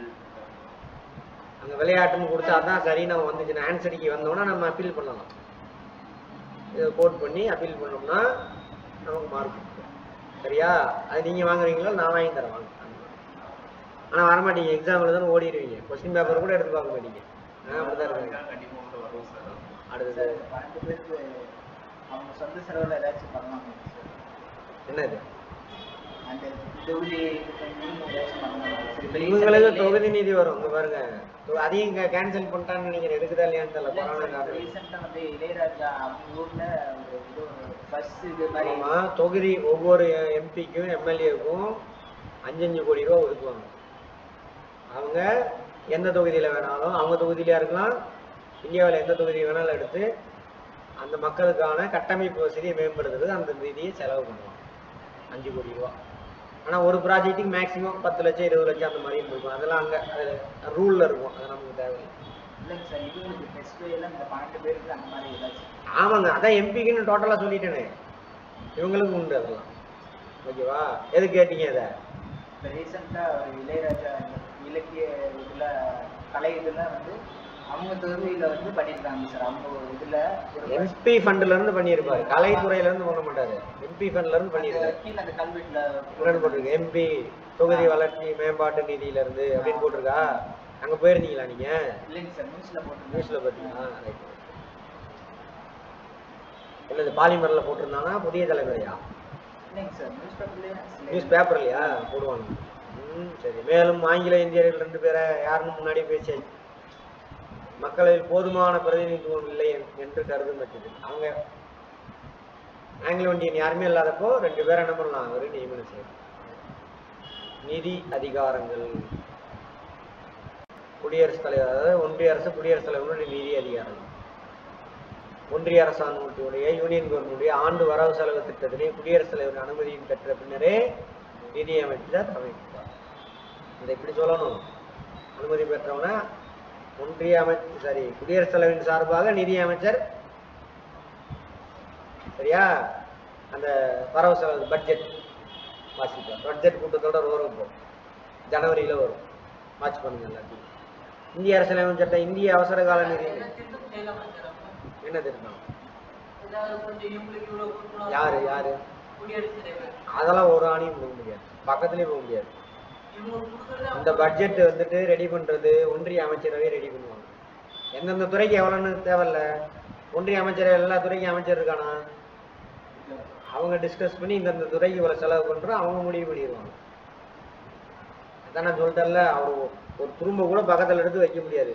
[SPEAKER 1] அங்கே விளையாட்டுன்னு கொடுத்தா அதான் சரி நம்ம வந்துச்சு ஆன்சருக்கு வந்தோம்னா நம்ம அப்பீல் பண்ணலாம் இதை கோட் பண்ணி அப்பீல் பண்ணோம்னா நமக்கு மார்க் சரியா அது நீங்கள் வாங்குறீங்களோ நான் வாங்கி தரேன் வாங்க ஆனால் வரமாட்டீங்க எக்ஸாம் எழுதானு ஓடிடுவீங்க கொஸ்டின் பேப்பர் கூட எடுத்து பார்க்க மாட்டீங்க ஆ அப்படிதான் இருக்காங்க
[SPEAKER 2] கண்டிப்பாக உள்ள வரும் சார்
[SPEAKER 1] அடுத்தது
[SPEAKER 5] பன்னெண்டு பேருக்கு அவங்க சொந்த செலவில் ஏதாச்சும் பண்ணலாமா சார்
[SPEAKER 1] என்னது
[SPEAKER 5] அந்த தொகுதி இது பண்ணி ஏதாச்சும் பண்ணலாமா சார் இப்ப
[SPEAKER 1] இவங்களுக்கு
[SPEAKER 5] recent-
[SPEAKER 1] தொகுதி நீதி வரும் இங்க பாருங்க தொ- அதையும் கேன்சல் பண்ணிட்டான்னு நினைக்கிறேன் இருக்குதா இல்லையான்னு தெரியல
[SPEAKER 5] இல்ல
[SPEAKER 1] கொரோனா
[SPEAKER 5] சார்,
[SPEAKER 1] காரணம்
[SPEAKER 5] recent ஆ வந்து இளையராஜா அவங்க ஊர்ல ஒரு இது பஸ் இது மாதிரி
[SPEAKER 1] ஆமா தொகுதி ஒவ்வொரு எம்பிக்கும் எம்எல்ஏக்கும் அஞ்சு அஞ்சு கோடி ரூபா ஒதுக்குவாங்க அவங்க எந்த தொகுதியில வேணாலும் அவங்க தொகுதியிலயா இருக்கலாம் இந்தியாவில் எந்த தொகுதி வேணாலும் எடுத்து அந்த மக்களுக்கான கட்டமைப்பு வசதியை மேம்படுத்துறது அந்த நிதியை செலவு பண்ணுவாங்க அஞ்சு கோடி ரூபா ஆனா ஒரு ப்ராஜெக்ட்டுக்கு மேக்ஸிமம் பத்து லட்சம் இருபது லட்சம் அந்த மாதிரி இருக்கும் அதெல்லாம் அங்க ரூல்ல இருக்கும் அது நமக்கு தேவையில்லை
[SPEAKER 5] இல்லைங்க சார் இவங்களுக்கு டெஸ்ட் எல்லாம் இந்த பன்னெண்டு பேருக்கு அந்த மாதிரி ஏதாச்சும்
[SPEAKER 1] ஆமாங்க அதான் எம்பிக்குன்னு டோட்டலாக சொல்லிட்டேனே இவங்களுக்கு உண்டு அதெல்லாம் ஓகேவா எது கேட்டீங்க இதை
[SPEAKER 5] இப்போ ரீசெண்டாக ஒரு இளையராஜா இந்த இலக்கிய இதில் கலை இதில் வந்து அவங்க தொகுதியில் வந்து பண்ணியிருக்காங்க சார் அவங்க ஒரு இதில் ஒரு bus-
[SPEAKER 1] எம்பி ஃபண்ட்ல இருந்து பண்ணியிருப்பாரு கலைத்துறையில இருந்து பண்ண மாட்டாரு எம்பி ஃபண்ட்ல இருந்து பண்ணியிருக்காரு
[SPEAKER 5] கீழே அந்த கல்வெட்டில்
[SPEAKER 1] முன்னாடி போட்டிருக்கு எம்பி தொகுதி வளர்ச்சி மேம்பாட்டு நிதியில இருந்து அப்படின்னு போட்டிருக்கா அங்க போயிருந்தீங்களா நீங்க
[SPEAKER 5] இல்லைங்க சார் நியூஸில் போட்டு
[SPEAKER 1] நியூஸ்ல பார்த்தீங்களா ரைட் என்னது பாலிமர்ல போட்டிருந்தானா புதிய தலைமுறையா
[SPEAKER 5] இல்லைங்க சார் நியூஸ் பேப்பர்லேயே
[SPEAKER 1] நியூஸ் பேப்பர்லையா போடுவாங்க ம் சரி மேலும் ஆங்கில இந்தியர்கள் ரெண்டு பேரை யாருன்னு முன்னாடி பேசியாச்சு மக்களில் போதுமான பிரதிநிதித்துவம் இல்லை என்- என்று கருதும் பட்சத்தில் அவங்க ஆங்கிலோ இந்தியன் யாருமே இல்லாதப்போ ரெண்டு பேரை என்ன பண்ணலாம் ஒரு நியமனம் செய்யலாம் நிதி அதிகாரங்கள் குடியரசுத் தலைவர் அதாவது ஒன்றிய அரசு குடியரசுத் தலைவருடைய நிதி அதிகாரம் ஒன்றிய அரசாங்கத்துடைய யூனியன் கவர்மெண்டுடைய ஆண்டு வரவு செலவு திட்டத்திலே குடியரசுத் தலைவர் அனுமதியும் பெற்ற பின்னரே நிதி அமைச்சர் அமைப்பார் இதை இப்படி சொல்லணும் அனுமதி பெற்றவன ஒன்றிய அமைச்சர் சாரி குடியரசுத் தலைவரின் சார்பாக நிதி அமைச்சர் சரியா அந்த வரவு செலவு பட்ஜெட் வாசிப்பார் பட்ஜெட் கூட்டத்தொடர் வரும் இப்போ ஜனவரியில வரும் வாட்ச் பண்ணுங்க எல்லாத்தையும் இந்திய அரசியலமைப்பு சட்டம் இந்திய அவசர கால நிதி
[SPEAKER 3] திருத்தம் செய்யலாமா சார் அப்போ?
[SPEAKER 1] என்ன திருத்தம்
[SPEAKER 3] ஏதாவது கொஞ்சம் இவங்களுக்கு இவ்வளவு கொடுக்கணும்.
[SPEAKER 1] யாரு யாரு
[SPEAKER 3] குடியரசுத் தலைவர்
[SPEAKER 1] அதெல்லாம் ஒரு ஆணையும் போக முடியாது பக்கத்துலயே போக முடியாது
[SPEAKER 3] இவங்களுக்கு கொடுக்கறது
[SPEAKER 1] இந்த பட்ஜெட் வந்துட்டு ரெடி பண்றது ஒன்றிய அமைச்சரவை ரெடி பண்ணுவாங்க எந்தெந்த துறைக்கு எவ்வளோன்னு தேவையில்ல ஒன்றிய அமைச்சர் எல்லா துறைக்கும் அமைச்சர் இருக்கானா அவங்க டிஸ்கஸ் பண்ணி இந்தந்த துறைக்கு இவ்வளோ செலவு பண்ணுறோம் அவங்க முடிவு பண்ணிடுவாங்க அதான் நான் சொல்லிட்டேன்ல அவர் ஒ- ஒரு துரும்ப கூட பக்கத்தில் எடுத்து வைக்க முடியாது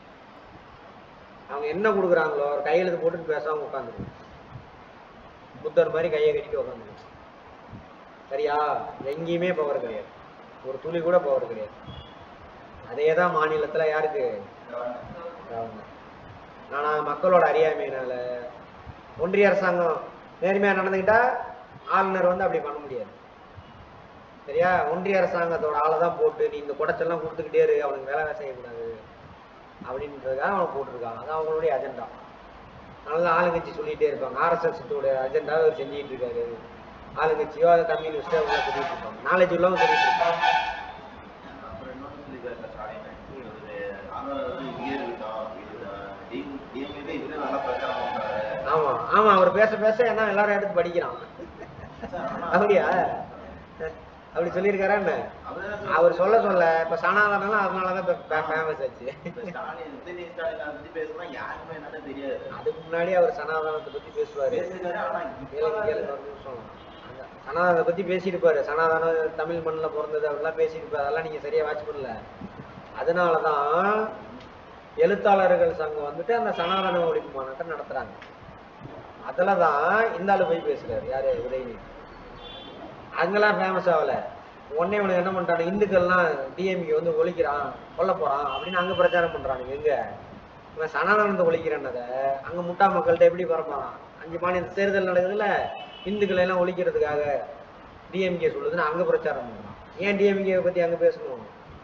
[SPEAKER 1] அவங்க என்ன கொடுக்குறாங்களோ அவர் கையெழுத்து போட்டு பேசாம உட்காந்துருக்கும் புத்தர் மாதிரி கையை கட்டிட்டு உட்காந்துருக்கும் சரியா எங்கேயுமே பவர் கிடையாது ஒரு துளி கூட பவர் கிடையாது அதே தான் மாநிலத்தில் யாருக்கு government. ஆனா மக்களோட அறியாமையினால ஒன்றிய அரசாங்கம் நேர்மையா நடந்துக்கிட்டா ஆளுநர் வந்து அப்படி பண்ண முடியாது சரியா ஒன்றிய அரசாங்கத்தோட ஆளை தான் போட்டு நீ இந்த குடைச்செல்லாம் கொடுத்துக்கிட்டே இரு அவனுக்கு வேலை செய்யக்கூடாது அப்படின்றதுக்காக அவனை போட்டிருக்காங்க அது அவங்களுடைய அஜெண்டா அதனால ஆளுங்கட்சி சொல்லிட்டே இருப்பாங்க ஆர்எஸ்எஸ் அஜெண்டாவை அவர் செஞ்சுட்டு இருக்காரு ஆளுங்கட்சியோ அது கம்யூனிஸ்டோ அவங்க சொல்லிட்டு இருப்பாங்க நாலேஜ் உள்ளவங்க சொல்லிட்டு இருப்பாங்க
[SPEAKER 2] அப்புறம் இன்னொன்னு சொல்லியிருக்காரு ஸ்டாலின் இவரு ஆளுநர் வந்து இங்கே இருக்கட்டும் டிஎம்கே இவரே நல்லா பிரச்சாரம் பண்றாரு
[SPEAKER 1] ஆமா ஆமா அவர் பேச பேச என்ன எல்லாரும் எடுத்து படிக்கிறான் அப்படியா அப்படி சொல்லியிருக்காரா என்ன
[SPEAKER 2] அவர்தான்
[SPEAKER 1] அவர் சொல்ல சொல்ல இப்ப சனாதனம் அதனாலதான் ஃபேமஸ் ஆச்சு
[SPEAKER 2] இப்ப ஸ்டாலின் உதயநிதி ஸ்டாலின் அதை பத்தி பேசுனா யாருக்குமே என்னன்னு தெரியாது
[SPEAKER 1] அதுக்கு முன்னாடி அவர் சனாதனத்தை பத்தி பேசுவாரு
[SPEAKER 2] பேசிருக்காரு ஆனா
[SPEAKER 1] கேளுங்க கேளுங்க ஒரு நிமிஷம் அந்த சனாதனத்தை பத்தி பேசியிருப்பாரு சனாதனம் தமிழ் மண்ணில் பிறந்தது அப்படிலாம் பேசியிருப்பாரு அதெல்லாம் நீங்க சரியா வாட்ச் பண்ணல அதனாலதான் எழுத்தாளர்கள் சங்கம் வந்துட்டு அந்த சனாதன ஒழிப்பு மாநாட்டை நடத்துறாங்க அதுல தான் இந்த ஆளு போய் பேசுறாரு யாரு உதயநிதி அங்கெல்லாம் ஃபேமஸ் ஆகல உடனே இவனுக்கு என்ன பண்றாங்க இந்துக்கள்லாம் டிஎம்கே வந்து ஒழிக்கிறான் கொல்ல போறான் அப்படின்னு அங்க பிரச்சாரம் பண்றானுங்க எங்க இவன் சனாதனத்தை ஒழிக்கிறன்னத அங்க முட்டா மக்கள்கிட்ட எப்படி பரப்பான் அஞ்சு மாநில தேர்தல் நடக்குதுல்ல இந்துக்களை எல்லாம் ஒழிக்கிறதுக்காக டிஎம்கே சொல்லுதுன்னு அங்க பிரச்சாரம் பண்றான் ஏன் டிஎம்கே பத்தி அங்க பேசணும்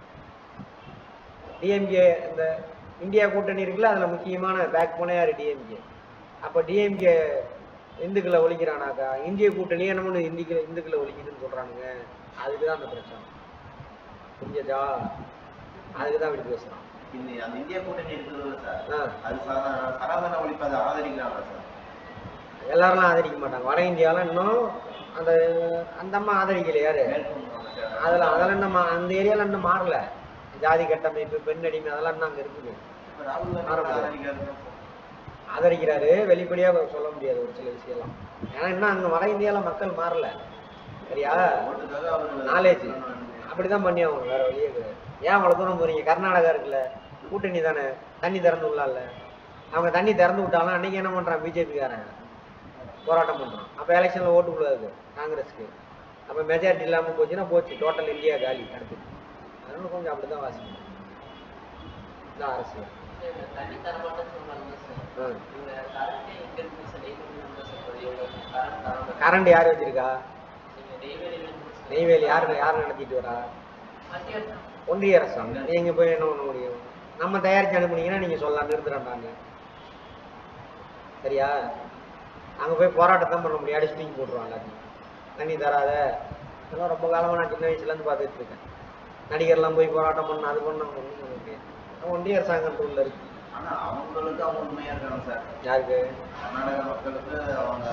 [SPEAKER 1] டிஎம்கே இந்த இந்தியா கூட்டணி இருக்குல்ல அதுல முக்கியமான பேக் போனே யாரு டிஎம்கே அப்ப டிஎம்கே இந்துக்களை ஒழிக்கிறானாக்கா இந்திய கூட்டணி என்ன பண்ணு இந்திக்களை இந்துக்களை ஒழிக்குதுன்னு சொல்றானுங்க அதுக்கு தான் அந்த பிரச்சனை புரிஞ்சதா அதுக்கு தான் அப்படி பேசுறான்
[SPEAKER 2] இந்த அந்த இந்தியா கூட்டணி இருக்குது சார்
[SPEAKER 1] ஆ.
[SPEAKER 2] அது சனா- சனாதன ஒழிப்பு அதை ஆதரிக்கிறாங்க சார்
[SPEAKER 1] எல்லாரெல்லாம் ஆதரிக்க மாட்டாங்க வட இந்தியாவில் இன்னும் அந்த அந்த அம்மா ஆதரிக்கல யாரு
[SPEAKER 2] மேற்கொண்டு
[SPEAKER 1] அதில் அதெல்லாம் இன்னும் மா- அந்த ஏரியாவில் இன்னும் மாறல ஜாதி கட்டமைப்பு பெண் அடிமை அதெல்லாம் இன்னும் அங்கே இருக்குது
[SPEAKER 2] இப்ப ராகுல் காந்தி
[SPEAKER 1] ஆரம்பிச்சு.
[SPEAKER 2] ஆதரிக்கிறாரு
[SPEAKER 1] ஆதரிக்கிறாரு வெளிப்படையாக சொல்ல முடியாது ஒரு சில விஷயம்லாம் ஏன்னா இன்னும் அங்கே வட இந்தியாவில் மக்கள் மாறல சரியா
[SPEAKER 2] ஓட்டுக்காக அவர்
[SPEAKER 1] நாலேஜ் அப்படிதான் பண்ணி ஆகணும் வேற வழியே கிடையாது ஏன் அவ்வளோ தூரம் போறீங்க கர்நாடகா இருக்குல்ல கூட்டணி தானே தண்ணி திறந்து விடலாம்ல அவங்க தண்ணி திறந்து விட்டாலும் அன்னைக்கு என்ன பண்றான் பிஜேபிக்காரன் போராட்டம் பண்றான் அப்ப எலெக்ஷன்ல ஓட்டு விடாது காங்கிரஸ்க்கு அப்ப மெஜாரிட்டி இல்லாம போச்சுன்னா போச்சு டோட்டல் இந்தியா காலி அடுத்து அதனால கொஞ்சம் அப்படிதான் வாசிக்கணும் இதான் அரசியல்
[SPEAKER 3] இந்த தண்ணி தர மாட்டேன்னு சொல்றாங்க சார்
[SPEAKER 1] ஆ.
[SPEAKER 3] இவங்க கரண்ட் எங்க இருக்கு சார் நெய்வேலி இருக்கு சார் இவ்வளோ கரண்ட் தர மாட்டேன்
[SPEAKER 1] கரண்ட் யார் வச்சிருக்கா
[SPEAKER 3] நீங்க நெய்வேலி இருக்கு சார்
[SPEAKER 1] நெய்வேலி யார் யார் நடத்திட்டு வரா
[SPEAKER 3] மத்திய அரசு
[SPEAKER 1] ஒன்றிய அரசாங்கம் நீங்க போய் என்ன பண்ண முடியும் நம்ம தயாரிச்சு அனுப்புனீங்கன்னா நீங்க சொல்லலாம் நிறுத்துறேன் நாங்க சரியா அங்க போய் போராட்டம் பண்ண முடியும் அடிச்சு தூக்கி போட்டுருவாங்க எல்லாத்தையும் தண்ணி தராத இதெல்லாம் ரொம்ப காலமா நான் சின்ன வயசுல இருந்து பார்த்துட்டு இருக்கேன் நடிகர்லாம் போய் போராட்டம் பண்ண அது பண்ண ஒண்ணும் பண்ண முடியாது அது ஒன்றிய அரசாங்கம் உள்ள இருக்கு
[SPEAKER 2] ஆனா அவங்களுக்கு அவங்க உண்மையா இருக்காங்க சார்
[SPEAKER 1] யாருக்கு
[SPEAKER 2] கர்நாடக மக்களுக்கு அவங்க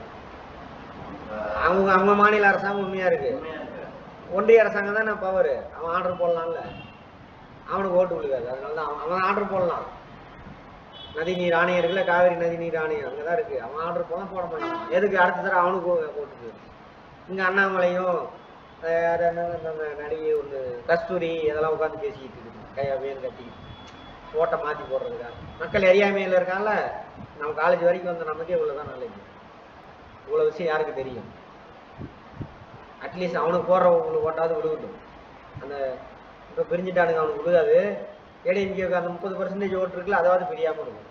[SPEAKER 2] அவங்க
[SPEAKER 1] அவங்க அவங்க மாநில அரசாங்கம் உண்மையா இருக்கு
[SPEAKER 2] உண்மையா இருக்கு
[SPEAKER 1] ஒன்றிய அரசாங்கம் தானே பவர் அவன் ஆர்டர் போடலாம்ல அவனுக்கு ஓட்டு விழுகாது அதனால தான் அவன் அவன் ஆர்டர் போடலாம் நதி நீர் ஆணையம் இருக்குல்ல காவிரி நதி நீர் ஆணையம் அங்கதான் இருக்கு அவன் ஆர்டர் போட போட மாட்டான் எதுக்கு அடுத்த தடவை அவனுக்கு ஓ- ஓட்டு போயிடும் இங்க அண்ணாமலையும் அஹ் யாரு என்ன அந்த நடிகை ஒன்று கஸ்தூரி இதெல்லாம் உட்காந்து பேசிக்கிட்டு இருக்குது கையா வேன் கட்டிக்கிட்டு ஓட்டை மாத்தி போடுறதுக்காக மக்கள் அறியாமையில இருக்கான்ல நம்ம காலேஜ் வரைக்கும் வந்த நமக்கே இவ்வளவுதான் நல்லது இவ்வளவு விஷயம் யாருக்கு தெரியும் அட்லீஸ்ட் அவனுக்கு போடுறவங்களுக்கு ஓட்டாவது விழுகட்டும் அந்த இப்போ பிரிஞ்சுட்டானுங்க அவனுக்கு விழுகாது ஏடிஎம்கேக்கு அந்த முப்பது பர்சன்டேஜ் ஓட்டு இருக்குல்ல அதாவது பிரியாம இருக்கும்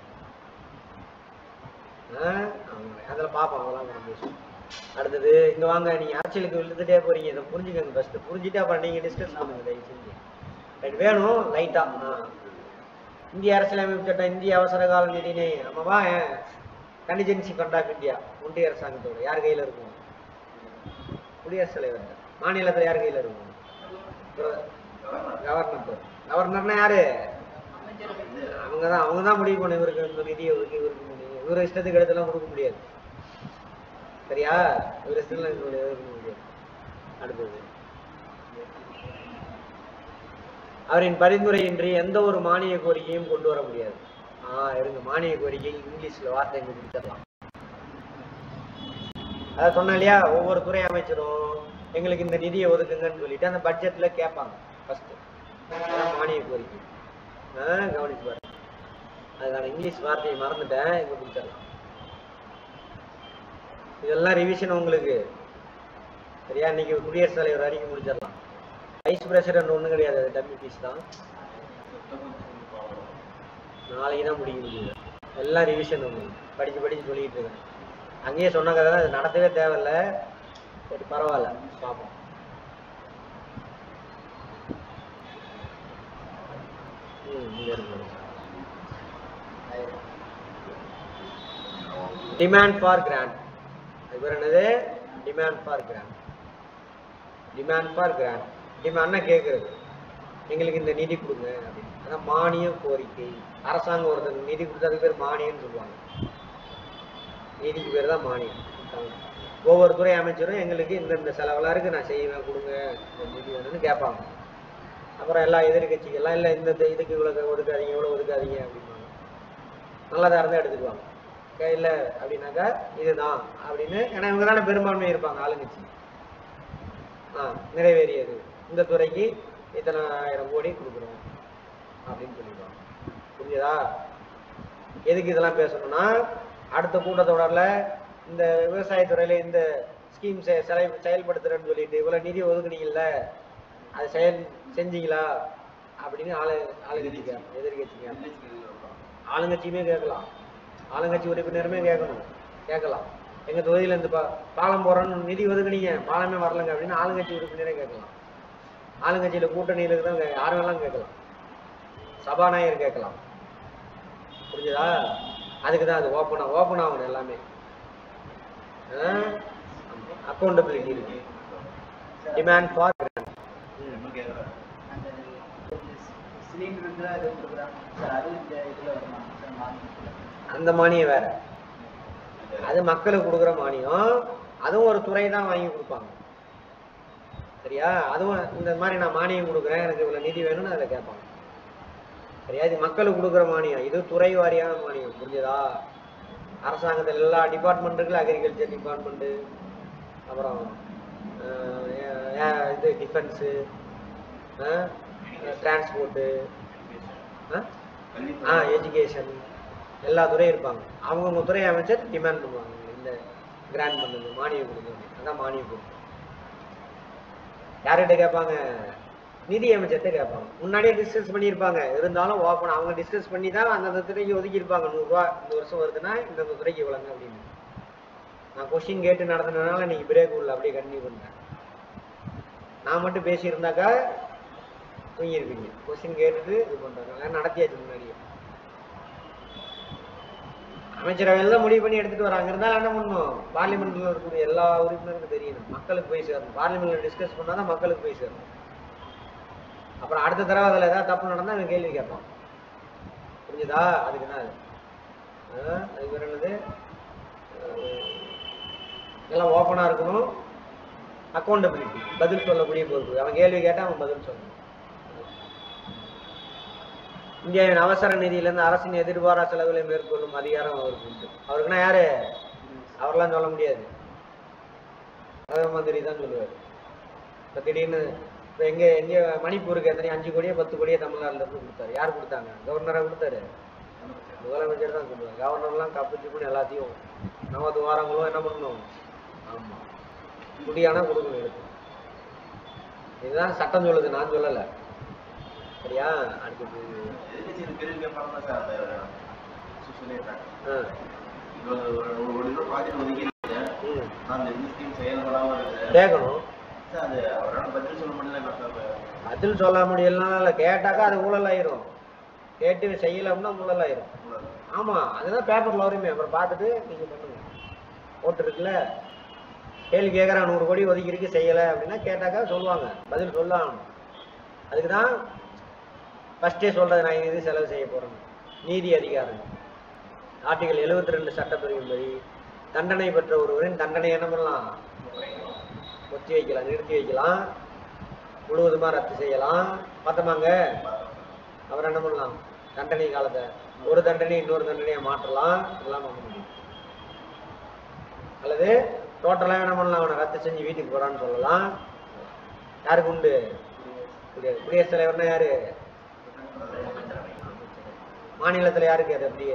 [SPEAKER 1] ஆ, அவங்க அதில் பார்ப்போம் அதெல்லாம் நம்ம பேசுவோம் அடுத்தது இங்க வாங்க நீங்க அரசியலுக்கு இழுத்துட்டே போறீங்க இதை புரிஞ்சுக்கங்க ஃபர்ஸ்ட் புரிஞ்சுட்டு அப்புறம் நீங்க டிஸ்கஸ் பண்ணுங்க தயவு செஞ்சு ரைட் வேணும் லைட்டா இந்திய அரசியலமைப்பு சட்டம் இந்திய அவசர கால நிதினை ஆமாவா கண்டிஜென்சி ஃபண்ட் ஆஃப் இந்தியா ஒன்றிய அரசாங்கத்தோட யார் கையில இருக்கும் குடியரசுத் தலைவர் மாநிலத்துல யார் கையில இருக்கும் கவர்னர் கவர்னர்னா யாரு அவங்க தான் அவங்க தான் முடிவு பண்ண இவருக்கு இந்த நிதி இவருக்கு இவருக்கு முடியும் இவரு இஷ்டத்துக்கு எடுத்தெல்லாம் கொடுக்க முடியாது சரியா இவர் இஷ்டத்துல கொடுக்க முடியாது அடுத்தது அவரின் பரிந்துரையின்றி எந்த ஒரு மானிய கோரிக்கையும் கொண்டு வர முடியாது ஆ இருங்க மானிய கோரிக்கை இங்கிலீஷ்ல வார்த்தை இங்க கொடுத்துடலாம் அதான் சொன்னேன் இல்லையா ஒவ்வொரு துறை அமைச்சரும் எங்களுக்கு இந்த நிதியை ஒதுக்குங்கன்னு சொல்லிட்டு அந்த பட்ஜெட்ல கேட்பாங்க ஃபர்ஸ்ட் மானிய கோரிக்கை ஆ கவனிச்சு பாருங்க அதுக்கான இங்கிலீஷ் வார்த்தையை மறந்துட்டேன் இங்க கொடுத்துடலாம் இதெல்லாம் ரிவிஷன் உங்களுக்கு சரியா இன்னைக்கு குடியரசுத் தலைவர் அறிக்கை முடிச்சிடலாம் வைஸ் பிரசிடென்ட் ஒன்றும் கிடையாது அது டம்மி பீஸ் தான் நாளைக்கு தான் முடிக்க முடியுது எல்லாம் ரிவிஷன் உங்களுக்கு படிச்சு படிச்சு சொல்லிட்டு இருக்கேன் அங்கேயே சொன்ன கதை தான் அது நடத்தவே தேவையில்ல சரி பரவாயில்ல பார்ப்போம் ம் இங்க இருக்கு டிமாண்ட் ஃபார் கிராண்ட் அது பேர் என்னது demand for grant demand for grant டிமாண்ட்னா கேட்குறது எங்களுக்கு இந்த நிதி கொடுங்க அப்படின்னு அதான் மானிய கோரிக்கை அரசாங்கம் ஒருத்தர் நிதி கொடுத்ததுக்கு பேர் மானியம்னு சொல்லுவாங்க நிதிக்கு பேர் தான் மானியம் ஒவ்வொரு துறை அமைச்சரும் எங்களுக்கு இந்தந்த செலவெல்லாம் இருக்கு நான் செய்வேன் கொடுங்க இந்த நிதி வேணும்னு கேட்பாங்க அப்புறம் எல்லா எதிர்கட்சிகள்லாம் இல்லை இந்த இந்த இதுக்கு இவ்வளோ ஒதுக்காதீங்க இவ்வளோ ஒதுக்காதீங்க அப்படிம்பாங்க நல்லதாக இருந்தால் எடுத்துக்குவாங்க க- இல்லை அப்படின்னாக்கா இதுதான் அப்படின்னு ஏன்னா இவங்க தானே பெரும்பான்மை இருப்பாங்க ஆளுங்கட்சி ஆ நிறைவேறியது இந்த துறைக்கு இத்தனை ஆயிரம் கோடி கொடுக்குறோம் அப்படின்னு சொல்லிடுவாங்க புரியுதா எதுக்கு இதெல்லாம் பேசணும்னா அடுத்த கூட்டத்தொடரில் இந்த விவசாயத்துறையில இந்த ஸ்கீம் செலை செயல்படுத்துறேன்னு சொல்லிட்டு இவ்வளவு நிதி ஒதுக்குனீங்கல்ல அது செயல் செஞ்சீங்களா அப்படின்னு ஆளு ஆளுங்கட்சி கேட்கணும் எதிர்கட்சி கேட்கணும் ஆளுங்கட்சியுமே கேட்கலாம் ஆளுங்கட்சி உறுப்பினருமே கேட்கணும் கேட்கலாம் எங்க தொகுதியில இருந்து பா பாலம் போறோன்னு நிதி ஒதுக்குனீங்க பாலமே வரலங்க அப்படின்னு ஆளுங்கட்சி உறுப்பினரே கேட்கலாம் ஆளுங்கட்சியில கூட்டணியில இருக்கிறவங்க யாரும் வேணாலும் கேட்கலாம் சபாநாயகர் கேட்கலாம் புரிஞ்சுதா அதுக்கு தான் அது ஓப்பன் ஓப்பன் ஆகணும் எல்லாமே அக்கௌண்டபிலிட்டி இருக்கு டிமாண்ட் ஃபார்
[SPEAKER 5] அந்த சிலிண்டருக்கு அது கொடுக்குறாங்க சார் அது இந்த இதில் வருமா சார் மானியத்தில்
[SPEAKER 1] அந்த மானியம் வேற அது மக்களுக்கு கொடுக்குற மானியம் அதுவும் ஒரு துறை தான் வாங்கி கொடுப்பாங்க சரியா அதுவும் இந்த மாதிரி நான் மானியம் கொடுக்குறேன் எனக்கு இவ்வளவு நிதி வேணும்னு அதை கேட்பாங்க சரியா இது மக்களுக்கு கொடுக்குற மானியம் இது துறை வாரியான மானியம் புரிஞ்சுதா அரசாங்கத்தில் எல்லா டிபார்ட்மெண்ட் இருக்குல்ல அக்ரிகல்ச்சர் டிபார்ட்மெண்ட்டு அப்புறம் அஹ், ஏ- ஏ- இது டிஃபென்ஸு டிரான்ஸ்போர்ட்டு ஆ எஜுகேஷன் எல்லா துறையும் இருப்பாங்க அவங்கவுங்க துறை அமைச்சர் டிமாண்ட் பண்ணுவாங்க இந்த கிராண்ட் பண்ணுங்க மானியம் கொடுங்க அதான் மானியம் கொடுக்கும் யார்கிட்ட கேட்பாங்க நிதி அமைச்சர்கிட்ட கேட்பாங்க முன்னாடியே டிஸ்கஸ் பண்ணியிருப்பாங்க இருந்தாலும் ஓப்பன் அவங்க டிஸ்கஸ் பண்ணி தான் அந்தந்த துறைக்கு ஒதுக்கியிருப்பாங்க நூறுரூவா இந்த வருஷம் வருதுன்னா இந்தந்த துறைக்கு இவ்வளோங்க அப்படின்னு நான் கொஸ்டின் கேட்டு நடத்தினதுனால இன்னைக்கு பிரேக் உள்ள அப்படியே கண்டினியூ பண்ணேன் நான் மட்டும் பேசியிருந்தாக்கா தூங்கியிருப்பீங்க கொஸ்டின் கேட்டுட்டு இது பண்ணுறாங்க நடத்தியாச்சு முன்னாடியே அமைச்சரவையில் தான் முடிவு பண்ணி எடுத்துட்டு வராங்க இருந்தாலும் என்ன பண்ணணும் பார்லிமெண்ட்ல இருக்கக்கூடிய எல்லா உறுப்பினருக்கும் தெரியணும் மக்களுக்கு போய் சேரணும் பார்லிமெண்ட்ல டிஸ்கஸ் பண்ணாதான் மக்களுக்கு போய் சேரணும் அப்புறம் அடுத்த தடவை அதில் ஏதாவது தப்பு நடந்தா அவன் கேள்வி கேட்பான் புரிஞ்சுதா அதுக்கு தான் அது ஆ, அது பேர் என்னது அஹ், எல்லாம் ஓப்பனாக இருக்கணும் அக்கௌண்டபிலிட்டி பதில் சொல்லக்கூடிய பொறுப்பு அவன் கேள்வி கேட்டா அவன் பதில் சொல்லணும் இந்தியாவின் அவசர நிதியிலிருந்து அரசின் எதிர்பாரா செலவுகளை மேற்கொள்ளும் அதிகாரம் அவருக்கு உண்டு அவருக்குன்னா யாரு அவரெல்லாம் சொல்ல முடியாது பிரதம மந்திரி தான் சொல்லுவார் இப்போ திடீர்னு இப்போ எங்க எங்க மணிப்பூருக்கு எத்தனை அஞ்சு கோடியோ பத்து கோடியோ தமிழ்நாட்டுல இருந்து கொடுத்தாரு யார் கொடுத்தாங்க கவர்னரா கொடுத்தாரு முதலமைச்சர் தான் சொல்லுவார் கவர்னர்லாம் கப்பிச்சு பண்ணி எல்லாத்தையும் நமது வாரங்களும் என்ன பண்ணணும் ஆமா குடியானா கொடுக்கணும் எடுத்து இதுதான் சட்டம் சொல்லுது நான் சொல்லல சரியா அடுத்தது
[SPEAKER 2] எதிர்கட்சி இது கேள்வி கேட்பாங்க சார் அந்த சு- சொல்லிடுறாங்க
[SPEAKER 1] ஆ,
[SPEAKER 2] இப்போ ஒரு ஒரு கோடி ரூபாய் ப்ராஜெக்ட் ஒதுக்கி
[SPEAKER 1] ம்.
[SPEAKER 2] அந்த இந்த ஸ்கீம் செயல்படாம இருக்குது
[SPEAKER 1] கேட்கணும்
[SPEAKER 2] சார் அது அவரால் பதில் சொல்ல முடியல என்ன சார்
[SPEAKER 1] பதில் சொல்ல முடியலன்னா இல்லை கேட்டாக்கா அது ஊழல் ஆயிரும் கேட்டு செய்யலாம்னா ஊழல் ஆயிரும் ஆமா அதுதான் பேப்பர்ல வருமே அப்புறம் பார்த்துட்டு நீங்க பண்ணுங்க ஓட்டு இருக்குல்ல கேள்வி கேட்குறான் நூறு கோடி ஒதுக்கி இருக்கு செய்யலை அப்படின்னா கேட்டாக்கா சொல்லுவாங்க பதில் சொல்லலாம் அதுக்கு தான் ஃபஸ்ட்டே சொல்றது நான் இது செலவு செய்ய போறேன் நீதி அதிகாரம் ஆர்டிகல் 72 ரெண்டு சட்டப்பிரிவின்படி தண்டனை பெற்ற ஒருவரின் தண்டனை என்ன பண்ணலாம் ஒத்தி வைக்கலாம் நிறுத்தி வைக்கலாம் முழுவதுமா ரத்து செய்யலாம் பார்த்தோமாங்க அவர் என்ன பண்ணலாம் தண்டனை காலத்தை ஒரு தண்டனை இன்னொரு தண்டனையை மாற்றலாம் இதெல்லாம் பண்ண முடியும் அல்லது டோட்டலாக என்ன பண்ணலாம் அவனை ரத்து செஞ்சு வீட்டுக்கு போறான்னு சொல்லலாம் யாருக்கு உண்டு குடியரசு குடியரசுத் தலைவர்னா யாரு மாநிலத்துல யாருக்கு அது அப்படியே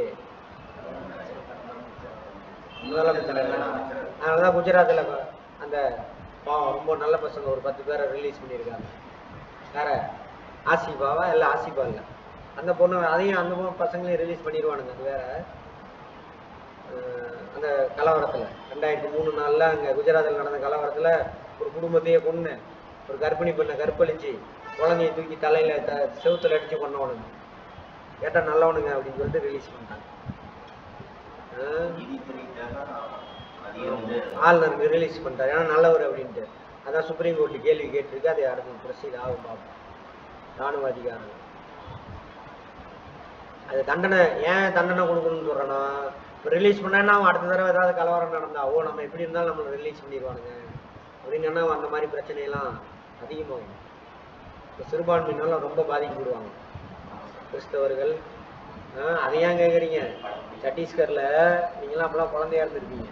[SPEAKER 1] முதலமைச்சர் அதனாலதான் குஜராத்ல அந்த பாவம் ரொம்ப நல்ல பசங்க ஒரு பத்து பேரை ரிலீஸ் பண்ணியிருக்காங்க வேற ஆசிபாவா இல்ல ஆசிபா இல்ல அந்த பொண்ணு அதையும் அந்த பொண்ணு பசங்களையும் ரிலீஸ் பண்ணிடுவானுங்க அது வேற அஹ் அந்த கலவரத்துல ரெண்டாயிரத்தி மூணு நாள்ல அங்க குஜராத்தில் நடந்த கலவரத்துல ஒரு குடும்பத்தையே கொன்னு ஒரு கர்ப்பிணி பெண்ணை கற்பழிச்சு குழந்தைய தூக்கி தலையில த- செவுத்துல அடிச்சு கொண்டவனுங்க கேட்டா நல்லவனுங்க அப்படின்னு சொல்லிட்டு ரிலீஸ் பண்ணிட்டாங்க அஹ் ஆளுநருக்கு ரிலீஸ் பண்ணிட்டாரு ஏன்னா நல்லவர் அப்படின்ட்டு அதான் சுப்ரீம் கோர்ட்டு கேள்வி கேட்டிருக்கு அது யாருக்கும் ப்ரொசீட் ஆகும் பார்ப்போம் ராணுவ அதிகாரம் அது தண்டனை ஏன் தண்டனை கொடுக்கணும்னு சொல்றேன்னா இப்போ ரிலீஸ் பண்ணா அவன் அடுத்த தடவை ஏதாவது கலவரம் நடந்தா ஓ நம்ம எப்படி இருந்தாலும் நம்மளை ரிலீஸ் பண்ணிடுவானுங்க அப்படின்னு சொன்னா அந்த மாதிரி பிரச்சனையெல்லாம் அதிகமாகும் இப்போ சிறுபான்மையினால ரொம்ப பாதிக்கப்படுவாங்க கிறிஸ்தவர்கள் ஆஹ் அதை ஏன் கேட்குறீங்க சத்தீஸ்கர்ல நீங்களாம் அப்பெல்லாம் குழந்தையா இருந்திருப்பீங்க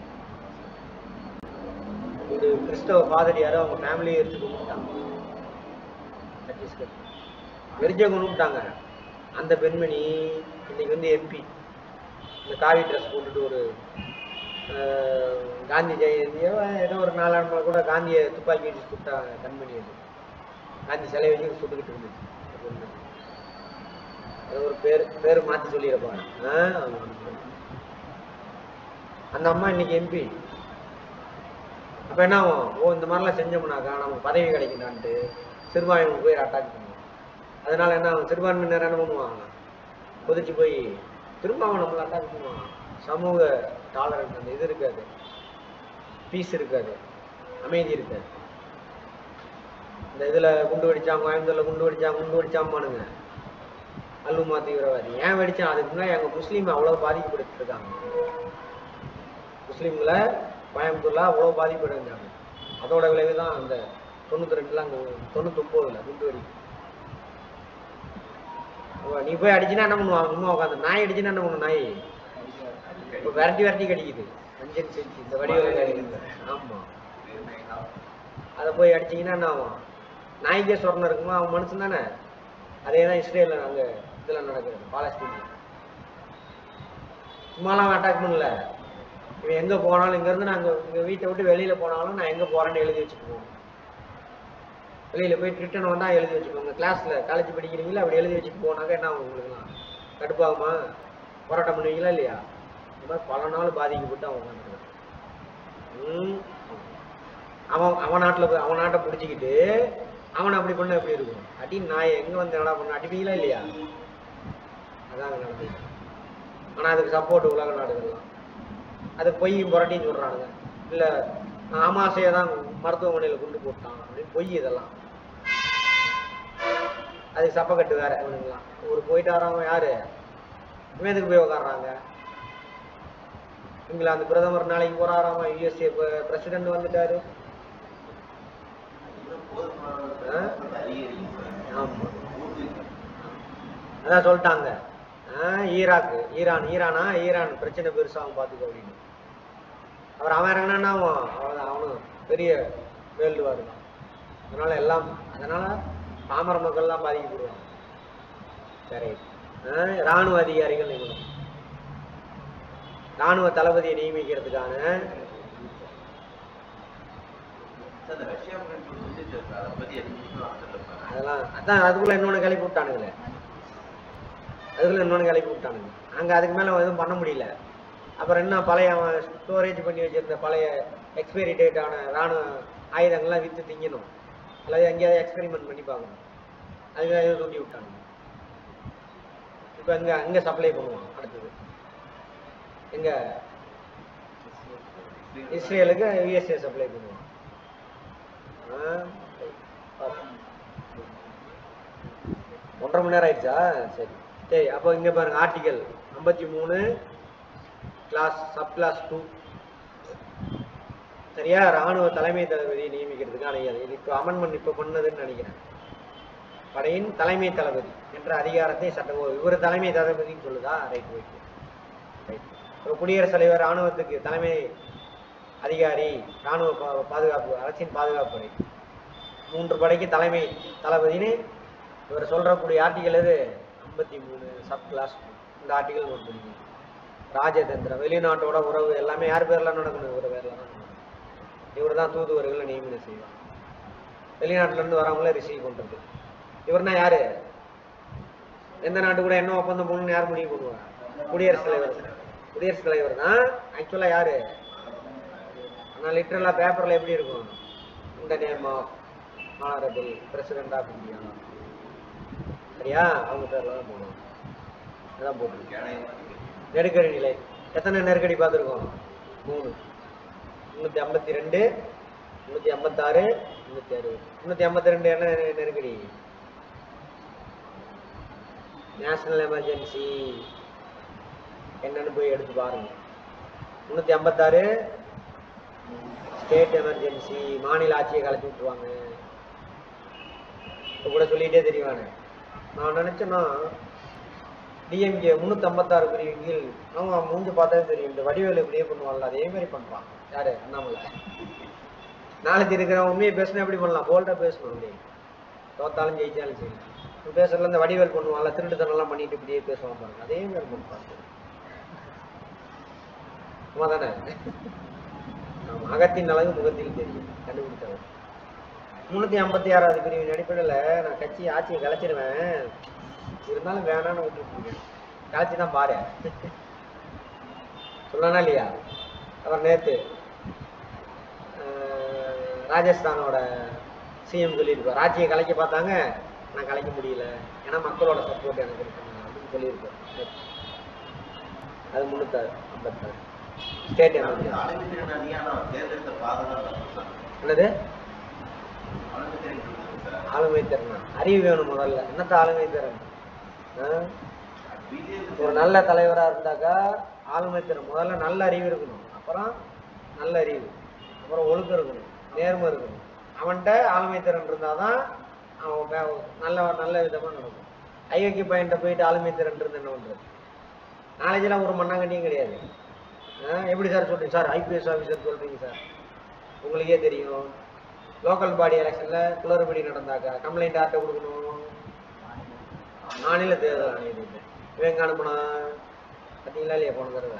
[SPEAKER 1] ஒரு கிறிஸ்தவ பாதிரியாரோ அவங்க ஃபேமிலியை எடுத்து கொண்டுட்டாங்க சத்தீஸ்கர் வெறிஞ்ச கொண்டுட்டாங்க அந்த பெண்மணி இன்னைக்கு வந்து எம்பி இந்த காவி ட்ரெஸ் போட்டுட்டு ஒரு ஆஹ், காந்தி ஜெயந்தியோ ஏதோ ஒரு நாளான கூட காந்தியை துப்பாக்கி வச்சு சுட்டாங்க கண்மணி அது காந்தி சிலை வச்சு சுட்டுக்கிட்டு இருந்துச்சு அந்த பொண்ணு. அது ஒரு பேர் பேர் மாத்தி சொல்லியிருப்பாங்க ஆஹ் ஆமா. அந்த அம்மா இன்னைக்கு எம்பி அப்ப என்ன ஆகும் ஓ இந்த மாதிரிலாம் செஞ்சோம்னாக்கா நமக்கு பதவி கிடைக்குதான்ட்டு சிறுபான்மை போய் அட்டாக் பண்ணுவோம் அதனால என்ன ஆகும் சிறுபான்மையினர் என்ன பண்ணுவாங்க கொதிச்சு போய் திரும்ப அவன் நம்மளை அட்டாக் பண்ணுவான் சமூக டாலரன்ஸ் அந்த இது இருக்காது பீஸ் இருக்காது அமைதி இருக்காது இந்த இதுல குண்டு வெடிச்சான் கோயம்புத்தூர்ல குண்டு வெடிச்சான் குண்டு வெடிச்சாமானுங்க அல்லுமா தீவிரவாதி ஏன் வெடிச்சான் அதுக்கு முன்னாடி எங்க முஸ்லீம் அவ்வளவு பாதிக்கப்படுத்திட்டு இருக்காங்க முஸ்லீம்களை கோயம்புத்தூர்ல அவ்வளவு பாதிப்படைஞ்சாங்க அதோட விளைவு தான் அந்த தொண்ணூத்தி ரெண்டுல அங்க தொண்ணூத்தொன்பதுல குண்டு வெடி ஓ, நீ போய் அடிச்சுன்னா என்ன பண்ணுவான் சும்மா உட்காந்து நாய் அடிச்சுன்னா என்ன பண்ணும் நாய் இப்போ விரட்டி விரட்டி கடிக்குது அஞ்சன் செஞ்சு இந்த வடிவில் கடிக்குது ஆமா அதை போய் அடிச்சீங்கன்னா என்ன ஆகும் நாய்க்கே சொரணம் இருக்குமா அவன் மனுஷன் தானே அதே தான் இஸ்ரேலில் அங்க இதுல நடக்குது பாலஸ்தீன்ல சும்மாலாம் அட்டாக் பண்ணல இவன் எங்க போனாலும் இங்க இருந்து நாங்க எங்க வீட்டை விட்டு வெளியில போனாலும் நான் எங்க போறேன்னு எழுதி வச்சுட்டு போவேன் வெளியில போய் ரிட்டன் வந்தா எழுதி வச்சுக்கோங்க கிளாஸ்ல காலேஜ் படிக்கிறீங்களா அப்படி எழுதி வச்சுட்டு போனாக்க என்ன ஆகும் உங்களுக்குலாம் கடுப்பாகுமா போராட்டம் பண்ணுவீங்களா இல்லையா இந்த மாதிரி பல நாள் பாதிக்கப்பட்டு அவன் உட்காந்துருக்கான் ம். அவன் அவன் நாட்டுல போய் அவன் நாட்டை பிடிச்சிக்கிட்டு அவனை அப்படி பண்ண எப்படி இருக்கும் அடி நாய் எங்க வந்து என்னடா பண்ண அடிப்பீங்களா இல்லையா அதான் அங்க நடந்தது ஆனா அதுக்கு சப்போர்ட் உலக நாடுகள்லாம் அது பொய் புரட்டின்னு சொல்றானுங்க இல்ல ஆமாசையை தான் மருத்துவமனையில கொண்டு போட்டான் அப்படின்னு பொய் இதெல்லாம் அதுக்கு சப்பக்கட்டு வேற இவனுங்களாம் ஒரு போயிட்டு வரவங்க யாரு இவன் எதுக்கு போய் உட்காடுறாங்க இங்கிலாந்து பிரதமர் நாளைக்கு போறாராமா யுஎஸ்ஏ பிரசிடென்ட் வந்துட்டாரு ஆமா அதான் சொல்லிட்டாங்க ஆஹ் ஈராக்கு ஈரான் ஈரானா ஈரான் பிரச்சனை பெருசாகும் பார்த்துக்கோ அப்படின்னு அப்புறம் அவன் இறங்கினா அவன் அவ்வளோதான் அவனும் பெரிய வேர்ல்டு வார் தான் அதனால எல்லாம் அதனால பாமர மக்கள்லாம் பாதிக்கப்படுவாங்க சரி ஆஹ் ராணுவ அதிகாரிகள் நியமனம் ராணுவ தளபதியை நியமிக்கிறதுக்கான அதெல்லாம் அதான் அதுக்குள்ள இன்னொன்று கிளப்பி விட்டானுங்களே அதுக்குள்ள இன்னொன்று கிளப்பி விட்டானுங்க அங்க அதுக்கு மேல எதுவும் பண்ண முடியல அப்புறம் என்ன பழைய அவன் ஸ்டோரேஜ் பண்ணி வச்சிருந்த பழைய எக்ஸ்பைரி டேட் ஆன ராணுவ ஆயுதங்கள்லாம் வித்து திங்கணும் அல்லது எங்கேயாவது எக்ஸ்பெரிமெண்ட் பண்ணி பார்க்கணும் அதுக்கு எதுவும் தூண்டி விட்டானுங்க இப்போ எங்க அங்க சப்ளை பண்ணுவான் அடுத்தது எங்க இஸ்ரேலுக்கு யுஎஸ்ஏ சப்ளை பண்ணுவான் ஆ, பார்ப்போம். ஒன்றரை மணி நேரம் ஆயிடுச்சா சரி சரி அப்போ இங்க பாருங்க ஆர்டிகல் ஐம்பத்தி மூணு கிளாஸ் சப் கிளாஸ் டூ சரியா ராணுவ தலைமை தளபதியை நியமிக்கிறதுக்கான இது இது இப்போ அமெண்ட்மெண்ட் இப்போ பண்ணதுன்னு நினைக்கிறேன் படையின் தலைமை தளபதி என்ற அதிகாரத்தை சட்ட இவர் தலைமை தளபதின்னு சொல்லுதா ரைட் ஓகே ரைட் இப்போ குடியரசுத் தலைவர் ராணுவத்துக்கு தலைமை அதிகாரி ராணுவ பா- பாதுகாப்பு அரசின் பாதுகாப்பு படை மூன்று படைக்கு தலைமை தளபதின்னு இவர் சொல்றக்கூடிய ஆர்டிகல் எது ஐம்பத்தி மூணு சப் கிளாஸ் இந்த ஆர்டிகல் நோட் பண்ணிக்கணும் ராஜதந்திரம் வெளிநாட்டோட உறவு எல்லாமே யார் பேர்ல நடக்கணும் இவர் பேர்ல தான் நடக்கணும் இவர் தான் தூதுவர்களை நியமனம் செய்வார் வெளிநாட்டுல இருந்து வரவங்கள ரிசீவ் பண்றது இவர்னா யாரு எந்த நாட்டு கூட என்ன ஒப்பந்தம் போகணும்னு யார் முடிவு பண்ணுவாங்க குடியரசுத் தலைவர் குடியரசுத் தலைவர் தான் ஆக்சுவலா யாரு ஆனா லிட்டரலா பேப்பர்ல எப்படி இருக்கும் இந்த name of honourable president of India சரியா அவங்க பேர்ல தான் போகணும் அதான் போட்டுருக்கு நெருக்கடி நிலை எத்தனை நெருக்கடி பார்த்துருக்கோம் மூணு முந்நூற்றி ஐம்பத்தி ரெண்டு முந்நூற்றி ஐம்பத்தாறு முந்நூற்றி அறுபது முந்நூற்றி ஐம்பத்தி ரெண்டு என்ன நெ- நெருக்கடி நேஷனல் எமர்ஜென்சி என்னன்னு போய் எடுத்து பாருங்க முந்நூற்றி ஐம்பத்தாறு ஸ்டேட் எமர்ஜென்சி மாநில ஆட்சியை கலைச்சி விட்டுருவாங்க இப்போ கூட சொல்லிகிட்டே தெரியுவானே நான் நினச்சேன்னா டிஎம்கே முந்நூற்றி ஐம்பத்தாறு பிரிவின் கீழ் அவன் மூஞ்சி பார்த்தாலே தெரியும் இந்த வடிவேலு இப்படியே பண்ணுவான்ல அதே மாதிரி பண்ணுறான் யாரு அண்ணாமலை நாளைக்கு இருக்கிற உண்மையை பேசினா எப்படி பண்ணலாம் போல்டாக பேசணும் அப்படியே தோத்தாலும் ஜெயிச்சாலும் சரி இப்ப பேசுறதுல இந்த வடிவேல் பண்ணுவான்ல திருட்டுத்தனம்லாம் பண்ணிட்டு இப்படியே பேசுவான் பாருங்க அதே மாதிரி பண்ணுவாங்க சும்மா தானே ஆமா, அகத்தின் அழகு முகத்தில் தெரியும் கண்டுபிடிச்சவன் முந்நூற்றி ஐம்பத்தி ஆறாவது பிரிவின் அடிப்படையில் நான் கட்சி ஆட்சியை கலைச்சிருவேன் இருந்தாலும் வேணான்னு விட்டுட்டு இருக்கேன் கலைச்சி தான் பாரு சொல்லனா இல்லையா அப்புறம் நேற்று ராஜஸ்தானோட சிஎம் சொல்லியிருப்பார் ஆட்சியை கலைக்க பார்த்தாங்க நான் கலைக்க முடியல ஏன்னா மக்களோட சப்போர்ட் எனக்கு இருக்குங்க அப்படின்னு சொல்லியிருப்பார் நேத்து. அது முன்னூத்தாறு ஐம்பத்தாறு ஸ்டேட் எமர்ஜென்சி
[SPEAKER 2] ஆளுமித்திரன் அதிகாரம் அவர் தேர்ந்தெடுத்த பாதுகாப்பு சார்
[SPEAKER 1] என்னது
[SPEAKER 2] ஆளுமித்திரன் இருக்குது சார்
[SPEAKER 1] ஆளுமை திறன் அறிவு வேணும் முதல்ல என்னத்த ஆளுமை திறன் ஆ?
[SPEAKER 2] பிஜேபி
[SPEAKER 1] ஒரு நல்ல தலைவரா இருந்தாக்கா ஆளுமை திறன் முதல்ல நல்ல அறிவு இருக்கணும் அப்புறம் நல்ல அறிவு அப்புறம் ஒழுக்கம் இருக்கணும் நேர்மை இருக்கணும் அவன்கிட்ட ஆளுமை திறன் இருந்தாதான் அவன் வே- நல்ல நல்ல விதமா நடக்கும் ஐயோக்கிய பையன்கிட்ட போயிட்டு ஆளுமை திறன் இருந்து என்ன பண்றது நாலேஜெல்லாம் ஒரு மண்ணாங்கட்டியும் கிடையாது ஆ, எப்படி சார் சொல்றீங்க சார் ஐபிஎஸ் ஆஃபீஸர் சொல்றீங்க சார் உங்களுக்கே தெரியும் லோக்கல் பாடி எலெக்ஷன்ல குளறுபடி நடந்தாக்கா கம்ப்ளைண்ட் யார்கிட்ட கொடுக்கணும் மாநில தேர்தல் ஆணையத்துக்கு இவன் எங்க அனுப்புனா பார்த்தீங்களா இல்லையா போன தடவை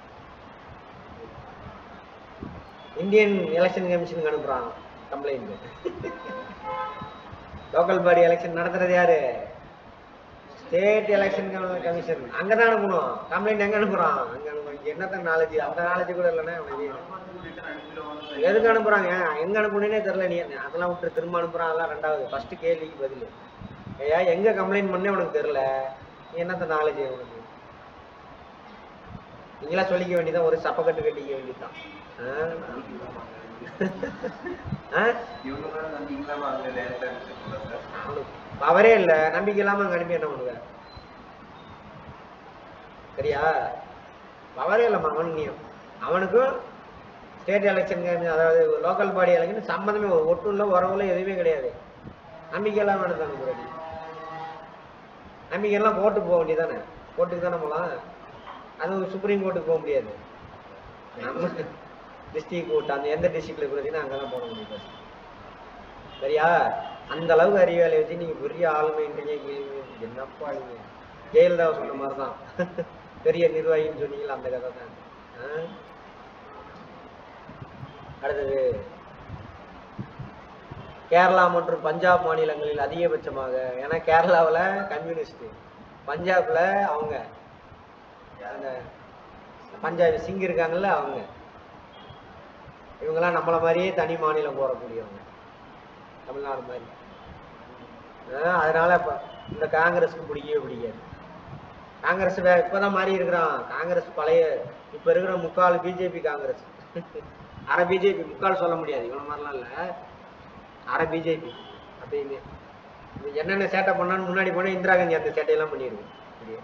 [SPEAKER 1] இந்தியன் எலெக்ஷன் கமிஷனுக்கு அனுப்புறான் கம்ப்ளைண்ட் லோக்கல் பாடி எலெக்ஷன் நடத்துறது யாரு ஸ்டேட் எலெக்ஷன் கமிஷன் அங்கதான் அனுப்பணும் கம்ப்ளைண்ட் எங்க அனுப்புறான் அங்க அனுப்புறான் என்னத்த நாலேஜ் அந்த நாலேஜ் கூட இல்லைன்னா அவனுக்கு எதுக்கு அனுப்புறாங்க எங்க அனுப்புனே தெரியல நீ அதெல்லாம் விட்டு திரும்ப அனுப்புறான் அதெல்லாம் ரெண்டாவது ஃபர்ஸ்ட் கேள்விக்கு பதில் ஐயா எங்க கம்ப்ளைண்ட் பண்ணே உனக்கு தெரியல நீ என்னத்த நாலேஜ் உனக்கு நீங்களா சொல்லிக்க வேண்டியதான் ஒரு சப்பக்கட்டு கட்டிக்க வேண்டியதுதான் ஆ? ஆ?
[SPEAKER 2] இவங்க மேல நம்பிக்கை இல்லாம அங்க லேட்டா இருக்கு சார்
[SPEAKER 1] அவனுக்கு பவரே இல்லை நம்பிக்கை இல்லாம அங்க அனுப்பி என்ன பண்ணுவ சரியா பவரே இல்லைம்மா அவனுக்கு நீ அவனுக்கும் ஸ்டேட் எலெக்ஷன் அதாவது லோக்கல் பாடி எலெக்ஷன் சம்மந்தமே ஒரு ஒட்டும் இல்லை உறவுல எதுவுமே கிடையாது நம்பிக்கை இல்லாம எடுத்தாங்க முன்னாடி நம்பிக்கை எல்லாம் கோர்ட்டுக்கு போக வேண்டியதானே கோர்ட்டுக்கு தானே போகலாம் அது சுப்ரீம் கோர்ட்டுக்கு போக முடியாது நம்ம டிஸ்ட்ரிக்ட் கோர்ட் அந்த எந்த டிஸ்ட்ரிக்ட்ல இருக்கிறதுன்னா அங்கே தான் போட முடியும் first. சரியா அந்த அளவுக்கு அறிவாளி வச்சு நீங்க பெரிய ஆளுமைன்றீங்க கேள்வி என்னப்பா நீங்க ஜெயலலிதா சொன்ன மாதிரி தான் பெரிய நிர்வாகின்னு சொன்னீங்களா அந்த கதை தான் ஆ? அடுத்தது கேரளா மற்றும் பஞ்சாப் மாநிலங்களில் அதிகபட்சமாக ஏன்னா கேரளாவுல கம்யூனிஸ்ட் பஞ்சாப்ல அவங்க அந்த பஞ்சாபி சிங் இருக்காங்கல்ல அவங்க இவங்கெல்லாம் நம்மள மாதிரியே தனி மாநிலம் கோரக்கூடியவங்க தமிழ்நாடு மாதிரி ஆஹ் அதனால இப்ப இந்த காங்கிரஸுக்கு பிடிக்கவே பிடிக்காது காங்கிரஸ் வே இப்பதான் மாறி இருக்கிறான் காங்கிரஸ் பழைய இப்ப இருக்கிற முக்கால் பிஜேபி காங்கிரஸ் அரை பிஜேபி முக்கால் சொல்ல முடியாது இவன மாதிரிலாம் இல்ல அரை பிஜேபி அப்பயுமே இவன் என்னென்ன சேட்டை பண்ணான்னு முன்னாடி போனா இந்திரா காந்தி அந்த சேட்டையெல்லாம் பண்ணிடுவோம் அப்படியே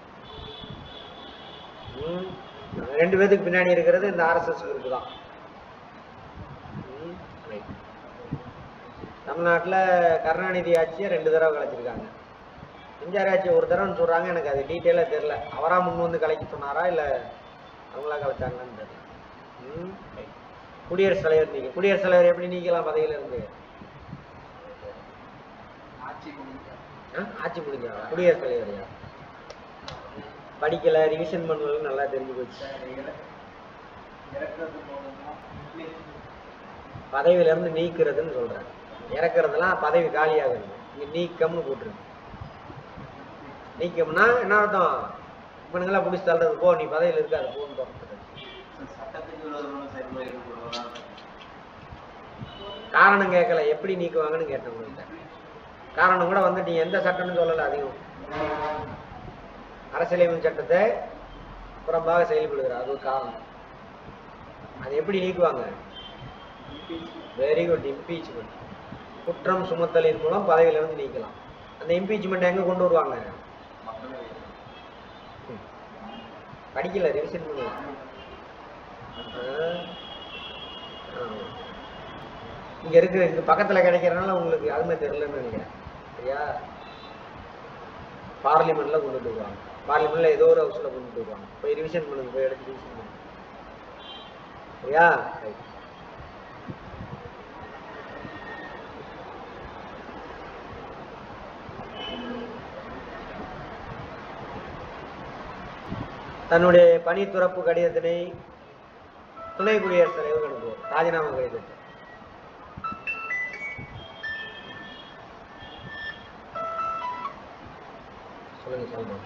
[SPEAKER 1] ம். ரெண்டு பேத்துக்கு பின்னாடி இருக்கிறது இந்த ஆர்எஸ்எஸ் குரூப் தான் ம், right. தமிழ்நாட்டுல கருணாநிதி ஆட்சியை ரெண்டு தடவை கலைச்சிருக்காங்க எம்ஜிஆர் ஆட்சி ஒரு தடவைன்னு சொல்றாங்க எனக்கு அது டீட்டெயிலாக தெரியல அவரா முன் வந்து கலைக்க சொன்னாரா இல்ல அவங்களா கலைச்சாங்களான்னு தெரியல ம், right. குடியரசுத் தலைவர் நீங்க குடியரசுத் தலைவர் எப்படி நீக்கலாம் பதவியில இருந்து
[SPEAKER 5] ஆட்சி முடிஞ்சார்
[SPEAKER 1] ஆ? ஆட்சி முடிஞ்சா குடியரசுத் தலைவர் யார் படிக்கல ரிவிஷன் பண்ணல நல்லா தெரிஞ்சு போச்சு
[SPEAKER 5] சார் இற- இறக்குறது மூலமா
[SPEAKER 1] பதவியில இருந்து நீக்கிறதுன்னு சொல்றேன் இறக்குறதெல்லாம் பதவி காலியாகுது இங்க நீக்கம்னு போட்டுருக்கு நீக்கம்னா என்ன அர்த்தம் இவனுங்கெல்லாம் பிடிச்சி தள்ளுறது போ நீ பதவியில இருக்காது போன்னு திறந்துறது
[SPEAKER 2] சட்டத்துக்கு விரோதமான செயல்முறை ஈடுபடுவதா
[SPEAKER 1] காரணம் கேட்கல எப்படி நீக்குவாங்கன்னு கேட்டேன் உங்கள்கிட்ட காரணம் கூட வந்து நீ எந்த சட்டம்னு சொல்லல அதிகம் அரசியலமைப்பு சட்டத்தை புறம்பாக செயல்படுகிறார் அது ஒரு காரணம் அது எப்படி நீக்குவாங்க வெரி குட் இம்பீச்மெண்ட் குற்றம் சுமத்தலின் மூலம் பதவியிலிருந்து நீக்கலாம் அந்த இம்பீச்மெண்ட் எங்க கொண்டு வருவாங்க
[SPEAKER 2] மக்களவை
[SPEAKER 1] ம். படிக்கல ரிவிஷன் பண்ணலாம் இங்க இருக்கிற இங்க பக்கத்துல கிடைக்கிறனால உங்களுக்கு யாருமே தெரியலன்னு நினைக்கிறேன் சரியா பார்லிமெண்ட்ல கொண்டுட்டு வருவாங்க பார்லிமெண்ட்ல ஏதோ ஒரு ஹவுஸ்ல கொண்டுட்டு வருவாங்க போய் ரிவிஷன் பண்ணுங்க போய் எடுத்து ரிவிஷன் பண்ணுங்க சரியா Right. தன்னுடைய பணி துறப்பு கடிதத்தினை துணை குடியரசுத் தலைவர் அனுப்புவார் ராஜினாமா கடிதத்தை சொல்லுங்க சொல்லுங்க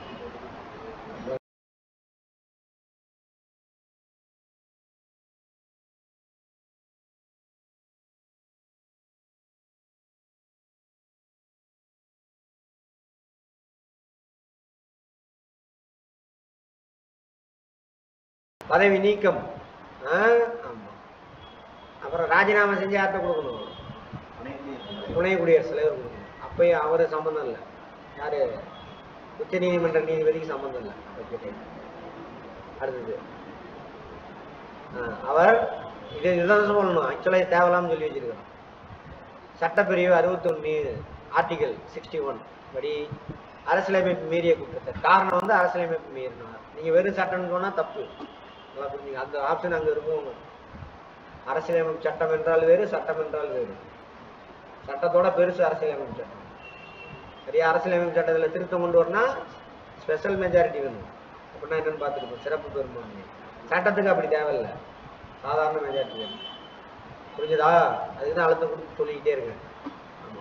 [SPEAKER 1] பதவி நீக்கம் ஆ, ஆமா அப்புறம் ராஜினாமா செஞ்சு யார்கிட்ட கொடுக்கணும்
[SPEAKER 2] அனைத்து
[SPEAKER 1] துணை குடியரசுத் தலைவர் கொடுக்கணும் அப்பயும் அவரு சம்மந்தம் இல்லை யாரு உச்ச நீதிமன்ற நீதிபதிக்கு சம்மந்தம் இல்லை ஓகே அடுத்தது ஆ, அவர் இது இதுதான் சொல்லணும் ஆக்சுவலாக இது தேவலாம்னு சொல்லி வச்சிருக்கிறோம் சட்டப்பிரிவு அறுபத்தொன்னு ஆர்டிகல் சிக்ஸ்டி ஒன் படி அரசியலமைப்பு மீறிய குற்றத்தை காரணம் வந்து அரசியலமைப்பு மீறினார் நீங்க வெறும் சட்டம்னு சொன்னா தப்பு நல்லா புரிஞ்சுங்க அந்த ஆப்ஷன் அங்க இருக்கும் அரசியலமைப்பு சட்டம் என்றால் வேறு சட்டம் என்றால் வேறு சட்டத்தோட பெருசு அரசியலமைப்பு சட்டம் சரியா அரசியலமைப்பு சட்டத்துல திருத்தம் கொண்டு வரனா ஸ்பெஷல் மெஜாரிட்டி வேணும் அப்படின்னா என்னன்னு பார்த்துருப்போம் சிறப்பு பெரும்பான்மை சட்டத்துக்கு அப்படி தேவையில்லை சாதாரண மெஜாரிட்டி வேணும் புரிஞ்சுதா அதுக்குதான் அழுத்தம் கொடுத்து சொல்லிக்கிட்டே இருக்கேன் ஆமா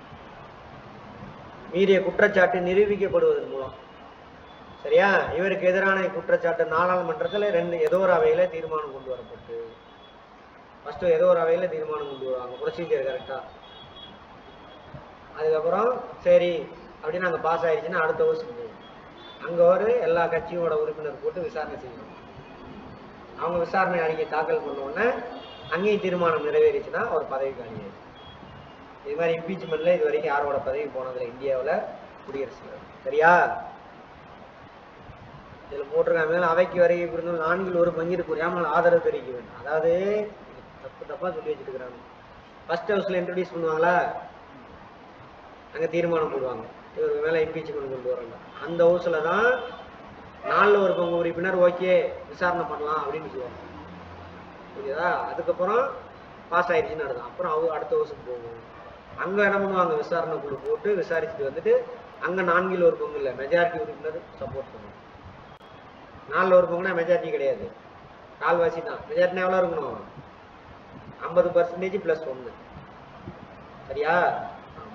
[SPEAKER 1] மீறிய குற்றச்சாட்டு நிரூபிக்கப்படுவதன் மூலம் சரியா இவருக்கு எதிரான குற்றச்சாட்டு நாடாளுமன்றத்துல ரெண்டு ஏதோ ஒரு அவையில தீர்மானம் கொண்டு வரப்பட்டு ஃபர்ஸ்ட் ஏதோ ஒரு அவையில தீர்மானம் கொண்டு வருவாங்க ப்ரொசீஜர் கரெக்டா அதுக்கப்புறம் சரி அப்படின்னு அங்க பாஸ் ஆயிடுச்சுன்னா அடுத்த வருஷம் போகும் அங்க ஒரு எல்லா கட்சியோட உறுப்பினர் போட்டு விசாரணை செய்யணும் அவங்க விசாரணை அறிக்கை தாக்கல் பண்ண உடனே அங்கேயும் தீர்மானம் நிறைவேறிச்சுன்னா ஒரு பதவி காலியாயிடும் இது மாதிரி இம்பீச்மெண்ட்ல இது வரைக்கும் யாரோட பதவி போனதில்லை இந்தியாவுல குடியரசுத் தலைவர். சரியா இதுல போட்டிருக்காங்க மேல அவைக்கு வரைக்கும் இருந்தும் நான்கில் ஒரு பங்கிற்கு குறையாமல் ஆதரவு தெரிவிக்க வேண்டும் அதாவது இது தப்பு தப்பா சொல்லி வச்சுட்டு இருக்கிறாங்க ஃபர்ஸ்ட் ஹவுஸ்ல இன்ட்ரடியூஸ் பண்ணுவாங்களா அங்க தீர்மானம் போடுவாங்க இவருக்கு மேல இம்பீச்மெண்ட் கொண்டு வராங்க அந்த ஹவுஸ்ல தான் நாலுல ஒரு பங்கு உறுப்பினர் ஓகே விசாரணை பண்ணலாம் அப்படின்னு சொல்லுவாங்க புரியுதா அதுக்கப்புறம் பாஸ் ஆயிடுச்சுன்னு அர்த்தம் அப்புறம் அவங்க அடுத்த வருஷம் போகும் அங்க என்ன பண்ணுவாங்க விசாரணை குழு போட்டு விசாரிச்சுட்டு வந்துட்டு அங்க நான்கில் ஒரு பங்கு இல்லை மெஜாரிட்டி உறுப்பினர் சப்போர்ட் பண்ணுவாங்க நாலுல ஒரு பங்குனா மெஜாரிட்டி கிடையாது கால்வாசி தான் மெஜாரிட்டி எவ்வளோ இருக்கணும் ஐம்பது பர்சன்டேஜ் ப்ளஸ் ஒன்று சரியா ஆமா.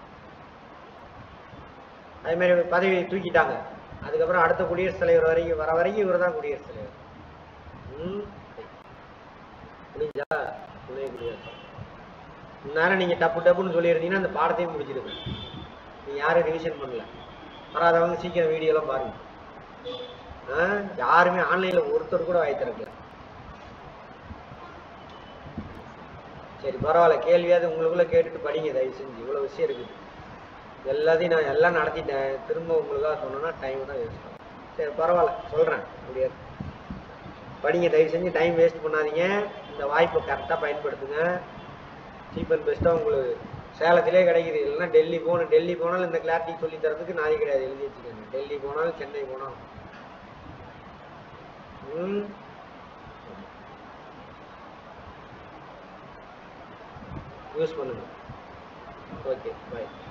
[SPEAKER 1] அதே மாதிரி பதவி தூக்கிட்டாங்க அதுக்கப்புறம் அடுத்த குடியரசுத் தலைவர் வரைக்கும் வர வரைக்கும் இவர் தான் குடியரசுத் தலைவர் ம் புரிஞ்சா துணை குடியரசு இந்நேரம் நீங்க டப்பு டப்புன்னு சொல்லியிருந்தீங்கன்னா அந்த பாடத்தையும் முடிச்சிருப்பேன் நீங்க யாரும் ரிவிஷன் பண்ணல வராதவங்க சீக்கிரம் வீடியோலாம் பாருங்க ஆ, யாருமே ஆன்லைன்ல ஒருத்தர் கூட வாய் திறக்கல சரி பரவாயில்ல கேள்வியாவது உங்களுக்குள்ள கேட்டுட்டு படிங்க தயவு செஞ்சு இவ்வளவு விஷயம் இருக்குது எல்லாத்தையும் நான் எல்லாம் நடத்திட்டேன் திரும்ப உங்களுக்காக சொன்னேன்னா டைம் தான் வேஸ்ட் ஆகும் சரி பரவாயில்ல சொல்றேன் முடியாது படிங்க தயவு செஞ்சு டைம் வேஸ்ட் பண்ணாதீங்க இந்த வாய்ப்பை கரெக்டாக பயன்படுத்துங்க சீப் அண்ட் பெஸ்ட்டாக உங்களுக்கு சேலத்திலே கிடைக்குது இல்லைன்னா டெல்லி போகணும் டெல்லி போனாலும் இந்த கிளாரிட்டி சொல்லி தரதுக்கு நாய் கிடையாது எழுதி வச்சுக்கோங்க டெல்லி போனாலும் சென்னை போனாலும் ம் யூஸ் பண்ணுங்க ஓகே பாய்